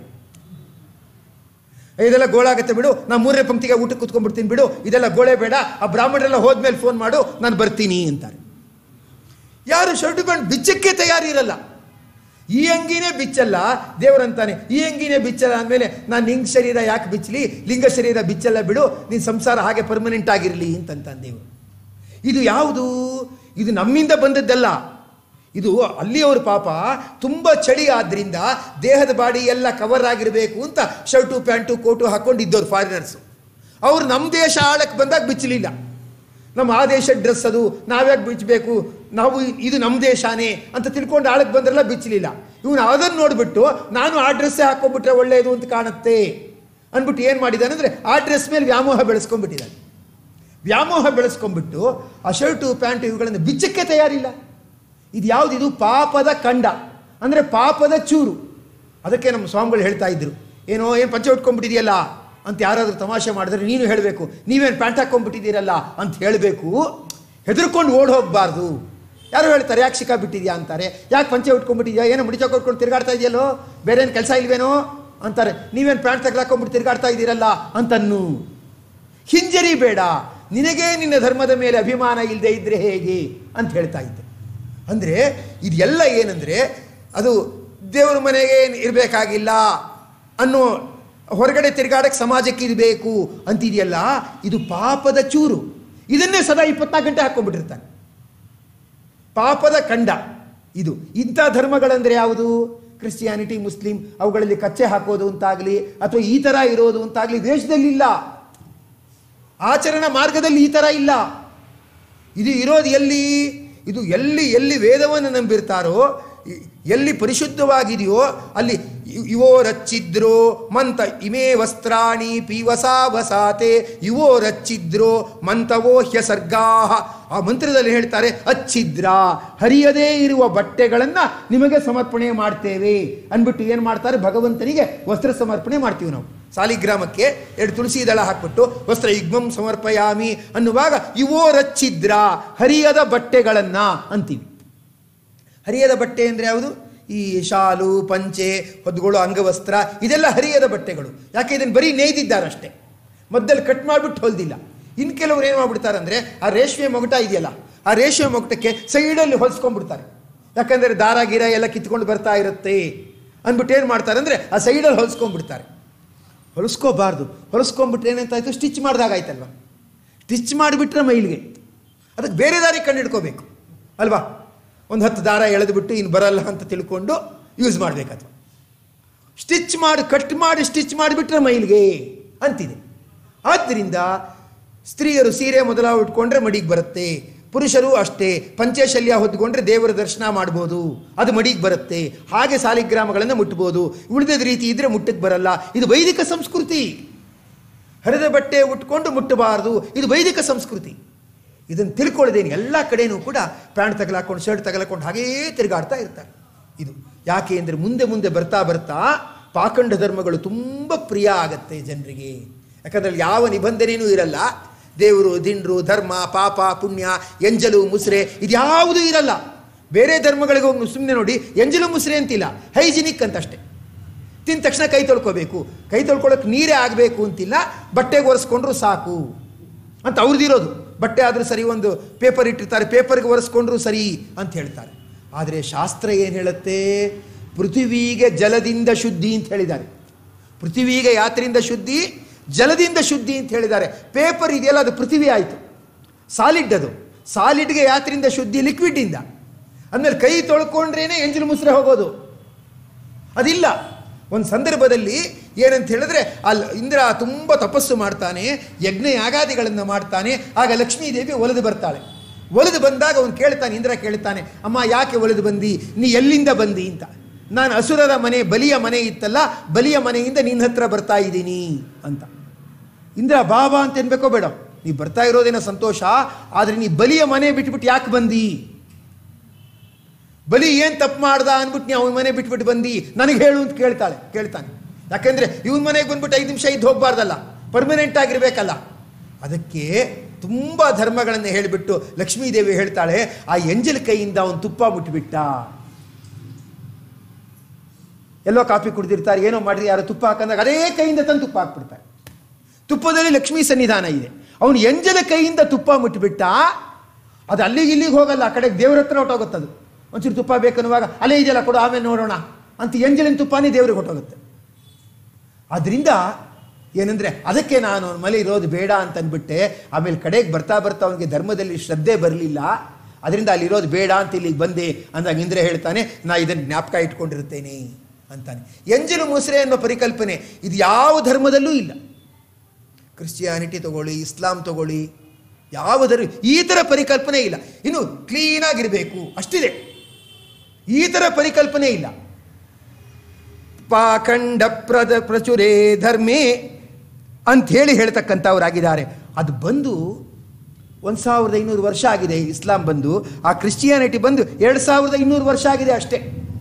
ಇದೆಲ್ಲ ಗೋಳಾಗತ್ತೆ ಬಿಡು ನಾನು ಮೂರನೇ ಪಂಕ್ತಿಗೆ ಊಟಕ್ಕೆ ಕುತ್ಕೊಂಡ್ಬಿಡ್ತೀನಿ ಬಿಡು ಇದೆಲ್ಲ ಗೋಳೆ ಬೇಡ ಆ ಬ್ರಾಹ್ಮಣರೆಲ್ಲ ಹೋದ್ಮೇಲೆ ಫೋನ್ ಮಾಡು ನಾನು ಬರ್ತೀನಿ ಅಂತಾರೆ ಯಾರು ಶರ್ಟ್ ಪ್ಯಾಂಟ್ ಬಿಚ್ಚಕ್ಕೆ ತಯಾರಿ ಇರಲ್ಲ ಈ ಅಂಗಿನೇ ಬಿಚ್ಚಲ್ಲ ದೇವರಂತಾನೆ ಈ ಅಂಗಿನೇ ಬಿಚ್ಚಲ್ಲ ಅಂದಮೇಲೆ ನಾನು ಲಿಂಗ ಶರೀರ ಯಾಕೆ ಬಿಚ್ಚಲಿ ಲಿಂಗ ಶರೀರ ಬಿಚ್ಚಲ್ಲ ಬಿಡು ನಿನ್ನ ಸಂಸಾರ ಹಾಗೆ ಪರ್ಮನೆಂಟ್ ಆಗಿರಲಿ ಅಂತಂತ ದೇವರು ಇದು ಯಾವುದು ಇದು ನಮ್ಮಿಂದ ಬಂದದ್ದಲ್ಲ ಇದು ಅಲ್ಲಿಯವರು ಪಾಪ ತುಂಬ ಚಳಿ ಆದ್ರಿಂದ ದೇಹದ ಬಾಡಿ ಎಲ್ಲ ಕವರ್ ಆಗಿರಬೇಕು ಅಂತ ಶರ್ಟು ಪ್ಯಾಂಟು ಕೋಟು ಹಾಕೊಂಡಿದ್ದವ್ರು ಫಾರಿನರ್ಸು ಅವ್ರು ನಮ್ಮ ದೇಶ ಆಳಕ್ಕೆ ಬಂದಾಗ ಬಿಚ್ಚಲಿಲ್ಲ ನಮ್ಮ ಆ ದೇಶದ ಡ್ರೆಸ್ ಅದು ನಾವ್ಯಾಕೆ ಬಿಚ್ಚಬೇಕು ನಾವು ಇದು ನಮ್ಮ ದೇಶಾನೇ ಅಂತ ತಿಳ್ಕೊಂಡು ಆಳಕ್ಕೆ ಬಂದ್ರೆಲ್ಲ ಬಿಚ್ಚಲಿಲ್ಲ ಇವನು ಅದನ್ನು ನೋಡಿಬಿಟ್ಟು ನಾನು ಆ ಡ್ರೆಸ್ಸೇ ಹಾಕೊಂಡ್ಬಿಟ್ರೆ ಒಳ್ಳೆಯದು ಅಂತ ಕಾಣುತ್ತೆ ಅಂದ್ಬಿಟ್ಟು ಏನು ಮಾಡಿದ್ದಾನೆ ಅಂದರೆ ಆ ಡ್ರೆಸ್ ಮೇಲೆ ವ್ಯಾಮೋಹ ಬೆಳೆಸ್ಕೊಂಡ್ಬಿಟ್ಟಿದ್ದಾನೆ ವ್ಯಾಮೋಹ ಬೆಳೆಸ್ಕೊಂಡ್ಬಿಟ್ಟು ಆ ಶರ್ಟು ಪ್ಯಾಂಟು ಇವುಗಳನ್ನು ಬಿಚ್ಚಕ್ಕೆ ತಯಾರಿಲ್ಲ ಇದು ಯಾವುದು ಇದು ಪಾಪದ ಕಂಡ ಅಂದರೆ ಪಾಪದ ಚೂರು ಅದಕ್ಕೆ ನಮ್ಮ ಸ್ವಾಮಿಗಳು ಹೇಳ್ತಾ ಇದ್ರು ಏನೋ ಏನು ಪಂಚೆ ಉಟ್ಕೊಂಡ್ಬಿಟ್ಟಿದೆಯಲ್ಲ ಅಂತ ಯಾರಾದರೂ ತಮಾಷೆ ಮಾಡಿದ್ರೆ ನೀನು ಹೇಳಬೇಕು ನೀವೇನು ಪ್ಯಾಂಟ್ ಹಾಕ್ಕೊಂಡ್ಬಿಟ್ಟಿದ್ದೀರಲ್ಲ ಅಂತ ಹೇಳಬೇಕು ಹೆದರ್ಕೊಂಡು ಓಡ್ ಹೋಗಬಾರ್ದು ಯಾರು ಹೇಳ್ತಾರೆ ಯಾಕೆ ಶಿಖಾ ಬಿಟ್ಟಿದ್ಯಾ ಅಂತಾರೆ ಯಾಕೆ ಪಂಚೆ ಉಟ್ಕೊಂಡ್ಬಿಟ್ಟಿದ್ಯಾ ಏನೋ ಮುಡಿಚೋಕೆ ಉಟ್ಕೊಂಡು ತಿರುಗಾಡ್ತಾ ಇದೆಯಲ್ಲೋ ಬೇರೆ ಏನು ಕೆಲಸ ಇಲ್ವೇನೋ ಅಂತಾರೆ ನೀವೇನು ಪ್ಯಾಂಟ್ ತೆಗೆದಾಕೊಂಡ್ಬಿಟ್ಟು ತಿರುಗಾಡ್ತಾ ಇದ್ದೀರಲ್ಲ ಅಂತನ್ನು ಹಿಂಜರಿ ಬೇಡ ನಿನಗೇ ನಿನ್ನ ಧರ್ಮದ ಮೇಲೆ ಅಭಿಮಾನ ಇಲ್ಲದೆ ಇದ್ರೆ ಹೇಗೆ ಅಂತ ಹೇಳ್ತಾ ಇದ್ದೆ ಅಂದರೆ ಇದೆಲ್ಲ ಏನಂದರೆ ಅದು ದೇವ್ರ ಮನೆಗೆ ಇರಬೇಕಾಗಿಲ್ಲ ಅನ್ನೋ ಹೊರಗಡೆ ತಿರುಗಾಡಕ್ಕೆ ಸಮಾಜಕ್ಕೆ ಇರಬೇಕು ಅಂತಿದೆಯಲ್ಲ ಇದು ಪಾಪದ ಚೂರು ಇದನ್ನೇ ಸದಾ ಇಪ್ಪತ್ನಾಲ್ಕು ಗಂಟೆ ಹಾಕ್ಕೊಂಡ್ಬಿಟ್ಟಿರ್ತಾನೆ ಪಾಪದ ಕಂಡ ಇದು ಇಂಥ ಧರ್ಮಗಳಂದರೆ ಯಾವುದು ಕ್ರಿಶ್ಚಿಯಾನಿಟಿ ಮುಸ್ಲಿಂ ಅವುಗಳಲ್ಲಿ ಕಚ್ಚೆ ಹಾಕೋದು ಅಂತಾಗಲಿ ಅಥವಾ ಈ ಥರ ಇರೋದು ಅಂತಾಗಲಿ ದೇಶದಲ್ಲಿಲ್ಲ ಆಚರಣಾ ಮಾರ್ಗದಲ್ಲಿ ಈ ಥರ ಇಲ್ಲ ಇದು ಇರೋದು ಎಲ್ಲಿ ಇದು ಎಲ್ಲಿ ಎಲ್ಲಿ ವೇದವನ್ನು ನಂಬಿರ್ತಾರೋ ಇ- ಎಲ್ಲಿ ಪರಿಶುದ್ಧವಾಗಿದೆಯೋ ಅಲ್ಲಿ ಇ- ಇವೋ ರಚ್ಚಿದ್ರೋ ಮಂತ ಇಮೇ ವಸ್ತ್ರಾಣಿ ಪೀವಸಾ ವಸಾತೆ ಇವೋ ರಚ್ಚಿದ್ರೋ ಮಂತವೋ ಹ್ಯಸರ್ಗಾಹ ಆ ಮಂತ್ರದಲ್ಲಿ ಹೇಳ್ತಾರೆ ಅಚ್ಛಿದ್ರ ಹರಿಯದೇ ಇರುವ ಬಟ್ಟೆಗಳನ್ನು ನಿಮಗೆ ಸಮರ್ಪಣೆ ಮಾಡ್ತೇವೆ ಅಂದ್ಬಿಟ್ಟು ಏನು ಮಾಡ್ತಾರೆ ಭಗವಂತನಿಗೆ ವಸ್ತ್ರ ಸಮರ್ಪಣೆ ಮಾಡ್ತೀವಿ ನಾವು ಸಾಲಿಗ್ರಾಮಕ್ಕೆ ಎರಡು ತುಳಸಿ ದಳ ಹಾಕ್ಬಿಟ್ಟು ವಸ್ತ್ರ ಯುಗ್ಮಂ ಸಮರ್ಪಯಾಮಿ ಅನ್ನುವಾಗ ಇವೋ ರಚ್ಚಿದ್ರ ಹರಿಯದ ಬಟ್ಟೆಗಳನ್ನ ಅಂತೀವಿ ಹರಿಯದ ಬಟ್ಟೆ ಅಂದರೆ ಯಾವುದು ಈ ಶಾಲು ಪಂಚೆ ಹೊದ್ದುಗಳು ಅಂಗವಸ್ತ್ರ ಇದೆಲ್ಲ ಹರಿಯದ ಬಟ್ಟೆಗಳು ಯಾಕೆ ಇದನ್ನು ಬರೀ ನೇಯ್ದಿದ್ದಾರಷ್ಟೇ ಮಧ್ಯದಲ್ಲಿ ಕಟ್ ಮಾಡಿಬಿಟ್ಟು ಹೊಲ್ದಿಲ್ಲ ಇನ್ನು ಕೆಲವರು ಏನು ಮಾಡ್ಬಿಡ್ತಾರೆ ಅಂದರೆ ಆ ರೇಷ್ಮೆ ಮೊಗಟ ಇದೆಯಲ್ಲ ಆ ರೇಷ್ಮೆ ಮೊಗಟಕ್ಕೆ ಸೈಡಲ್ಲಿ ಹೊಲಿಸ್ಕೊಂಡ್ಬಿಡ್ತಾರೆ ಯಾಕಂದರೆ ದಾರ ಗಿರ ಎಲ್ಲ ಕಿತ್ಕೊಂಡು ಬರ್ತಾ ಇರುತ್ತೆ ಅಂದ್ಬಿಟ್ಟು ಏನು ಮಾಡ್ತಾರೆ ಅಂದರೆ ಆ ಸೈಡಲ್ಲಿ ಹೊಲಿಸ್ಕೊಂಡ್ಬಿಡ್ತಾರೆ ಹೊಲಿಸ್ಕೋಬಾರ್ದು ಹೊಲಿಸ್ಕೊಂಡ್ಬಿಟ್ರೆ ಏನಂತಾಯ್ತು ಸ್ಟಿಚ್ ಮಾಡಿದಾಗ ಆಯ್ತಲ್ವ ಸ್ಟಿಚ್ ಮಾಡಿಬಿಟ್ರೆ ಮೈಲಿಗೆ ಅದಕ್ಕೆ ಬೇರೆ ದಾರಿ ಕಂಡು ಅಲ್ವಾ ಒಂದು ಹತ್ತು ದಾರ ಎಳೆದುಬಿಟ್ಟು ಇನ್ನು ಬರಲ್ಲ ಅಂತ ತಿಳ್ಕೊಂಡು ಯೂಸ್ ಮಾಡಬೇಕಾದ್ರು ಸ್ಟಿಚ್ ಮಾಡಿ ಕಟ್ ಮಾಡಿ ಸ್ಟಿಚ್ ಮಾಡಿಬಿಟ್ರೆ ಮೈಲಿಗೆ ಅಂತಿದೆ ಆದ್ದರಿಂದ ಸ್ತ್ರೀಯರು ಸೀರೆ ಮೊದಲಾಗಿ ಉಟ್ಕೊಂಡ್ರೆ ಮಡಿಗೆ ಬರುತ್ತೆ ಪುರುಷರು ಅಷ್ಟೇ ಪಂಚಶಲ್ಯ ಹೊದ್ಕೊಂಡ್ರೆ ದೇವರ ದರ್ಶನ ಮಾಡ್ಬೋದು ಅದು ಮಡಿಗೆ ಬರುತ್ತೆ ಹಾಗೆ ಸಾಲಿಗ್ರಾಮಗಳನ್ನು ಮುಟ್ಬೋದು ಉಳಿದ ರೀತಿ ಇದ್ರೆ ಮುಟ್ಟಕ್ಕೆ ಬರಲ್ಲ ಇದು ವೈದಿಕ ಸಂಸ್ಕೃತಿ ಹರಿದ ಬಟ್ಟೆ ಉಟ್ಕೊಂಡು ಮುಟ್ಟಬಾರದು ಇದು ವೈದಿಕ ಸಂಸ್ಕೃತಿ ಇದನ್ನು ತಿಳ್ಕೊಳ್ಳೋದೇನು ಎಲ್ಲ ಕಡೆನೂ ಕೂಡ ಪ್ಯಾಂಟ್ ತಗಲಾಕೊಂಡು ಶರ್ಟ್ ತಗಲಾಕೊಂಡು ಹಾಗೇ ತಿರುಗಾಡ್ತಾ ಇರ್ತಾರೆ ಇದು ಯಾಕೆ ಅಂದರೆ ಮುಂದೆ ಮುಂದೆ ಬರ್ತಾ ಬರ್ತಾ ಪಾಖಂಡ ಧರ್ಮಗಳು ತುಂಬ ಪ್ರಿಯ ಆಗತ್ತೆ ಜನರಿಗೆ ಯಾಕಂದ್ರೆ ಅಲ್ಲಿ ಯಾವ ನಿಬಂಧನೆಯೂ ಇರಲ್ಲ ದೇವರು ದಿಂಡ್ರು ಧರ್ಮ ಪಾಪ ಪುಣ್ಯ ಎಂಜಲು ಮುಸ್ರೆ ಇದ್ಯಾವುದೂ ಇರಲ್ಲ ಬೇರೆ ಧರ್ಮಗಳಿಗೆ ಹೋಗಿ ಸುಮ್ಮನೆ ನೋಡಿ ಎಂಜಲು ಮುಸ್ರೆ ಅಂತಿಲ್ಲ ಹೈಜಿನಿಕ್ ಅಂತಷ್ಟೇ ತಿಂದ ತಕ್ಷಣ ಕೈ ತೊಳ್ಕೊಬೇಕು ಕೈ ತೊಳ್ಕೊಳ್ಳೋಕೆ ನೀರೇ ಆಗಬೇಕು ಅಂತಿಲ್ಲ ಬಟ್ಟೆಗೆ ಒರೆಸ್ಕೊಂಡ್ರು ಸಾಕು ಅಂತ ಅವ್ರದ್ದಿರೋದು ಬಟ್ಟೆ ಆದರೂ ಸರಿ ಒಂದು ಪೇಪರ್ ಇಟ್ಟಿರ್ತಾರೆ ಪೇಪರ್ಗೆ ಒರೆಸ್ಕೊಂಡ್ರು ಸರಿ ಅಂತ ಹೇಳ್ತಾರೆ ಆದರೆ ಶಾಸ್ತ್ರ ಏನು ಹೇಳುತ್ತೆ ಪೃಥ್ವಿಗೆ ಜಲದಿಂದ ಶುದ್ಧಿ ಅಂತ ಹೇಳಿದ್ದಾರೆ ಪೃಥ್ವಿಗೆ ಯಾತ್ರೆಯಿಂದ ಶುದ್ಧಿ ಜಲದಿಂದ ಶುದ್ಧಿ ಅಂತ ಹೇಳಿದ್ದಾರೆ ಪೇಪರ್ ಇದೆಯಲ್ಲ ಅದು ಪೃಥ್ವಿ ಆಯಿತು ಸಾಲಿಡ್ ಅದು ಸಾಲಿಡ್ಗೆ ಯಾತ್ರೆಯಿಂದ ಶುದ್ಧಿ ಲಿಕ್ವಿಡ್ಡಿಂದ ಅಂದಮೇಲೆ ಕೈ ತೊಳ್ಕೊಂಡ್ರೇನೆ ಎಂಜಲು ಮುಸ್ರೆ ಹೋಗೋದು ಅದಿಲ್ಲ ಒಂದು ಸಂದರ್ಭದಲ್ಲಿ ಏನಂತ ಹೇಳಿದ್ರೆ ಅಲ್ಲಿ ಇಂದ್ರ ತುಂಬ ತಪಸ್ಸು ಮಾಡ್ತಾನೆ ಯಜ್ಞ ಯಾಗಾದಿಗಳನ್ನು ಮಾಡ್ತಾನೆ ಆಗ ಲಕ್ಷ್ಮೀದೇವಿ ಒಲಿದು ಬರ್ತಾಳೆ ಒಲಿದು ಬಂದಾಗ ಅವನು ಕೇಳ್ತಾನೆ ಇಂದ್ರ ಕೇಳ್ತಾನೆ ಅಮ್ಮ ಯಾಕೆ ಒಲಿದು ಬಂದಿ ನೀ ಎಲ್ಲಿಂದ ಬಂದಿ ಅಂತ ನಾನು ಅಸುರರ ಮನೆ ಬಲಿಯ ಮನೆ ಇತ್ತಲ್ಲ ಬಲಿಯ ಮನೆಯಿಂದ ನಿನ್ನ ಹತ್ರ ಬರ್ತಾ ಇದ್ದೀನಿ ಅಂತ ಇಂದ್ರ ಬಾಬಾ ಅಂತ ಎನ್ಬೇಕೋ ಬೇಡ ನೀ ಬರ್ತಾ ಇರೋದೇನೋ ಸಂತೋಷ ಆದರೆ ನೀ ಬಲಿಯ ಮನೆ ಬಿಟ್ಬಿಟ್ಟು ಯಾಕೆ ಬಂದಿ ಬಲಿ ಏನು ತಪ್ಪು ಮಾಡ್ದ ಅಂದ್ಬಿಟ್ಟು ನೀವು ಅವನ ಮನೆ ಬಿಟ್ಬಿಟ್ಟು ಬಂದು ನನಗೆ ಹೇಳು ಅಂತ ಕೇಳ್ತಾಳೆ ಕೇಳ್ತಾನೆ ಯಾಕೆಂದ್ರೆ ಇವನ ಮನೆಗೆ ಬಂದ್ಬಿಟ್ಟು ಐದು ನಿಮಿಷ ಇದ್ದು ಹೋಗ್ಬಾರ್ದಲ್ಲ ಪರ್ಮನೆಂಟ್ ಆಗಿರ್ಬೇಕಲ್ಲ ಅದಕ್ಕೆ ತುಂಬ ಧರ್ಮಗಳನ್ನು ಹೇಳಿಬಿಟ್ಟು ಲಕ್ಷ್ಮೀದೇವಿ ಹೇಳ್ತಾಳೆ ಆ ಎಂಜಲ್ ಕೈಯಿಂದ ಅವನು ತುಪ್ಪ ಮುಟ್ಟಿಬಿಟ್ಟ ಎಲ್ಲೋ ಕಾಫಿ ಕುಡ್ದಿರ್ತಾರೆ ಏನೋ ಮಾಡ್ರಿ ಯಾರೋ ತುಪ್ಪ ಹಾಕಂದಾಗ ಅದೇ ಕೈಯಿಂದ ತಂದು ತುಪ್ಪ ಹಾಕ್ಬಿಡ್ತಾರೆ ತುಪ್ಪದಲ್ಲಿ ಲಕ್ಷ್ಮೀ ಸನ್ನಿಧಾನ ಇದೆ ಅವನು ಎಂಜಲ ಕೈಯಿಂದ ತುಪ್ಪ ಮುಟ್ಟಿಬಿಟ್ಟ ಅದು ಅಲ್ಲಿಗೆ ಇಲ್ಲಿಗೆ ಹೋಗಲ್ಲ ಆ ಕಡೆಗೆ ದೇವ್ರ ಹತ್ರ ಹೊಟ್ಟೋಗುತ್ತದು ಒಂಚೂರು ತುಪ್ಪ ಬೇಕನ್ನುವಾಗ ಅಲ್ಲೇ ಇದೆಯಲ್ಲ ಕೊಡು ಆಮೇಲೆ ನೋಡೋಣ ಅಂತ ಎಂಜಲಿನ ತುಪ್ಪನೇ ದೇವ್ರಿಗೆ ಹೊಟ್ಟೋಗುತ್ತೆ ಅದರಿಂದ ಏನಂದ್ರೆ ಅದಕ್ಕೆ ನಾನು ಅವನ ಮಲೆ ಇರೋದು ಬೇಡ ಅಂತ ಅಂದ್ಬಿಟ್ಟೆ ಆಮೇಲೆ ಕಡೆಗೆ ಬರ್ತಾ ಬರ್ತಾ ಅವನಿಗೆ ಧರ್ಮದಲ್ಲಿ ಶ್ರದ್ಧೆ ಬರಲಿಲ್ಲ ಅದರಿಂದ ಅಲ್ಲಿರೋದು ಬೇಡ ಅಂತ ಇಲ್ಲಿಗೆ ಬಂದೆ ಅಂದಾಗ ಇಂದ್ರೆ ಹೇಳ್ತಾನೆ ನಾ ಇದನ್ನು ಜ್ಞಾಪಕ ಇಟ್ಕೊಂಡಿರುತ್ತೇನೆ ಅಂತಾನೆ ಎಂಜಲು ಮುಸ್ರೆ ಅನ್ನೋ ಪರಿಕಲ್ಪನೆ ಇದು ಯಾವ ಧರ್ಮದಲ್ಲೂ ಇಲ್ಲ ಕ್ರಿಶ್ಚಿಯಾನಿಟಿ ತಗೊಳ್ಳಿ ಇಸ್ಲಾಂ ತಗೊಳ್ಳಿ ಯಾವ ಧರ್ಮ ಈ ಥರ ಪರಿಕಲ್ಪನೆ ಇಲ್ಲ ಇನ್ನು ಕ್ಲೀನಾಗಿರಬೇಕು ಅಷ್ಟಿದೆ ಈ ಥರ ಪರಿಕಲ್ಪನೆ ಇಲ್ಲ ಪಾಖಂಡ ಪ್ರದ ಪ್ರಚುರೇ ಧರ್ಮೇ ಅಂತ ಹೇಳಿ ಹೇಳ್ತಕ್ಕಂಥವ್ರಾಗಿದ್ದಾರೆ ಅದು ಬಂದು ಒಂದು ಸಾವಿರದ ಐನೂರು ವರ್ಷ ಆಗಿದೆ ಇಸ್ಲಾಂ ಬಂದು ಆ ಕ್ರಿಶ್ಚಿಯಾನಿಟಿ ಬಂದು ಎರಡು ಸಾವಿರದ ಇನ್ನೂರು ವರ್ಷ ಆಗಿದೆ ಅಷ್ಟೇ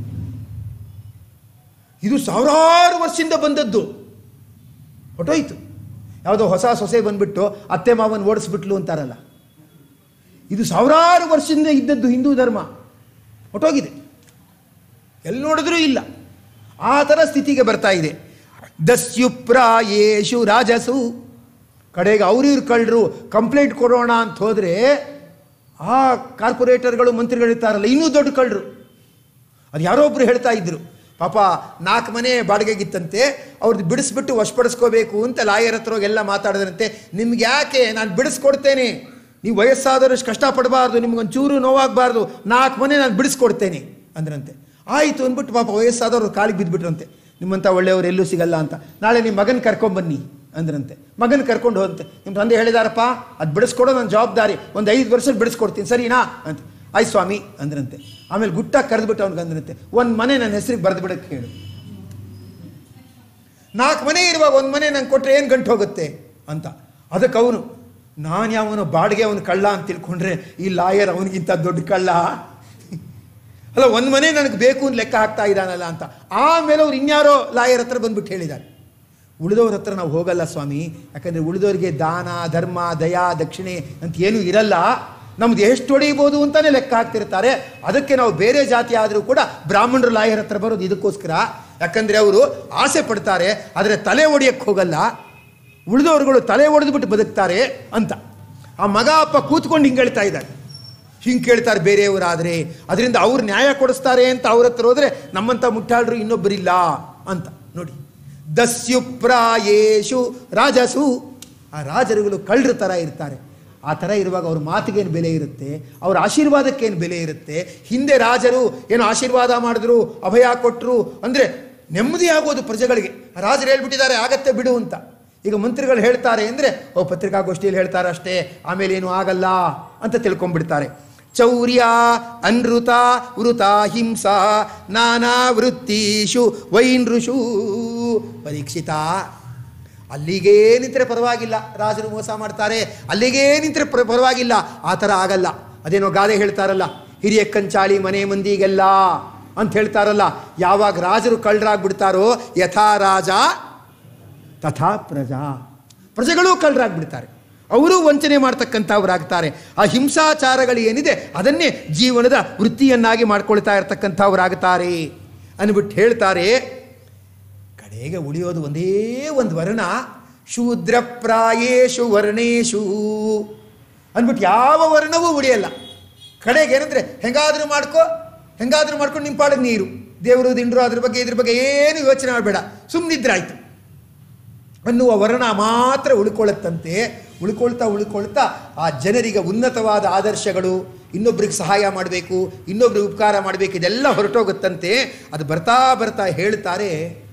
ಇದು ಸಾವಿರಾರು ವರ್ಷದಿಂದ ಬಂದದ್ದು ಹೊಟ್ಟೋಯ್ತು ಯಾವುದೋ ಹೊಸ ಸೊಸೆ ಬಂದ್ಬಿಟ್ಟು ಅತ್ತೆ ಮಾವನ್ ಓಡಿಸ್ಬಿಟ್ಲು ಅಂತಾರಲ್ಲ ಇದು ಸಾವಿರಾರು ವರ್ಷದಿಂದ ಇದ್ದದ್ದು ಹಿಂದೂ ಧರ್ಮ ಹೊಟ್ಟೋಗಿದೆ ಎಲ್ಲಿ ನೋಡಿದ್ರೂ ಇಲ್ಲ ಆ ಥರ ಸ್ಥಿತಿಗೆ ಬರ್ತಾ ಇದೆ ದಸ್ಯುಪ್ರಾಯೇಶು ರಾಜಸು ಕಡೆಗೆ ಅವ್ರಿವ್ರು ಕಳ್ಳರು ಕಂಪ್ಲೇಂಟ್ ಕೊಡೋಣ ಅಂತ ಹೋದರೆ ಆ ಕಾರ್ಪೊರೇಟರ್ಗಳು ಮಂತ್ರಿಗಳಿರ್ತಾರಲ್ಲ ಇನ್ನೂ ದೊಡ್ಡ ಕಳ್ಳರು ಅದು ಯಾರೋ ಒಬ್ರು ಹೇಳ್ತಾ ಇದ್ರು ಪಾಪ ನಾಲ್ಕು ಮನೆ ಬಾಡಿಗೆಗಿತ್ತಂತೆ ಅವ್ರದ್ದು ಬಿಡಿಸ್ಬಿಟ್ಟು ವಶಪಡಿಸ್ಕೋಬೇಕು ಅಂತ ಲಾಯರ್ ಹತ್ರ ಹೋಗಿ ಎಲ್ಲ ಮಾತಾಡಿದ್ರಂತೆ ನಿಮ್ಗೆ ಯಾಕೆ ನಾನು ಬಿಡಿಸ್ಕೊಡ್ತೇನೆ ನೀವು ವಯಸ್ಸಾದವರಷ್ಟು ಕಷ್ಟಪಡಬಾರ್ದು ನಿಮ್ಗೊಂಚೂರು ನೋವಾಗಬಾರ್ದು ನಾಲ್ಕು ಮನೆ ನಾನು ಬಿಡಿಸ್ಕೊಡ್ತೇನೆ ಅಂದ್ರಂತೆ ಆಯಿತು ಅಂದ್ಬಿಟ್ಟು ಪಾಪ ವಯಸ್ಸಾದವರು ಕಾಲಿಗೆ ಬಿದ್ದುಬಿಟ್ರಂತೆ ನಿಮ್ಮಂಥ ಒಳ್ಳೆಯವರು ಎಲ್ಲೂ ಸಿಗಲ್ಲ ಅಂತ ನಾಳೆ ನಿಮ್ಮ ಮಗನ ಕರ್ಕೊಂಬನ್ನಿ ಅಂದ್ರಂತೆ ಮಗನ ಕರ್ಕೊಂಡು ಹೋದಂತೆ ನಿಮ್ಮ ತಂದೆ ಹೇಳಿದಾರಪ್ಪ ಅದು ಬಿಡಿಸ್ಕೊಡೋ ನನ್ನ ಜವಾಬ್ದಾರಿ ಒಂದು ಐದು ವರ್ಷಕ್ಕೆ ಬಿಡಿಸ್ಕೊಡ್ತೀನಿ ಸರಿನಾ ಅಂತ ಆಯ್ತು ಸ್ವಾಮಿ ಅಂದ್ರಂತೆ ಆಮೇಲೆ ಗುಟ್ಟಾಗಿ ಕರೆದ್ಬಿಟ್ಟು ಅವ್ನಿಗೆ ಅಂದ್ರಂತೆ ಒಂದು ಮನೆ ನನ್ನ ಹೆಸರಿಗೆ ಬರೆದು ಬಿಡಕ್ಕೆ ಹೇಳು ನಾಲ್ಕು ಮನೆ ಇರುವಾಗ ಒಂದು ಮನೆ ನಂಗೆ ಕೊಟ್ಟರೆ ಏನು ಗಂಟು ಹೋಗುತ್ತೆ ಅಂತ ಅದಕ್ಕೆ ಅವನು ನಾನು ಯಾವನು ಬಾಡಿಗೆ ಅವನು ಕಳ್ಳ ಅಂತ ತಿಳ್ಕೊಂಡ್ರೆ ಈ ಲಾಯರ್ ಅವನಿಗಿಂತ ದೊಡ್ಡ ಕಳ್ಳ ಅಲ್ಲ ಒಂದು ಮನೆ ನನಗೆ ಬೇಕು ಅಂತ ಲೆಕ್ಕ ಹಾಕ್ತಾ ಇದ್ದಾನಲ್ಲ ಅಂತ ಆಮೇಲೆ ಅವ್ರು ಇನ್ಯಾರೋ ಲಾಯರ್ ಹತ್ರ ಬಂದ್ಬಿಟ್ಟು ಹೇಳಿದ್ದಾರೆ ಉಳಿದವ್ರ ಹತ್ರ ನಾವು ಹೋಗಲ್ಲ ಸ್ವಾಮಿ ಯಾಕಂದರೆ ಉಳಿದವರಿಗೆ ದಾನ ಧರ್ಮ ದಯಾ ದಕ್ಷಿಣೆ ಅಂತ ಏನೂ ಇರಲ್ಲ ನಮ್ದು ಎಷ್ಟು ಹೊಡೆಯಬಹುದು ಅಂತಾನೆ ಲೆಕ್ಕ ಹಾಕ್ತಿರ್ತಾರೆ ಅದಕ್ಕೆ ನಾವು ಬೇರೆ ಜಾತಿ ಆದರೂ ಕೂಡ ಬ್ರಾಹ್ಮಣರು ಲಾಯರ್ ಹತ್ರ ಬರೋದು ಇದಕ್ಕೋಸ್ಕರ ಯಾಕಂದರೆ ಅವರು ಆಸೆ ಪಡ್ತಾರೆ ಆದರೆ ತಲೆ ಒಡೆಯಕ್ಕೆ ಹೋಗಲ್ಲ ಉಳಿದವರುಗಳು ತಲೆ ಒಡೆದ್ಬಿಟ್ಟು ಬದುಕ್ತಾರೆ ಅಂತ ಆ ಮಗ ಅಪ್ಪ ಕೂತ್ಕೊಂಡು ಹಿಂಗೆ ಹೇಳ್ತಾ ಇದ್ದಾರೆ ಹಿಂಗೆ ಕೇಳ್ತಾರೆ ಬೇರೆಯವರಾದರೆ ಅದರಿಂದ ಅವ್ರು ನ್ಯಾಯ ಕೊಡಿಸ್ತಾರೆ ಅಂತ ಅವ್ರ ಹತ್ರ ಹೋದರೆ ನಮ್ಮಂಥ ಮುಟ್ಟಾಳರು ಇನ್ನೊಬ್ಬರಿಲ್ಲ ಅಂತ ನೋಡಿ ದಸ್ಯುಪ್ರಾಯೇಶು ರಾಜಸು ಆ ರಾಜರುಗಳು ಕಳ್ಳರ ಥರ ಇರ್ತಾರೆ ಆ ಥರ ಇರುವಾಗ ಅವ್ರ ಮಾತಿಗೇನು ಬೆಲೆ ಇರುತ್ತೆ ಅವ್ರ ಆಶೀರ್ವಾದಕ್ಕೇನು ಬೆಲೆ ಇರುತ್ತೆ ಹಿಂದೆ ರಾಜರು ಏನು ಆಶೀರ್ವಾದ ಮಾಡಿದ್ರು ಅಭಯ ಕೊಟ್ಟರು ಅಂದರೆ ನೆಮ್ಮದಿ ಆಗೋದು ಪ್ರಜೆಗಳಿಗೆ ರಾಜರು ಹೇಳ್ಬಿಟ್ಟಿದ್ದಾರೆ ಆಗತ್ತೆ ಬಿಡು ಅಂತ ಈಗ ಮಂತ್ರಿಗಳು ಹೇಳ್ತಾರೆ ಅಂದರೆ ಓ ಪತ್ರಿಕಾಗೋಷ್ಠಿಯಲ್ಲಿ ಹೇಳ್ತಾರೆ ಅಷ್ಟೇ ಆಮೇಲೆ ಏನು ಆಗಲ್ಲ ಅಂತ ತಿಳ್ಕೊಂಡ್ಬಿಡ್ತಾರೆ ಚೌರ್ಯ ಅನೃತ ವೃತ ಹಿಂಸಾ ನಾನಾ ವೃತ್ತಿಷು ವೈನೃಷು ಪರೀಕ್ಷಿತ ಅಲ್ಲಿಗೇ ನಿಂತರೆ ಪರವಾಗಿಲ್ಲ ರಾಜರು ಮೋಸ ಮಾಡ್ತಾರೆ ಅಲ್ಲಿಗೇ ನಿಂತರೆ ಪರ ಪರವಾಗಿಲ್ಲ ಆ ಥರ ಆಗಲ್ಲ ಅದೇನೋ ಗಾದೆ ಹೇಳ್ತಾರಲ್ಲ ಹಿರಿಯ ಕಂಚಾಳಿ ಮನೆ ಮಂದಿಗೆಲ್ಲ ಅಂತ ಹೇಳ್ತಾರಲ್ಲ ಯಾವಾಗ ರಾಜರು ಕಳ್ಳರಾಗ್ಬಿಡ್ತಾರೋ ಯಥಾ ರಾಜ ತಥಾ ಪ್ರಜಾ ಪ್ರಜೆಗಳೂ ಕಳ್ಳರಾಗ್ಬಿಡ್ತಾರೆ ಅವರು ವಂಚನೆ ಮಾಡ್ತಕ್ಕಂಥವ್ರಾಗ್ತಾರೆ ಆ ಹಿಂಸಾಚಾರಗಳು ಏನಿದೆ ಅದನ್ನೇ ಜೀವನದ ವೃತ್ತಿಯನ್ನಾಗಿ ಮಾಡ್ಕೊಳ್ತಾ ಇರ್ತಕ್ಕಂಥವ್ರಾಗ್ತಾರೆ ಅಂದ್ಬಿಟ್ಟು ಹೇಳ್ತಾರೆ ಕಡೆಗೆ ಉಳಿಯೋದು ಒಂದೇ ಒಂದು ವರ್ಣ ಶೂದ್ರ ಪ್ರಾಯೇಶು ವರ್ಣೇಶು ಅಂದ್ಬಿಟ್ಟು ಯಾವ ವರ್ಣವೂ ಉಳಿಯಲ್ಲ ಕಡೆಗೆ ಏನಂದ್ರೆ ಹೆಂಗಾದ್ರೂ ಮಾಡ್ಕೋ ಹೆಂಗಾದ್ರೂ ಮಾಡ್ಕೊಂಡು ನಿಮ್ಮ ಪಾಡಿಗೆ ನೀರು ದೇವರು ದಿಂಡ್ರು ಅದ್ರ ಬಗ್ಗೆ ಇದ್ರ ಬಗ್ಗೆ ಏನು ಯೋಚನೆ ಮಾಡಬೇಡ ಸುಮ್ಮನಿದ್ರಾಯ್ತು ಅನ್ನುವ ವರ್ಣ ಮಾತ್ರ ಉಳ್ಕೊಳ್ಳುತ್ತಂತೆ ಉಳ್ಕೊಳ್ತಾ ಉಳ್ಕೊಳ್ತಾ ಆ ಜನರಿಗೆ ಉನ್ನತವಾದ ಆದರ್ಶಗಳು ಇನ್ನೊಬ್ರಿಗೆ ಸಹಾಯ ಮಾಡಬೇಕು ಇನ್ನೊಬ್ರಿಗೆ ಉಪಕಾರ ಮಾಡಬೇಕು ಇದೆಲ್ಲ ಹೊರಟೋಗುತ್ತಂತೆ ಅದು ಬರ್ತಾ ಬರ್ತಾ ಹೇಳ್ತಾರೆ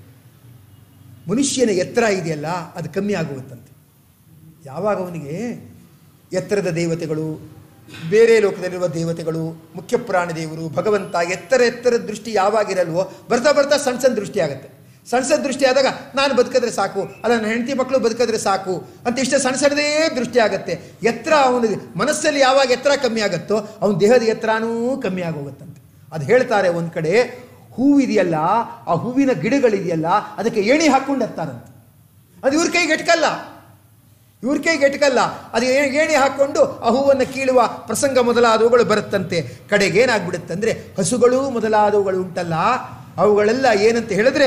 ಮನುಷ್ಯನ ಎತ್ತರ ಇದೆಯಲ್ಲ ಅದು ಕಮ್ಮಿ ಆಗುತ್ತಂತೆ ಯಾವಾಗ ಅವನಿಗೆ ಎತ್ತರದ ದೇವತೆಗಳು ಬೇರೆ ಲೋಕದಲ್ಲಿರುವ ದೇವತೆಗಳು ಮುಖ್ಯ ಪ್ರಾಣ ದೇವರು ಭಗವಂತ ಎತ್ತರ ಎತ್ತರದ ದೃಷ್ಟಿ ಯಾವಾಗಿರಲ್ವೋ ಬರ್ತಾ ಬರ್ತಾ ಸಣ್ಣ ಸಣ್ಣ ದೃಷ್ಟಿ ಆಗುತ್ತೆ ಸಣ್ಣ ಸಣ್ಣ ದೃಷ್ಟಿ ಆದಾಗ ನಾನು ಬದುಕಿದ್ರೆ ಸಾಕು ಅಲ್ಲ ನನ್ನ ಹೆಂಡತಿ ಮಕ್ಕಳು ಬದುಕಿದ್ರೆ ಸಾಕು ಅಂತ ಇಷ್ಟೇ ಸಣ್ಣ ಸಣ್ಣದೇ ದೃಷ್ಟಿ ಆಗುತ್ತೆ ಎತ್ತರ ಅವನಿಗೆ ಮನಸ್ಸಲ್ಲಿ ಯಾವಾಗ ಎತ್ತರ ಕಮ್ಮಿ ಆಗುತ್ತೋ ಅವನ ದೇಹದ ಎತ್ತರನೂ ಕಮ್ಮಿ ಆಗೋಗುತ್ತಂತೆ ಅದು ಹೇಳ್ತಾರೆ ಒಂದು ಕಡೆ ಹೂವಿದೆಯಲ್ಲ ಆ ಹೂವಿನ ಗಿಡಗಳಿದೆಯಲ್ಲ ಅದಕ್ಕೆ ಏಣಿ ಹಾಕ್ಕೊಂಡು ಹತ್ತಾರಂತೆ ಅದು ಇವ್ರ ಕೈಗೆ ಎಟ್ಕಲ್ಲ ಇವ್ರ ಕೈಗೆ ಎಟ್ಕಲ್ಲ ಅದು ಏ- ಏಣಿ ಹಾಕ್ಕೊಂಡು ಆ ಹೂವನ್ನು ಕೀಳುವ ಪ್ರಸಂಗ ಮೊದಲಾದವುಗಳು ಬರುತ್ತಂತೆ ಕಡೆಗೆ ಏನಾಗ್ಬಿಡುತ್ತಂದ್ರೆ ಹಸುಗಳು ಮೊದಲಾದವುಗಳು ಉಂಟಲ್ಲ ಅವುಗಳೆಲ್ಲ ಏನಂತ ಹೇಳಿದ್ರೆ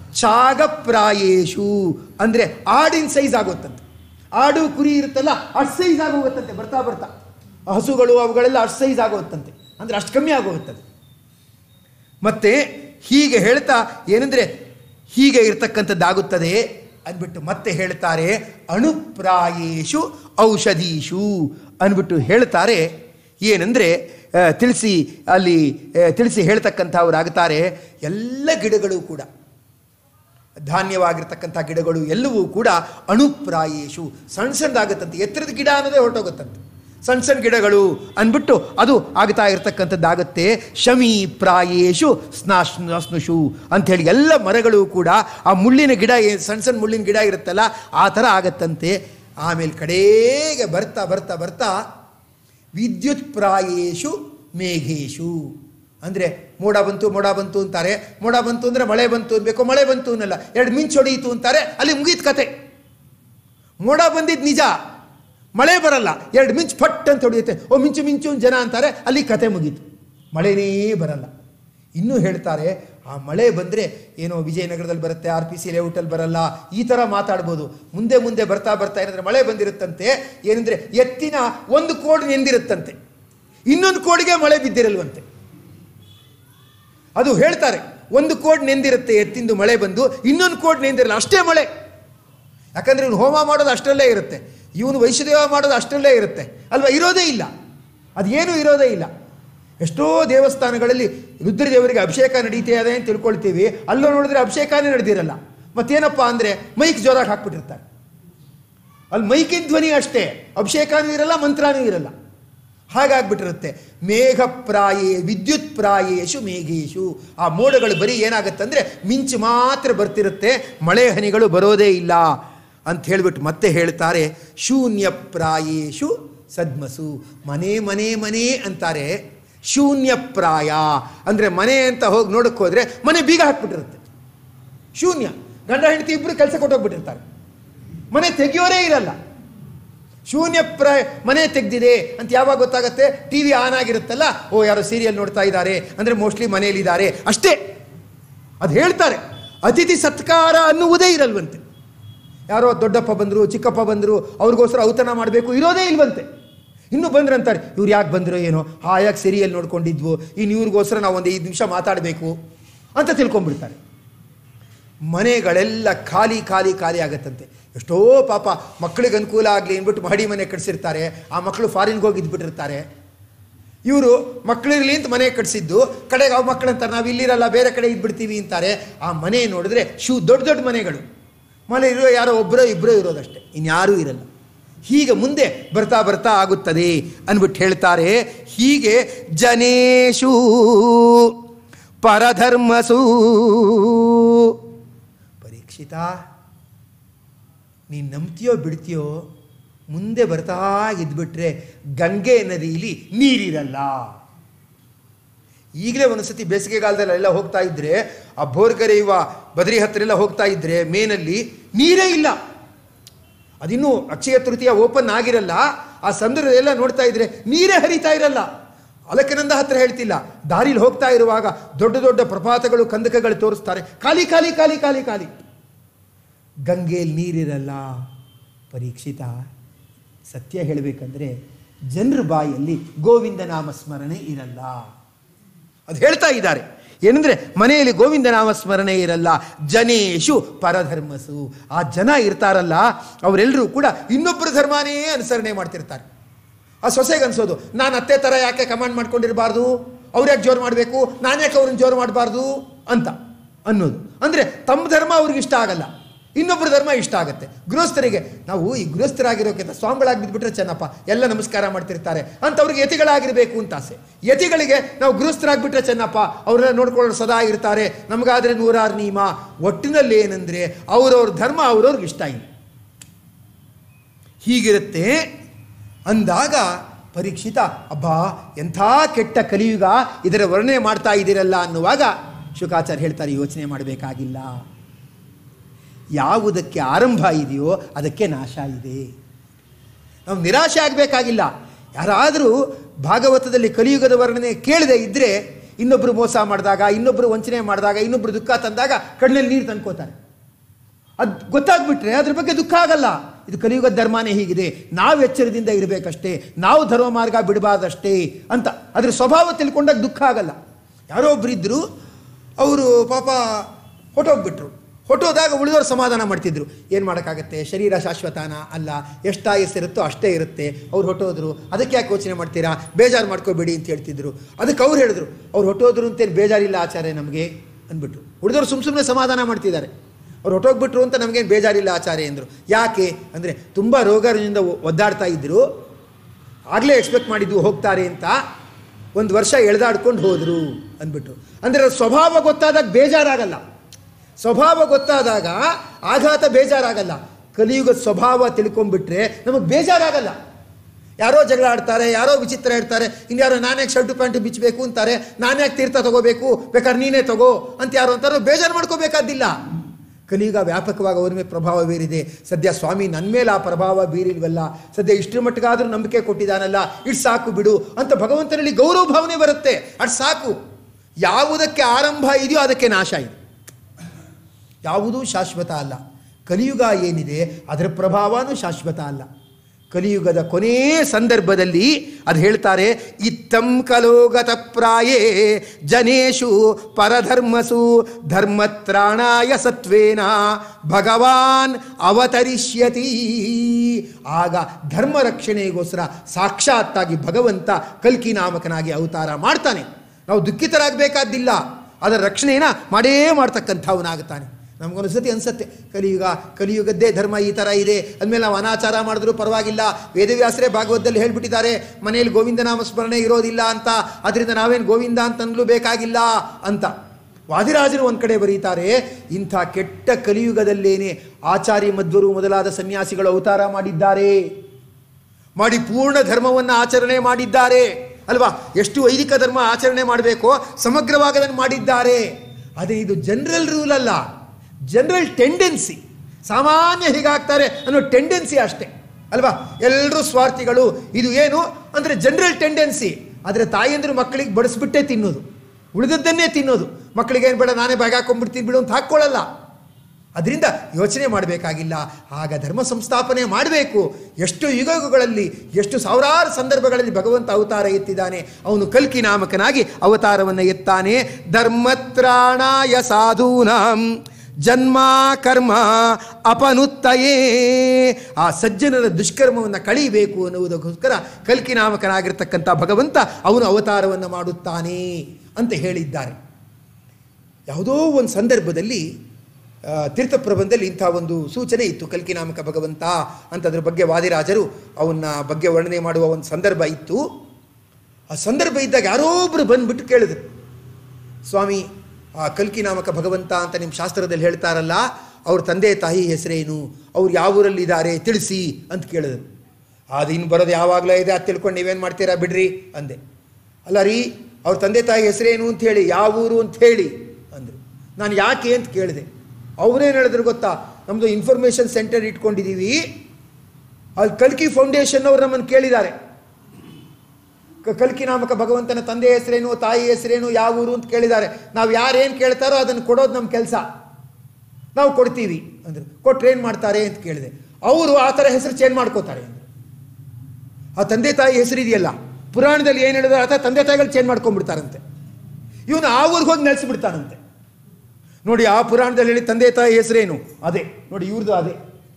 ಚಾಗಪ್ರಾಯೇಶು ಅಂದ್ರೆ ಆಡಿನ ಸೈಜ್ ಆಗುತ್ತಂತೆ ಆಡು ಕುರಿ ಇರುತ್ತಲ್ಲ ಅಷ್ಟು ಸೈಜ್ ಆಗೋಗುತ್ತಂತೆ ಬರ್ತಾ ಬರ್ತಾ ಆ ಹಸುಗಳು ಅವುಗಳೆಲ್ಲ ಅಷ್ಟು ಸೈಜ್ ಆಗೋಗುತ್ತಂತೆ ಅಂದ್ರೆ ಅಷ್ಟು ಕಮ್ಮಿ ಆಗೋಗುತ್ತದೆ ಮತ್ತೆ ಹೀಗೆ ಹೇಳ್ತಾ ಏನಂದ್ರೆ ಹೀಗೆ ಇರ್ತಕ್ಕಂಥದ್ದಾಗುತ್ತದೆ ಅಂದ್ಬಿಟ್ಟು ಮತ್ತೆ ಹೇಳ್ತಾರೆ ಅಣುಪ್ರಾಯೇಶು ಔಷಧೀಷು ಅಂದ್ಬಿಟ್ಟು ಹೇಳ್ತಾರೆ ಏನಂದ್ರೆ ಆ, ತಿಳಿಸಿ ಅಲ್ಲಿ ಆ, ತಿಳಿಸಿ ಹೇಳ್ತಕ್ಕಂಥವ್ರಾಗುತ್ತಾರೆ ಎಲ್ಲ ಗಿಡಗಳು ಕೂಡ ಧಾನ್ಯವಾಗಿರ್ತಕ್ಕಂಥ ಗಿಡಗಳು ಎಲ್ಲವೂ ಕೂಡ ಅಣುಪ್ರಾಯೇಶು ಸಣ್ಣ ಸಣ್ಣದಾಗುತ್ತಂತೆ ಎತ್ತರದ ಗಿಡ ಅನ್ನೋದೇ ಹೊರಟೋಗುತ್ತಂತೆ ಸಣ್ಣ ಸಣ್ಣ ಗಿಡಗಳು ಅಂದ್ಬಿಟ್ಟು ಅದು ಆಗ್ತಾ ಇರತಕ್ಕಂಥದ್ದಾಗುತ್ತೆ ಶಮಿ ಪ್ರಾಯೇಶು ಸ್ನಾಶ್ನುಷು ಅಂಥೇಳಿ ಎಲ್ಲ ಮರಗಳು ಕೂಡ ಆ ಮುಳ್ಳಿನ ಗಿಡ ಏ- ಸಣ್ಣ ಸಣ್ಣ ಮುಳ್ಳಿನ ಗಿಡ ಇರುತ್ತಲ್ಲ ಆ ಥರ ಆಗತ್ತಂತೆ ಆಮೇಲೆ ಕಡೆಗೆ ಬರ್ತಾ ಬರ್ತಾ ಬರ್ತಾ ವಿದ್ಯುತ್ ಪ್ರಾಯೇಶು ಮೇಘೇಶು ಅಂದರೆ ಮೋಡ ಬಂತು ಮೋಡ ಬಂತು ಅಂತಾರೆ ಮೋಡ ಬಂತು ಅಂದರೆ ಮಳೆ ಬಂತು ಅನ್ಬೇಕು ಮಳೆ ಬಂತು ಅನ್ನಲ್ಲ ಎರಡು ಮಿಂಚು ಹೊಡೆಯಿತು ಅಂತಾರೆ ಅಲ್ಲಿ ಮುಗೀತು ಕತೆ ಮೋಡ ಬಂದಿದ್ದು ನಿಜ ಮಳೆ ಬರಲ್ಲ ಎರಡು ಮಿಂಚು ಫಟ್ ಅಂತ ಹೊಡೆಯುತ್ತೆ ಓ ಮಿಂಚು ಮಿಂಚು ಅಂತ ಜನ ಅಂತಾರೆ ಅಲ್ಲಿ ಕತೆ ಮುಗೀತು ಮಳೆನೇ ಬರಲ್ಲ ಇನ್ನೂ ಹೇಳ್ತಾರೆ ಆ ಮಳೆ ಬಂದರೆ ಏನೋ ವಿಜಯನಗರದಲ್ಲಿ ಬರುತ್ತೆ ಆರ್ ಪಿ ಸಿ ಲೇಔಟಲ್ಲಿ ಬರಲ್ಲ ಈ ಥರ ಮಾತಾಡ್ಬೋದು ಮುಂದೆ ಮುಂದೆ ಬರ್ತಾ ಬರ್ತಾ ಏನಂದ್ರೆ ಮಳೆ ಬಂದಿರುತ್ತಂತೆ ಏನಂದ್ರೆ ಎತ್ತಿನ ಒಂದು ಕೋಡ್ ನೆಂದಿರುತ್ತಂತೆ ಇನ್ನೊಂದು ಕೋಡಿಗೆ ಮಳೆ ಬಿದ್ದಿರಲ್ವಂತೆ ಅದು ಹೇಳ್ತಾರೆ ಒಂದು ಕೋಡ್ ನೆಂದಿರುತ್ತೆ ಎತ್ತಿಂದು ಮಳೆ ಬಂದು ಇನ್ನೊಂದು ಕೋಡ್ ನೆಂದಿರಲ್ಲ ಅಷ್ಟೇ ಮಳೆ ಯಾಕಂದ್ರೆ ಇವನು ಹೋಮ ಮಾಡೋದು ಅಷ್ಟರಲ್ಲೇ ಇರುತ್ತೆ ಇವನು ವೈಶ್ಯದೇವ ಮಾಡೋದು ಅಷ್ಟರಲ್ಲೇ ಇರುತ್ತೆ ಅಲ್ವಾ ಇರೋದೇ ಇಲ್ಲ ಅದೇನೂ ಇರೋದೇ ಇಲ್ಲ ಎಷ್ಟೋ ದೇವಸ್ಥಾನಗಳಲ್ಲಿ ರುದ್ರದೇವರಿಗೆ ಅಭಿಷೇಕ ನಡೀತಾ ಇದೆ ಅಂತ ತಿಳ್ಕೊಳ್ತೀವಿ ಅಲ್ಲೋ ನೋಡಿದ್ರೆ ಅಭಿಷೇಕನೇ ನಡೆದಿರಲ್ಲ ಮತ್ತೇನಪ್ಪ ಅಂದರೆ ಮೈಕ್ ಜೋರಾಗಿ ಹಾಕ್ಬಿಟ್ಟಿರ್ತಾರೆ ಅಲ್ಲಿ ಮೈಕಿನ ಧ್ವನಿ ಅಷ್ಟೇ ಅಭಿಷೇಕನೂ ಇರಲ್ಲ ಮಂತ್ರನೂ ಇರಲ್ಲ ಹಾಗಾಗ್ಬಿಟ್ಟಿರುತ್ತೆ ಮೇಘ ಪ್ರಾಯೇ ವಿದ್ಯುತ್ ಪ್ರಾಯೇಶು ಮೇಘೇಶು ಆ ಮೋಡಗಳು ಬರೀ ಏನಾಗುತ್ತಂದ್ರೆ ಮಿಂಚು ಮಾತ್ರ ಬರ್ತಿರುತ್ತೆ ಮಳೆ ಹನಿಗಳು ಬರೋದೇ ಇಲ್ಲ ಅಂತ ಹೇಳ್ಬಿಟ್ಟು ಮತ್ತೆ ಹೇಳ್ತಾರೆ ಶೂನ್ಯ ಪ್ರಾಯೇಶು ಸದ್ಮಸು ಮನೆ ಮನೆ ಮನೆ ಅಂತಾರೆ ಶೂನ್ಯ ಪ್ರಾಯ ಅಂದರೆ ಮನೆ ಅಂತ ಹೋಗಿ ನೋಡಕ್ಕೆ ಹೋದ್ರೆ ಮನೆ ಬೀಗ ಹಾಕ್ಬಿಟ್ಟಿರುತ್ತೆ ಶೂನ್ಯ ಗಂಡ ಹೆಂಡತಿ ಇಬ್ಬರು ಕೆಲಸ ಕೊಟ್ಟೋಗ್ಬಿಟ್ಟಿರ್ತಾರೆ ಮನೆ ತೆಗಿಯೋರೇ ಇರಲ್ಲ ಶೂನ್ಯ ಪ್ರ ಮನೆ ತೆಗ್ದಿದೆ ಅಂತ ಯಾವಾಗ ಗೊತ್ತಾಗತ್ತೆ ಟಿ ವಿ ಆನ್ ಆಗಿರುತ್ತಲ್ಲ ಓ ಯಾರೋ ಸೀರಿಯಲ್ ನೋಡ್ತಾ ಇದ್ದಾರೆ ಅಂದರೆ ಮೋಸ್ಟ್ಲಿ ಮನೆಯಲ್ಲಿದ್ದಾರೆ ಅಷ್ಟೇ ಅದು ಹೇಳ್ತಾರೆ ಅತಿಥಿ ಸತ್ಕಾರ ಅನ್ನುವುದೇ ಇರಲ್ವಂತೆ ಯಾರೋ ದೊಡ್ಡಪ್ಪ ಬಂದರು ಚಿಕ್ಕಪ್ಪ ಬಂದರು ಅವ್ರಿಗೋಸ್ಕರ ಔತಣ ಮಾಡಬೇಕು ಇರೋದೇ ಇಲ್ವಂತೆ ಇನ್ನು ಬಂದ್ರಂತಾರೆ ಇವ್ರು ಯಾಕೆ ಬಂದ್ರು ಏನೋ ಹಾಯಾಗಿ ಸೀರಿಯಲ್ ನೋಡ್ಕೊಂಡಿದ್ವು ಇನ್ನು ಇವ್ರಿಗೋಸ್ಕರ ನಾವು ಒಂದು ಐದು ನಿಮಿಷ ಮಾತಾಡಬೇಕು ಅಂತ ತಿಳ್ಕೊಂಡ್ಬಿಡ್ತಾರೆ ಮನೆಗಳೆಲ್ಲ ಖಾಲಿ ಖಾಲಿ ಖಾಲಿ ಆಗತ್ತಂತೆ ಎಷ್ಟೋ ಪಾಪ ಮಕ್ಕಳಿಗೆ ಅನುಕೂಲ ಆಗಲಿ ಅಂದ್ಬಿಟ್ಟು ಮಹಡಿ ಮನೆ ಕಟ್ಸಿರ್ತಾರೆ ಆ ಮಕ್ಕಳು ಫಾರಿನ್ಗೆ ಹೋಗಿ ಇದ್ಬಿಟ್ಟಿರ್ತಾರೆ ಇವರು ಮಕ್ಕಳಿರ್ಲಿ ಅಂತ ಮನೆ ಕಟ್ಸಿದ್ದು ಕಡೆಗೆ ಅವ್ ಮಕ್ಕಳಂತಾರೆ ನಾವು ಇಲ್ಲಿರಲ್ಲ ಬೇರೆ ಕಡೆ ಇದ್ಬಿಡ್ತೀವಿ ಅಂತಾರೆ ಆ ಮನೆ ನೋಡಿದ್ರೆ ಶೂ ದೊಡ್ಡ ದೊಡ್ಡ ಮನೆಗಳು ಮನೆ ಇರೋ ಯಾರೋ ಒಬ್ಬರೋ ಇಬ್ಬರೋ ಇರೋದಷ್ಟೇ ಇನ್ಯಾರೂ ಇರಲ್ಲ ಹೀಗೆ ಮುಂದೆ ಬರ್ತಾ ಬರ್ತಾ ಆಗುತ್ತದೆ ಅಂದ್ಬಿಟ್ಟು ಹೇಳ್ತಾರೆ ಹೀಗೆ ಜನೇಶು ಪರಧರ್ಮಸೂ ಪರೀಕ್ಷಿತ ನೀನು ನಂಬ್ತೀಯೋ ಬಿಡ್ತೀಯೋ ಮುಂದೆ ಬರ್ತಾ ಇದ್ಬಿಟ್ರೆ ಗಂಗೆ ನದಿಯಲ್ಲಿ ನೀರಿರಲ್ಲ ಈಗಲೇ ಒಂದ್ಸತಿ ಬೇಸಿಗೆಗಾಲದಲ್ಲಿ ಎಲ್ಲ ಹೋಗ್ತಾ ಇದ್ರೆ ಆ ಬೋರ್ಗರೆಯುವ ಬದರಿ ಹತ್ರ ಎಲ್ಲ ಹೋಗ್ತಾ ಇದ್ರೆ ಮೇನಲ್ಲಿ ನೀರೇ ಇಲ್ಲ ಅದಿನ್ನೂ ಅಕ್ಷಯ ತೃತೀಯ ಓಪನ್ ಆಗಿರಲ್ಲ ಆ ಸಂದರ್ಭದೆಲ್ಲ ನೋಡ್ತಾ ಇದ್ರೆ ನೀರೇ ಹರಿತಾ ಇರಲ್ಲ ಅಲಕನಂದ ಹತ್ರ ಹೇಳ್ತಿಲ್ಲ ದಾರಿಲಿ ಹೋಗ್ತಾ ಇರುವಾಗ ದೊಡ್ಡ ದೊಡ್ಡ ಪ್ರಪಾತಗಳು ಕಂದಕಗಳು ತೋರಿಸ್ತಾರೆ ಖಾಲಿ ಖಾಲಿ ಖಾಲಿ ಖಾಲಿ ಖಾಲಿ ಗಂಗೆಯಲ್ಲಿ ನೀರಿರಲ್ಲ ಪರೀಕ್ಷಿತ ಸತ್ಯ ಹೇಳಬೇಕಂದ್ರೆ ಜನರ ಬಾಯಲ್ಲಿ ಗೋವಿಂದ ನಾಮ ಸ್ಮರಣೆ ಇರಲ್ಲ ಅದು ಹೇಳ್ತಾ ಇದ್ದಾರೆ ಏನಂದ್ರೆ ಮನೆಯಲ್ಲಿ ಗೋವಿಂದ ನಾಮ ಸ್ಮರಣೆ ಇರಲ್ಲ ಜನೇಶು ಪರಧರ್ಮಸು ಆ ಜನ ಇರ್ತಾರಲ್ಲ ಅವರೆಲ್ಲರೂ ಕೂಡ ಇನ್ನೊಬ್ಬರ ಧರ್ಮನೇ ಅನುಸರಣೆ ಮಾಡ್ತಿರ್ತಾರೆ ಆ ಸೊಸೆಗೆ ಅನ್ಸೋದು ನಾನು ಅತ್ತೆ ಥರ ಯಾಕೆ ಕಮಾಂಡ್ ಮಾಡ್ಕೊಂಡಿರಬಾರ್ದು ಅವ್ರು ಯಾಕೆ ಜೋರು ಮಾಡಬೇಕು ನಾನು ಯಾಕೆ ಅವ್ರನ್ನ ಜೋರು ಮಾಡಬಾರ್ದು ಅಂತ ಅನ್ನೋದು ಅಂದರೆ ತಮ್ಮ ಧರ್ಮ ಅವ್ರಿಗೆ ಇಷ್ಟ ಆಗಲ್ಲ ಇನ್ನೊಬ್ಬರ ಧರ್ಮ ಇಷ್ಟ ಆಗುತ್ತೆ ಗೃಹಸ್ಥರಿಗೆ ನಾವು ಈ ಗೃಹಸ್ಥರಾಗಿರೋಕ್ಕಿಂತ ಸ್ವಾಮಿಗಳಾಗಿ ಬಿದ್ದುಬಿಟ್ರೆ ಚೆನ್ನಪ್ಪ ಎಲ್ಲ ನಮಸ್ಕಾರ ಮಾಡ್ತಿರ್ತಾರೆ ಅಂತ ಅವ್ರಿಗೆ ಯತಿಗಳಾಗಿರಬೇಕು ಅಂತ ಆಸೆ ಯತಿಗಳಿಗೆ ನಾವು ಗೃಹಸ್ಥರಾಗ್ಬಿಟ್ರೆ ಚೆನ್ನಪ್ಪ ಅವರೆಲ್ಲ ನೋಡ್ಕೊಳ್ಳೋರು ಸದಾ ಇರ್ತಾರೆ ನಮಗಾದ್ರೆ ನೂರಾರು ನಿಯಮ ಒಟ್ಟಿನಲ್ಲಿ ಏನಂದರೆ ಅವ್ರವ್ರ ಧರ್ಮ ಅವ್ರವ್ರಿಗೆ ಇಷ್ಟ ಇಲ್ಲ ಹೀಗಿರುತ್ತೆ ಅಂದಾಗ ಪರೀಕ್ಷಿತ ಅಬ್ಬಾ ಎಂಥ ಕೆಟ್ಟ ಕಲಿಯುಗ ಇದರ ವರ್ಣನೆ ಮಾಡ್ತಾ ಇದ್ದೀರಲ್ಲ ಅನ್ನುವಾಗ ಶುಕಾಚಾರ್ಯ ಹೇಳ್ತಾರೆ ಯೋಚನೆ ಮಾಡಬೇಕಾಗಿಲ್ಲ ಯಾವುದಕ್ಕೆ ಆರಂಭ ಇದೆಯೋ ಅದಕ್ಕೆ ನಾಶ ಇದೆ ನಾವು ನಿರಾಶೆ ಆಗಬೇಕಾಗಿಲ್ಲ ಯಾರಾದರೂ ಭಾಗವತದಲ್ಲಿ ಕಲಿಯುಗದ ವರ್ಣನೆ ಕೇಳದೆ ಇದ್ದರೆ ಇನ್ನೊಬ್ಬರು ಮೋಸ ಮಾಡಿದಾಗ ಇನ್ನೊಬ್ಬರು ವಂಚನೆ ಮಾಡಿದಾಗ ಇನ್ನೊಬ್ಬರು ದುಃಖ ತಂದಾಗ ಕಣ್ಣಲ್ಲಿ ನೀರು ತಂದ್ಕೋತಾರೆ ಅದು ಗೊತ್ತಾಗ್ಬಿಟ್ರೆ ಅದ್ರ ಬಗ್ಗೆ ದುಃಖ ಆಗಲ್ಲ ಇದು ಕಲಿಯುಗದ ಧರ್ಮನೇ ಹೀಗಿದೆ ನಾವು ಎಚ್ಚರದಿಂದ ಇರಬೇಕಷ್ಟೇ ನಾವು ಧರ್ಮ ಮಾರ್ಗ ಬಿಡಬಾರ್ದಷ್ಟೇ ಅಂತ ಅದ್ರ ಸ್ವಭಾವ ತಿಳ್ಕೊಂಡಾಗ ದುಃಖ ಆಗಲ್ಲ ಯಾರೋ ಒಬ್ಬರಿದ್ದರು ಅವರು ಪಾಪ ಹೊಟ್ಟೋಗ್ಬಿಟ್ರು ಹೊಟ್ಟೋದಾಗ ಉಳಿದವರು ಸಮಾಧಾನ ಮಾಡ್ತಿದ್ರು ಏನು ಮಾಡೋಕ್ಕಾಗತ್ತೆ ಶರೀರ ಶಾಶ್ವತನ ಅಲ್ಲ ಎಷ್ಟು ಆಯಸ್ಸಿರುತ್ತೋ ಅಷ್ಟೇ ಇರುತ್ತೆ ಅವ್ರು ಹೊಟ್ಟೋದ್ರು ಅದಕ್ಕೆ ಯಾಕೆ ಯೋಚನೆ ಮಾಡ್ತೀರಾ ಬೇಜಾರು ಮಾಡ್ಕೋಬೇಡಿ ಅಂತ ಹೇಳ್ತಿದ್ರು ಅದಕ್ಕೆ ಅವ್ರು ಹೇಳಿದ್ರು ಅವ್ರು ಹೊಟ್ಟೋದ್ರು ಅಂತೇನು ಬೇಜಾರಿಲ್ಲ ಆಚಾರ್ಯ ನಮಗೆ ಅಂದ್ಬಿಟ್ರು ಉಳಿದವರು ಸುಮ್ಮ ಸುಮ್ಮನೆ ಸಮಾಧಾನ ಮಾಡ್ತಿದ್ದಾರೆ ಅವ್ರು ಹೊಟ್ಟೋಗ್ಬಿಟ್ರು ಅಂತ ನಮಗೇನು ಬೇಜಾರಿಲ್ಲ ಆಚಾರ್ಯ ಅಂದರು ಯಾಕೆ ಅಂದರೆ ತುಂಬ ರೋಗದಿಂದ ಒದ್ದಾಡ್ತಾ ಇದ್ದರು ಆಗಲೇ ಎಕ್ಸ್ಪೆಕ್ಟ್ ಮಾಡಿದ್ದು ಹೋಗ್ತಾರೆ ಅಂತ ಒಂದು ವರ್ಷ ಎಳೆದಾಡ್ಕೊಂಡು ಹೋದರು ಅಂದ್ಬಿಟ್ಟು ಅಂದರೆ ಸ್ವಭಾವ ಗೊತ್ತಾದಾಗ ಬೇಜಾರಾಗಲ್ಲ ಸ್ವಭಾವ ಗೊತ್ತಾದಾಗ ಆಘಾತ ಬೇಜಾರಾಗಲ್ಲ ಕಲಿಯುಗದ ಸ್ವಭಾವ ತಿಳ್ಕೊಂಡ್ಬಿಟ್ರೆ ನಮಗೆ ಬೇಜಾರಾಗಲ್ಲ ಯಾರೋ ಜಗಳ ಆಡ್ತಾರೆ ಯಾರೋ ವಿಚಿತ್ರ ಇರ್ತಾರೆ ಇನ್ಯಾರೋ ನಾನ್ಯಾಕೆ ಶರ್ಟು ಪ್ಯಾಂಟು ಬಿಚ್ಚಬೇಕು ಅಂತಾರೆ ನಾನ್ಯಾಕೆ ತೀರ್ಥ ತಗೋಬೇಕು ಬೇಕಾದ್ರೆ ನೀನೇ ತಗೋ ಅಂತ ಯಾರು ಅಂತಾರೋ ಬೇಜಾರು ಮಾಡ್ಕೋಬೇಕಾದಿಲ್ಲ ಕಲಿಯುಗ ವ್ಯಾಪಕವಾಗಿ ಅವ್ರ ಮೇಲೆ ಪ್ರಭಾವ ಬೀರಿದೆ ಸದ್ಯ ಸ್ವಾಮಿ ನನ್ನ ಮೇಲೆ ಆ ಪ್ರಭಾವ ಬೀರಿಲ್ವಲ್ಲ ಸದ್ಯ ಇಷ್ಟರ ಮಟ್ಟಿಗಾದ್ರೂ ನಂಬಿಕೆ ಕೊಟ್ಟಿದ್ದಾನಲ್ಲ ಇಷ್ಟು ಸಾಕು ಬಿಡು ಅಂತ ಭಗವಂತನಲ್ಲಿ ಗೌರವ ಭಾವನೆ ಬರುತ್ತೆ ಅಷ್ಟು ಸಾಕು ಯಾವುದಕ್ಕೆ ಆರಂಭ ಇದೆಯೋ ಅದಕ್ಕೆ ನಾಶ ಇದೆ ಯಾವುದೂ ಶಾಶ್ವತ ಅಲ್ಲ ಕಲಿಯುಗ ಏನಿದೆ ಅದರ ಪ್ರಭಾವನೂ ಶಾಶ್ವತ ಅಲ್ಲ ಕಲಿಯುಗದ ಕೊನೇ ಸಂದರ್ಭದಲ್ಲಿ ಅದು ಹೇಳ್ತಾರೆ ಇತ್ತಂ ಕಲೋಗತ ಪ್ರಾಯೇ ಜನೇಶು ಪರಧರ್ಮಸು ಧರ್ಮತ್ರಾಣಾಯ ಸತ್ವೇನ ಭಗವಾನ್ ಅವತರಿಷ್ಯತಿ ಆಗ ಧರ್ಮ ರಕ್ಷಣೆಗೋಸ್ಕರ ಸಾಕ್ಷಾತ್ತಾಗಿ ಭಗವಂತ ಕಲ್ಕಿ ನಾಮಕನಾಗಿ ಅವತಾರ ಮಾಡ್ತಾನೆ ನಾವು ದುಃಖಿತರಾಗಬೇಕಾದ್ದಿಲ್ಲ ಅದರ ರಕ್ಷಣೆನ ಮಾಡೇ ಮಾಡ್ತಕ್ಕಂಥವನಾಗುತ್ತಾನೆ ನಮಗೊಂದ್ಸತಿ ಅನ್ಸತ್ತೆ ಕಲಿಯುಗ ಕಲಿಯುಗದ್ದೇ ಧರ್ಮ ಈ ಥರ ಇದೆ ಅಂದಮೇಲೆ ನಾವು ಅನಾಚಾರ ಮಾಡಿದ್ರೂ ಪರವಾಗಿಲ್ಲ ವೇದವ್ಯಾಸರೇ ಭಾಗವತದಲ್ಲಿ ಹೇಳ್ಬಿಟ್ಟಿದ್ದಾರೆ ಮನೆಯಲ್ಲಿ ಗೋವಿಂದ ನಾಮ ಸ್ಮರಣೆ ಇರೋದಿಲ್ಲ ಅಂತ ಅದರಿಂದ ನಾವೇನು ಗೋವಿಂದ ಅಂತ ಅನ್ಲೂ ಬೇಕಾಗಿಲ್ಲ ಅಂತ ವಾದಿರಾಜರು ಒಂದು ಕಡೆ ಬರೀತಾರೆ ಇಂಥ ಕೆಟ್ಟ ಕಲಿಯುಗದಲ್ಲೇನೆ ಆಚಾರ್ಯ ಮಧ್ವರು ಮೊದಲಾದ ಸನ್ಯಾಸಿಗಳು ಅವತಾರ ಮಾಡಿದ್ದಾರೆ ಮಾಡಿ ಪೂರ್ಣ ಧರ್ಮವನ್ನು ಆಚರಣೆ ಮಾಡಿದ್ದಾರೆ ಅಲ್ವಾ ಎಷ್ಟು ವೈದಿಕ ಧರ್ಮ ಆಚರಣೆ ಮಾಡಬೇಕೋ ಸಮಗ್ರವಾಗಿ ಅದನ್ನು ಮಾಡಿದ್ದಾರೆ ಆದರೆ ಇದು ಜನರಲ್ ರೂಲ್ ಅಲ್ಲ ಜನರಲ್ ಟೆಂಡೆನ್ಸಿ ಸಾಮಾನ್ಯ ಹೀಗಾಗ್ತಾರೆ ಅನ್ನೋ ಟೆಂಡೆನ್ಸಿ ಅಷ್ಟೇ ಅಲ್ವಾ ಎಲ್ಲರೂ ಸ್ವಾರ್ಥಿಗಳು ಇದು ಏನು ಅಂದರೆ ಜನರಲ್ ಟೆಂಡೆನ್ಸಿ ಆದರೆ ತಾಯಿಯಂದ್ರು ಮಕ್ಕಳಿಗೆ ಬಡಿಸ್ಬಿಟ್ಟೇ ತಿನ್ನೋದು ಉಳಿದದ್ದನ್ನೇ ತಿನ್ನೋದು ಮಕ್ಕಳಿಗೆ ಏನು ಬೇಡ ನಾನೇ ಬಾಗ ಹಾಕೊಂಡ್ಬಿಡ್ತೀನಿ ಬಿಡು ಅಂತ ಹಾಕ್ಕೊಳ್ಳಲ್ಲ ಅದರಿಂದ ಯೋಚನೆ ಮಾಡಬೇಕಾಗಿಲ್ಲ ಆಗ ಧರ್ಮ ಸಂಸ್ಥಾಪನೆ ಮಾಡಬೇಕು ಎಷ್ಟು ಯುಗಗಳಲ್ಲಿ ಎಷ್ಟು ಸಾವಿರಾರು ಸಂದರ್ಭಗಳಲ್ಲಿ ಭಗವಂತ ಅವತಾರ ಎತ್ತಿದ್ದಾನೆ ಅವನು ಕಲ್ಕಿ ನಾಮಕನಾಗಿ ಅವತಾರವನ್ನು ಎತ್ತಾನೆ ಧರ್ಮತ್ರಾಣಾಯ ಸಾಧೂನಾಂ ಜನ್ಮ ಕರ್ಮ ಅಪನುತ್ತಯೇ ಆ ಸಜ್ಜನರ ದುಷ್ಕರ್ಮವನ್ನು ಕಳೀಬೇಕು ಅನ್ನುವುದಕ್ಕೋಸ್ಕರ ಕಲ್ಕಿ ನಾಮಕನಾಗಿರ್ತಕ್ಕಂಥ ಭಗವಂತ ಅವನು ಅವತಾರವನ್ನು ಮಾಡುತ್ತಾನೆ ಅಂತ ಹೇಳಿದ್ದಾರೆ ಯಾವುದೋ ಒಂದು ಸಂದರ್ಭದಲ್ಲಿ ಆ, ತೀರ್ಥಪ್ರಬಂಧದಲ್ಲಿ ಇಂಥ ಒಂದು ಸೂಚನೆ ಇತ್ತು ಕಲ್ಕಿ ನಾಮಕ ಭಗವಂತ ಅಂತ ಅದ್ರ ಬಗ್ಗೆ ವಾದಿರಾಜರು ಅವನ್ನ ಬಗ್ಗೆ ವರ್ಣನೆ ಮಾಡುವ ಒಂದು ಸಂದರ್ಭ ಇತ್ತು ಆ ಸಂದರ್ಭ ಇದ್ದಾಗ ಯಾರೋ ಒಬ್ರು ಬಂದ್ಬಿಟ್ಟು ಕೇಳಿದ್ರು ಸ್ವಾಮಿ ಆ ಕಲ್ಕಿ ನಾಮಕ ಭಗವಂತ ಅಂತ ನಿಮ್ಮ ಶಾಸ್ತ್ರದಲ್ಲಿ ಹೇಳ್ತಾರಲ್ಲ ಅವ್ರ ತಂದೆ ತಾಯಿ ಹೆಸರೇನು ಅವ್ರು ಯಾವ ಊರಲ್ಲಿದ್ದಾರೆ ತಿಳಿಸಿ ಅಂತ ಕೇಳಿದ್ರು ಅದು ಇನ್ನು ಬರೋದು ಯಾವಾಗಲೂ ಇದೆ ಅದು ತಿಳ್ಕೊಂಡು ನೀವೇನು ಮಾಡ್ತೀರಾ ಬಿಡ್ರಿ ಅಂದೆ ಅಲ್ಲ ರೀ ಅವ್ರ ತಂದೆ ತಾಯಿ ಹೆಸರೇನು ಅಂತ ಹೇಳಿ ಯಾವ ಊರು ಅಂತ ಹೇಳಿ ಅಂದರು ನಾನು ಯಾಕೆ ಅಂತ ಕೇಳಿದೆ ಅವರೇನು ಹೇಳಿದ್ರು ಗೊತ್ತಾ ನಮ್ಮದು ಇನ್ಫಾರ್ಮೇಷನ್ ಸೆಂಟರ್ ಇಟ್ಕೊಂಡಿದ್ದೀವಿ ಅಲ್ಲಿ ಕಲ್ಕಿ ಫೌಂಡೇಶನ್ ಅವರು ನಮ್ಮನ್ನು ಕೇಳಿದ್ದಾರೆ ಕ- ಕಲ್ಕಿ ನಾಮಕ ಭಗವಂತನ ತಂದೆ ಹೆಸರೇನು ತಾಯಿ ಹೆಸರೇನು ಯಾವ ಊರು ಅಂತ ಕೇಳಿದ್ದಾರೆ ನಾವು ಯಾರೇನು ಕೇಳ್ತಾರೋ ಅದನ್ನು ಕೊಡೋದು ನಮ್ಮ ಕೆಲಸ ನಾವು ಕೊಡ್ತೀವಿ ಅಂದರು ಕೊಟ್ರೆ ಏನು ಮಾಡ್ತಾರೆ ಅಂತ ಕೇಳಿದೆ ಅವರು ಆ ಥರ ಹೆಸರು ಚೇಂಜ್ ಮಾಡ್ಕೋತಾರೆ ಅಂದ್ರು. ಆ ತಂದೆ ತಾಯಿ ಹೆಸರು ಇದೆಯಲ್ಲ ಪುರಾಣದಲ್ಲಿ ಏನು ಹೇಳಿದ್ರೆ ಆ ಥರ ತಂದೆ ತಾಯಿಗಳು ಚೇಂಜ್ ಮಾಡ್ಕೊಂಡ್ಬಿಡ್ತಾರಂತೆ ಇವನು ಆ ಊರಿಗೆ ಹೋಗಿ ನೆಲೆಸಿಬಿಡ್ತಾನಂತೆ ನೋಡಿ ಆ ಪುರಾಣದಲ್ಲಿ ಹೇಳಿ ತಂದೆ ತಾಯಿ ಹೆಸರೇನು ಅದೇ ನೋಡಿ ಇವ್ರದ್ದು ಅದೇ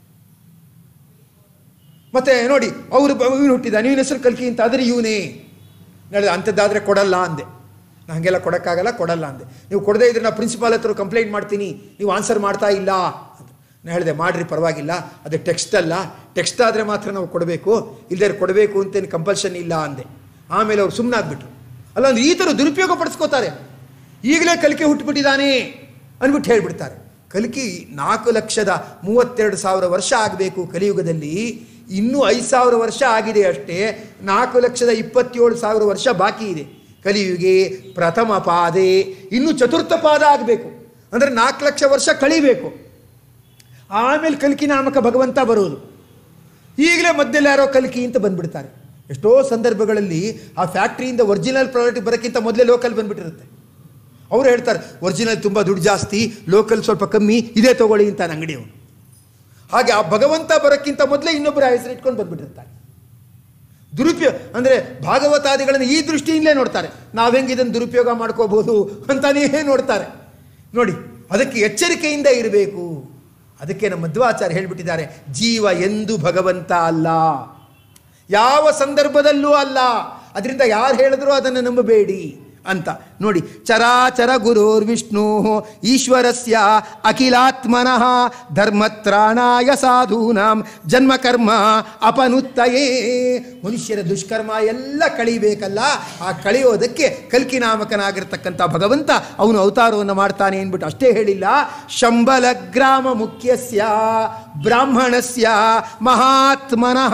ಮತ್ತೆ ನೋಡಿ ಅವರು ಇವನು ಹುಟ್ಟಿದ ನೀವಿನ ಹೆಸರು ಕಲ್ಕಿ ಅಂತ ಆದರೆ ಇವನೇ ಹೇಳಿದ ಅಂಥದ್ದಾದರೆ ಕೊಡಲ್ಲ ಅಂದೆ ನಾನು ಹಾಗೆಲ್ಲ ಕೊಡೋಕ್ಕಾಗಲ್ಲ ಕೊಡಲ್ಲ ಅಂದೆ ನೀವು ಕೊಡದೇ ಇದ್ರೆ ನಾನು ಪ್ರಿನ್ಸಿಪಾಲ್ ಹತ್ರ ಕಂಪ್ಲೇಂಟ್ ಮಾಡ್ತೀನಿ ನೀವು ಆನ್ಸರ್ ಮಾಡ್ತಾ ಇಲ್ಲ ಅಂತ ನಾನು ಹೇಳಿದೆ ಮಾಡ್ರಿ ಪರವಾಗಿಲ್ಲ ಅದು ಟೆಕ್ಸ್ಟ್ ಅಲ್ಲ ಟೆಕ್ಸ್ಟ್ ಆದರೆ ಮಾತ್ರ ನಾವು ಕೊಡಬೇಕು ಇಲ್ಲದೆ ಕೊಡಬೇಕು ಅಂತೇನು ಕಂಪಲ್ಷನ್ ಇಲ್ಲ ಅಂದೆ ಆಮೇಲೆ ಅವ್ರು ಸುಮ್ಮನಾಗ್ಬಿಟ್ರು ಅಲ್ಲ ಅಂದ್ರೆ ಈ ಥರ ದುರುಪಯೋಗ ಪಡಿಸ್ಕೋತಾರೆ ಈಗಲೇ ಕಲಿಕೆ ಹುಟ್ಟುಬಿಟ್ಟಿದ್ದಾನೆ ಅಂದ್ಬಿಟ್ಟು ಹೇಳ್ಬಿಡ್ತಾರೆ ಕಲಿಕೆ ನಾಲ್ಕು ಲಕ್ಷದ ಮೂವತ್ತೆರಡು ಸಾವಿರ ವರ್ಷ ಆಗಬೇಕು ಕಲಿಯುಗದಲ್ಲಿ ಇನ್ನೂ ಐದು ಸಾವಿರ ವರ್ಷ ಆಗಿದೆ ಅಷ್ಟೇ ನಾಲ್ಕು ಲಕ್ಷದ ಇಪ್ಪತ್ತೇಳು ಸಾವಿರ ವರ್ಷ ಬಾಕಿ ಇದೆ ಕಲಿಯುಗೆ ಪ್ರಥಮ ಪಾದೆ ಇನ್ನು ಚತುರ್ಥ ಪಾದ ಆಗಬೇಕು ಅಂದರೆ ನಾಲ್ಕು ಲಕ್ಷ ವರ್ಷ ಕಳಿಬೇಕು ಆಮೇಲೆ ಕಲ್ಕಿ ನಾಮಕ ಭಗವಂತ ಬರೋದು ಈಗಲೇ ಮಧ್ಯದಲ್ಲಿ ಯಾರೋ ಕಲ್ಕಿ ಅಂತ ಬಂದ್ಬಿಡ್ತಾರೆ ಎಷ್ಟೋ ಸಂದರ್ಭಗಳಲ್ಲಿ ಆ ಫ್ಯಾಕ್ಟ್ರಿಯಿಂದ ಒರಿಜಿನಲ್ ಪ್ರಾಡಕ್ಟ್ ಬರೋಕ್ಕಿಂತ ಮೊದಲೇ ಲೋಕಲ್ ಬಂದ್ಬಿಟ್ಟಿರುತ್ತೆ ಅವರು ಹೇಳ್ತಾರೆ ಒರಿಜಿನಲ್ ತುಂಬ ದುಡ್ಡು ಜಾಸ್ತಿ ಲೋಕಲ್ ಸ್ವಲ್ಪ ಕಮ್ಮಿ ಇದೇ ತಗೊಳ್ಳಿ ಅಂತ ಅಂಗಡಿಯವನು ಹಾಗೆ ಆ ಭಗವಂತ ಬರೋಕ್ಕಿಂತ ಮೊದಲೇ ಇನ್ನೊಬ್ಬರ ಹೆಸರು ಇಟ್ಕೊಂಡು ಬಂದ್ಬಿಟ್ಟಿರ್ತಾರೆ ದುರುಪಯೋಗ ಅಂದರೆ ಭಾಗವತಾದಿಗಳನ್ನು ಈ ದೃಷ್ಟಿಯಿಂದಲೇ ನೋಡ್ತಾರೆ ನಾವು ಹೆಂಗೆ ಇದನ್ನು ದುರುಪಯೋಗ ಮಾಡ್ಕೋಬಹುದು ಅಂತಾನೇ ನೋಡ್ತಾರೆ ನೋಡಿ ಅದಕ್ಕೆ ಎಚ್ಚರಿಕೆಯಿಂದ ಇರಬೇಕು ಅದಕ್ಕೆ ನಮ್ಮ ಮಧ್ವಾಚಾರ್ಯ ಹೇಳ್ಬಿಟ್ಟಿದ್ದಾರೆ ಜೀವ ಎಂದು ಭಗವಂತ ಅಲ್ಲ ಯಾವ ಸಂದರ್ಭದಲ್ಲೂ ಅಲ್ಲ ಅದರಿಂದ ಯಾರು ಹೇಳಿದ್ರೂ ಅದನ್ನು ನಂಬಬೇಡಿ ಅಂತ ನೋಡಿ ಚರಾಚರ ಗುರುರ್ ವಿಷ್ಣು ಈಶ್ವರಸ್ಯ ಅಖಿಲಾತ್ಮನಃ ಧರ್ಮತ್ರಾಣಾಯ ಸಾಧೂನಾಂ ಜನ್ಮಕರ್ಮ ಅಪನುತ್ತಯೇ ಮನುಷ್ಯರ ದುಷ್ಕರ್ಮ ಎಲ್ಲ ಕಳಿಬೇಕಲ್ಲ ಆ ಕಳೆಯೋದಕ್ಕೆ ಕಲ್ಕಿ ನಾಮಕನಾಗಿರ್ತಕ್ಕಂಥ ಭಗವಂತ ಅವನು ಅವತಾರವನ್ನು ಮಾಡ್ತಾನೆ ಅಂದ್ಬಿಟ್ಟು ಅಷ್ಟೇ ಹೇಳಿಲ್ಲ ಶಂಬಲ ಗ್ರಾಮ ಮುಖ್ಯಸ್ಯ ಬ್ರಾಹ್ಮಣಸ್ಯ ಮಹಾತ್ಮನಃ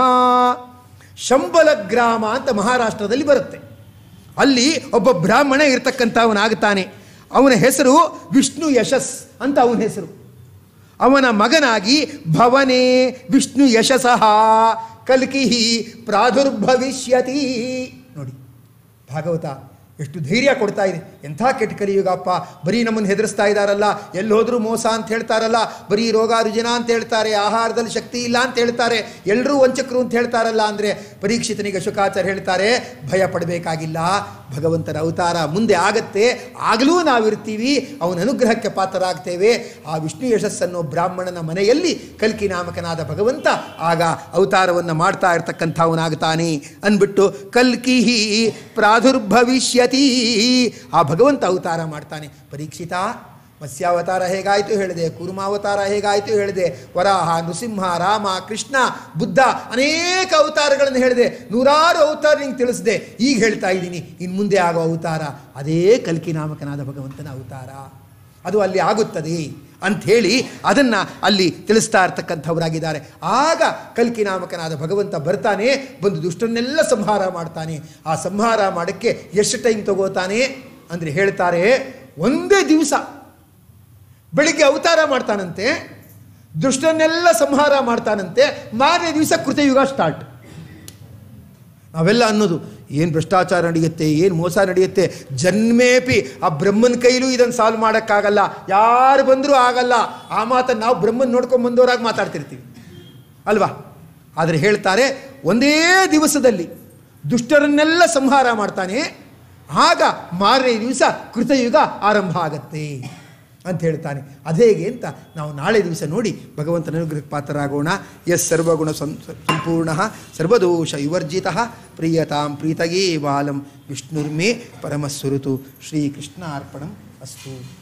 ಶಂಬಲ ಗ್ರಾಮ ಅಂತ ಮಹಾರಾಷ್ಟ್ರದಲ್ಲಿ ಬರುತ್ತೆ ಅಲ್ಲಿ ಒಬ್ಬ ಬ್ರಾಹ್ಮಣ ಇರ್ತಕ್ಕಂಥವನಾಗ್ತಾನೆ ಅವನ ಹೆಸರು ವಿಷ್ಣು ಯಶಸ್ ಅಂತ ಅವನ ಹೆಸರು ಅವನ ಮಗನಾಗಿ ಭವನೇ ವಿಷ್ಣು ಯಶಸಃ ಕಲ್ಕಿಹಿ ಪ್ರಾದುರ್ಭವಿಷ್ಯತಿ ನೋಡಿ ಭಾಗವತ ಎಷ್ಟು ಧೈರ್ಯ ಕೊಡ್ತಾ ಇದೆ ಎಂಥ ಕೆಟ್ಟ ಕಲಿಯುಗಪ್ಪ ಬರೀ ನಮ್ಮನ್ನು ಹೆದರಿಸ್ತಾ ಇದ್ದಾರಲ್ಲ ಎಲ್ಲಿ ಹೋದ್ರೂ ಮೋಸ ಅಂತ ಹೇಳ್ತಾರಲ್ಲ ಬರೀ ರೋಗ ರುಜಿನ ಅಂತ ಹೇಳ್ತಾರೆ ಆಹಾರದಲ್ಲಿ ಶಕ್ತಿ ಇಲ್ಲ ಅಂತ ಹೇಳ್ತಾರೆ ಎಲ್ಲರೂ ವಂಚಕರು ಅಂತ ಹೇಳ್ತಾರಲ್ಲ ಅಂದರೆ ಪರೀಕ್ಷಿತನಿಗೆ ಶುಕಾಚಾರ್ಯ ಹೇಳ್ತಾರೆ ಭಯ ಪಡಬೇಕಾಗಿಲ್ಲ ಭಗವಂತನ ಅವತಾರ ಮುಂದೆ ಆಗತ್ತೆ ಆಗಲೂ ನಾವಿರ್ತೀವಿ ಅವನ ಅನುಗ್ರಹಕ್ಕೆ ಪಾತ್ರರಾಗ್ತೇವೆ ಆ ವಿಷ್ಣು ಯಶಸ್ಸನ್ನು ಬ್ರಾಹ್ಮಣನ ಮನೆಯಲ್ಲಿ ಕಲ್ಕಿ ನಾಮಕನಾದ ಭಗವಂತ ಆಗ ಅವತಾರವನ್ನು ಮಾಡ್ತಾ ಇರ್ತಕ್ಕಂಥವನಾಗ್ತಾನೆ ಅಂದ್ಬಿಟ್ಟು ಕಲ್ಕಿಹಿ ಪ್ರಾದುರ್ಭವಿಷ್ಯತಿ ಆ ಭಗವಂತ ಅವತಾರ ಮಾಡ್ತಾನೆ ಪರೀಕ್ಷಿತ ಮತ್ಸ್ಯಾವತಾರ ಹೇಗಾಯಿತು ಹೇಳಿದೆ ಕೂರ್ಮಾವತಾರ ಹೇಗಾಯಿತು ಹೇಳಿದೆ ವರಾಹ ನೃಸಿಂಹ ರಾಮ ಕೃಷ್ಣ ಬುದ್ಧ ಅನೇಕ ಅವತಾರಗಳನ್ನು ಹೇಳಿದೆ ನೂರಾರು ಅವತಾರ ನಿಂಗೆ ತಿಳಿಸಿದೆ ಈಗ ಹೇಳ್ತಾ ಇದ್ದೀನಿ ಇನ್ನು ಮುಂದೆ ಆಗೋ ಅವತಾರ ಅದೇ ಕಲ್ಕಿ ನಾಮಕನಾದ ಭಗವಂತನ ಅವತಾರ ಅದು ಅಲ್ಲಿ ಆಗುತ್ತದೆ ಅಂಥೇಳಿ ಅದನ್ನು ಅಲ್ಲಿ ತಿಳಿಸ್ತಾ ಇರ್ತಕ್ಕಂಥವರಾಗಿದ್ದಾರೆ ಆಗ ಕಲ್ಕಿ ನಾಮಕನಾದ ಭಗವಂತ ಬರ್ತಾನೆ ಬಂದು ದುಷ್ಟನ್ನೆಲ್ಲ ಸಂಹಾರ ಮಾಡ್ತಾನೆ ಆ ಸಂಹಾರ ಮಾಡೋಕ್ಕೆ ಎಷ್ಟು ಟೈಮ್ ತಗೋತಾನೆ ಅಂದರೆ ಹೇಳ್ತಾರೆ ಒಂದೇ ದಿವಸ ಬೆಳಿಗ್ಗೆ ಅವತಾರ ಮಾಡ್ತಾನಂತೆ ದುಷ್ಟನ್ನೆಲ್ಲ ಸಂಹಾರ ಮಾಡ್ತಾನಂತೆ ಮಾರನೇ ದಿವಸ ಕೃತಯುಗ ಸ್ಟಾರ್ಟ್ ನಾವೆಲ್ಲ ಅನ್ನೋದು ಏನು ಭ್ರಷ್ಟಾಚಾರ ನಡೆಯುತ್ತೆ ಏನು ಮೋಸ ನಡೆಯುತ್ತೆ ಜನ್ಮೇಪಿ ಆ ಬ್ರಹ್ಮನ ಕೈಲೂ ಇದನ್ನು ಸಾಲ್ವ್ ಮಾಡೋಕ್ಕಾಗಲ್ಲ ಯಾರು ಬಂದರೂ ಆಗಲ್ಲ ಆ ಮಾತನ್ನು ನಾವು ಬ್ರಹ್ಮನ್ ನೋಡ್ಕೊಂಡು ಬಂದವರಾಗಿ ಮಾತಾಡ್ತಿರ್ತೀವಿ ಅಲ್ವಾ ಆದರೆ ಹೇಳ್ತಾರೆ ಒಂದೇ ದಿವಸದಲ್ಲಿ ದುಷ್ಟರನ್ನೆಲ್ಲ ಸಂಹಾರ ಮಾಡ್ತಾನೆ ಆಗ ಮಾರನೇ ದಿವಸ ಕೃತಯುಗ ಆರಂಭ ಆಗತ್ತೆ ಅಂತ ಹೇಳ್ತಾನೆ ಅದೇಗೆ ಅಂತ ನಾವು ನಾಳೆ ದಿವಸ ನೋಡಿ ಭಗವಂತನ ಅನುಗ್ರಹ ಪಾತ್ರರಾಗೋಣ ಎಸ್ ಸರ್ವಗುಣ ಸಂ ಸಂಪೂರ್ಣ ಸರ್ವದೋಷ ವಿವರ್ಜಿತ ಪ್ರಿಯತಾಂ ಪ್ರೀತಯೇ ಬಾಲಂ ವಿಷ್ಣುರ್ಮೇ ಪರಮಸ್ವರುತು ಶ್ರೀಕೃಷ್ಣ ಅರ್ಪಣಂ ಅಸ್ತು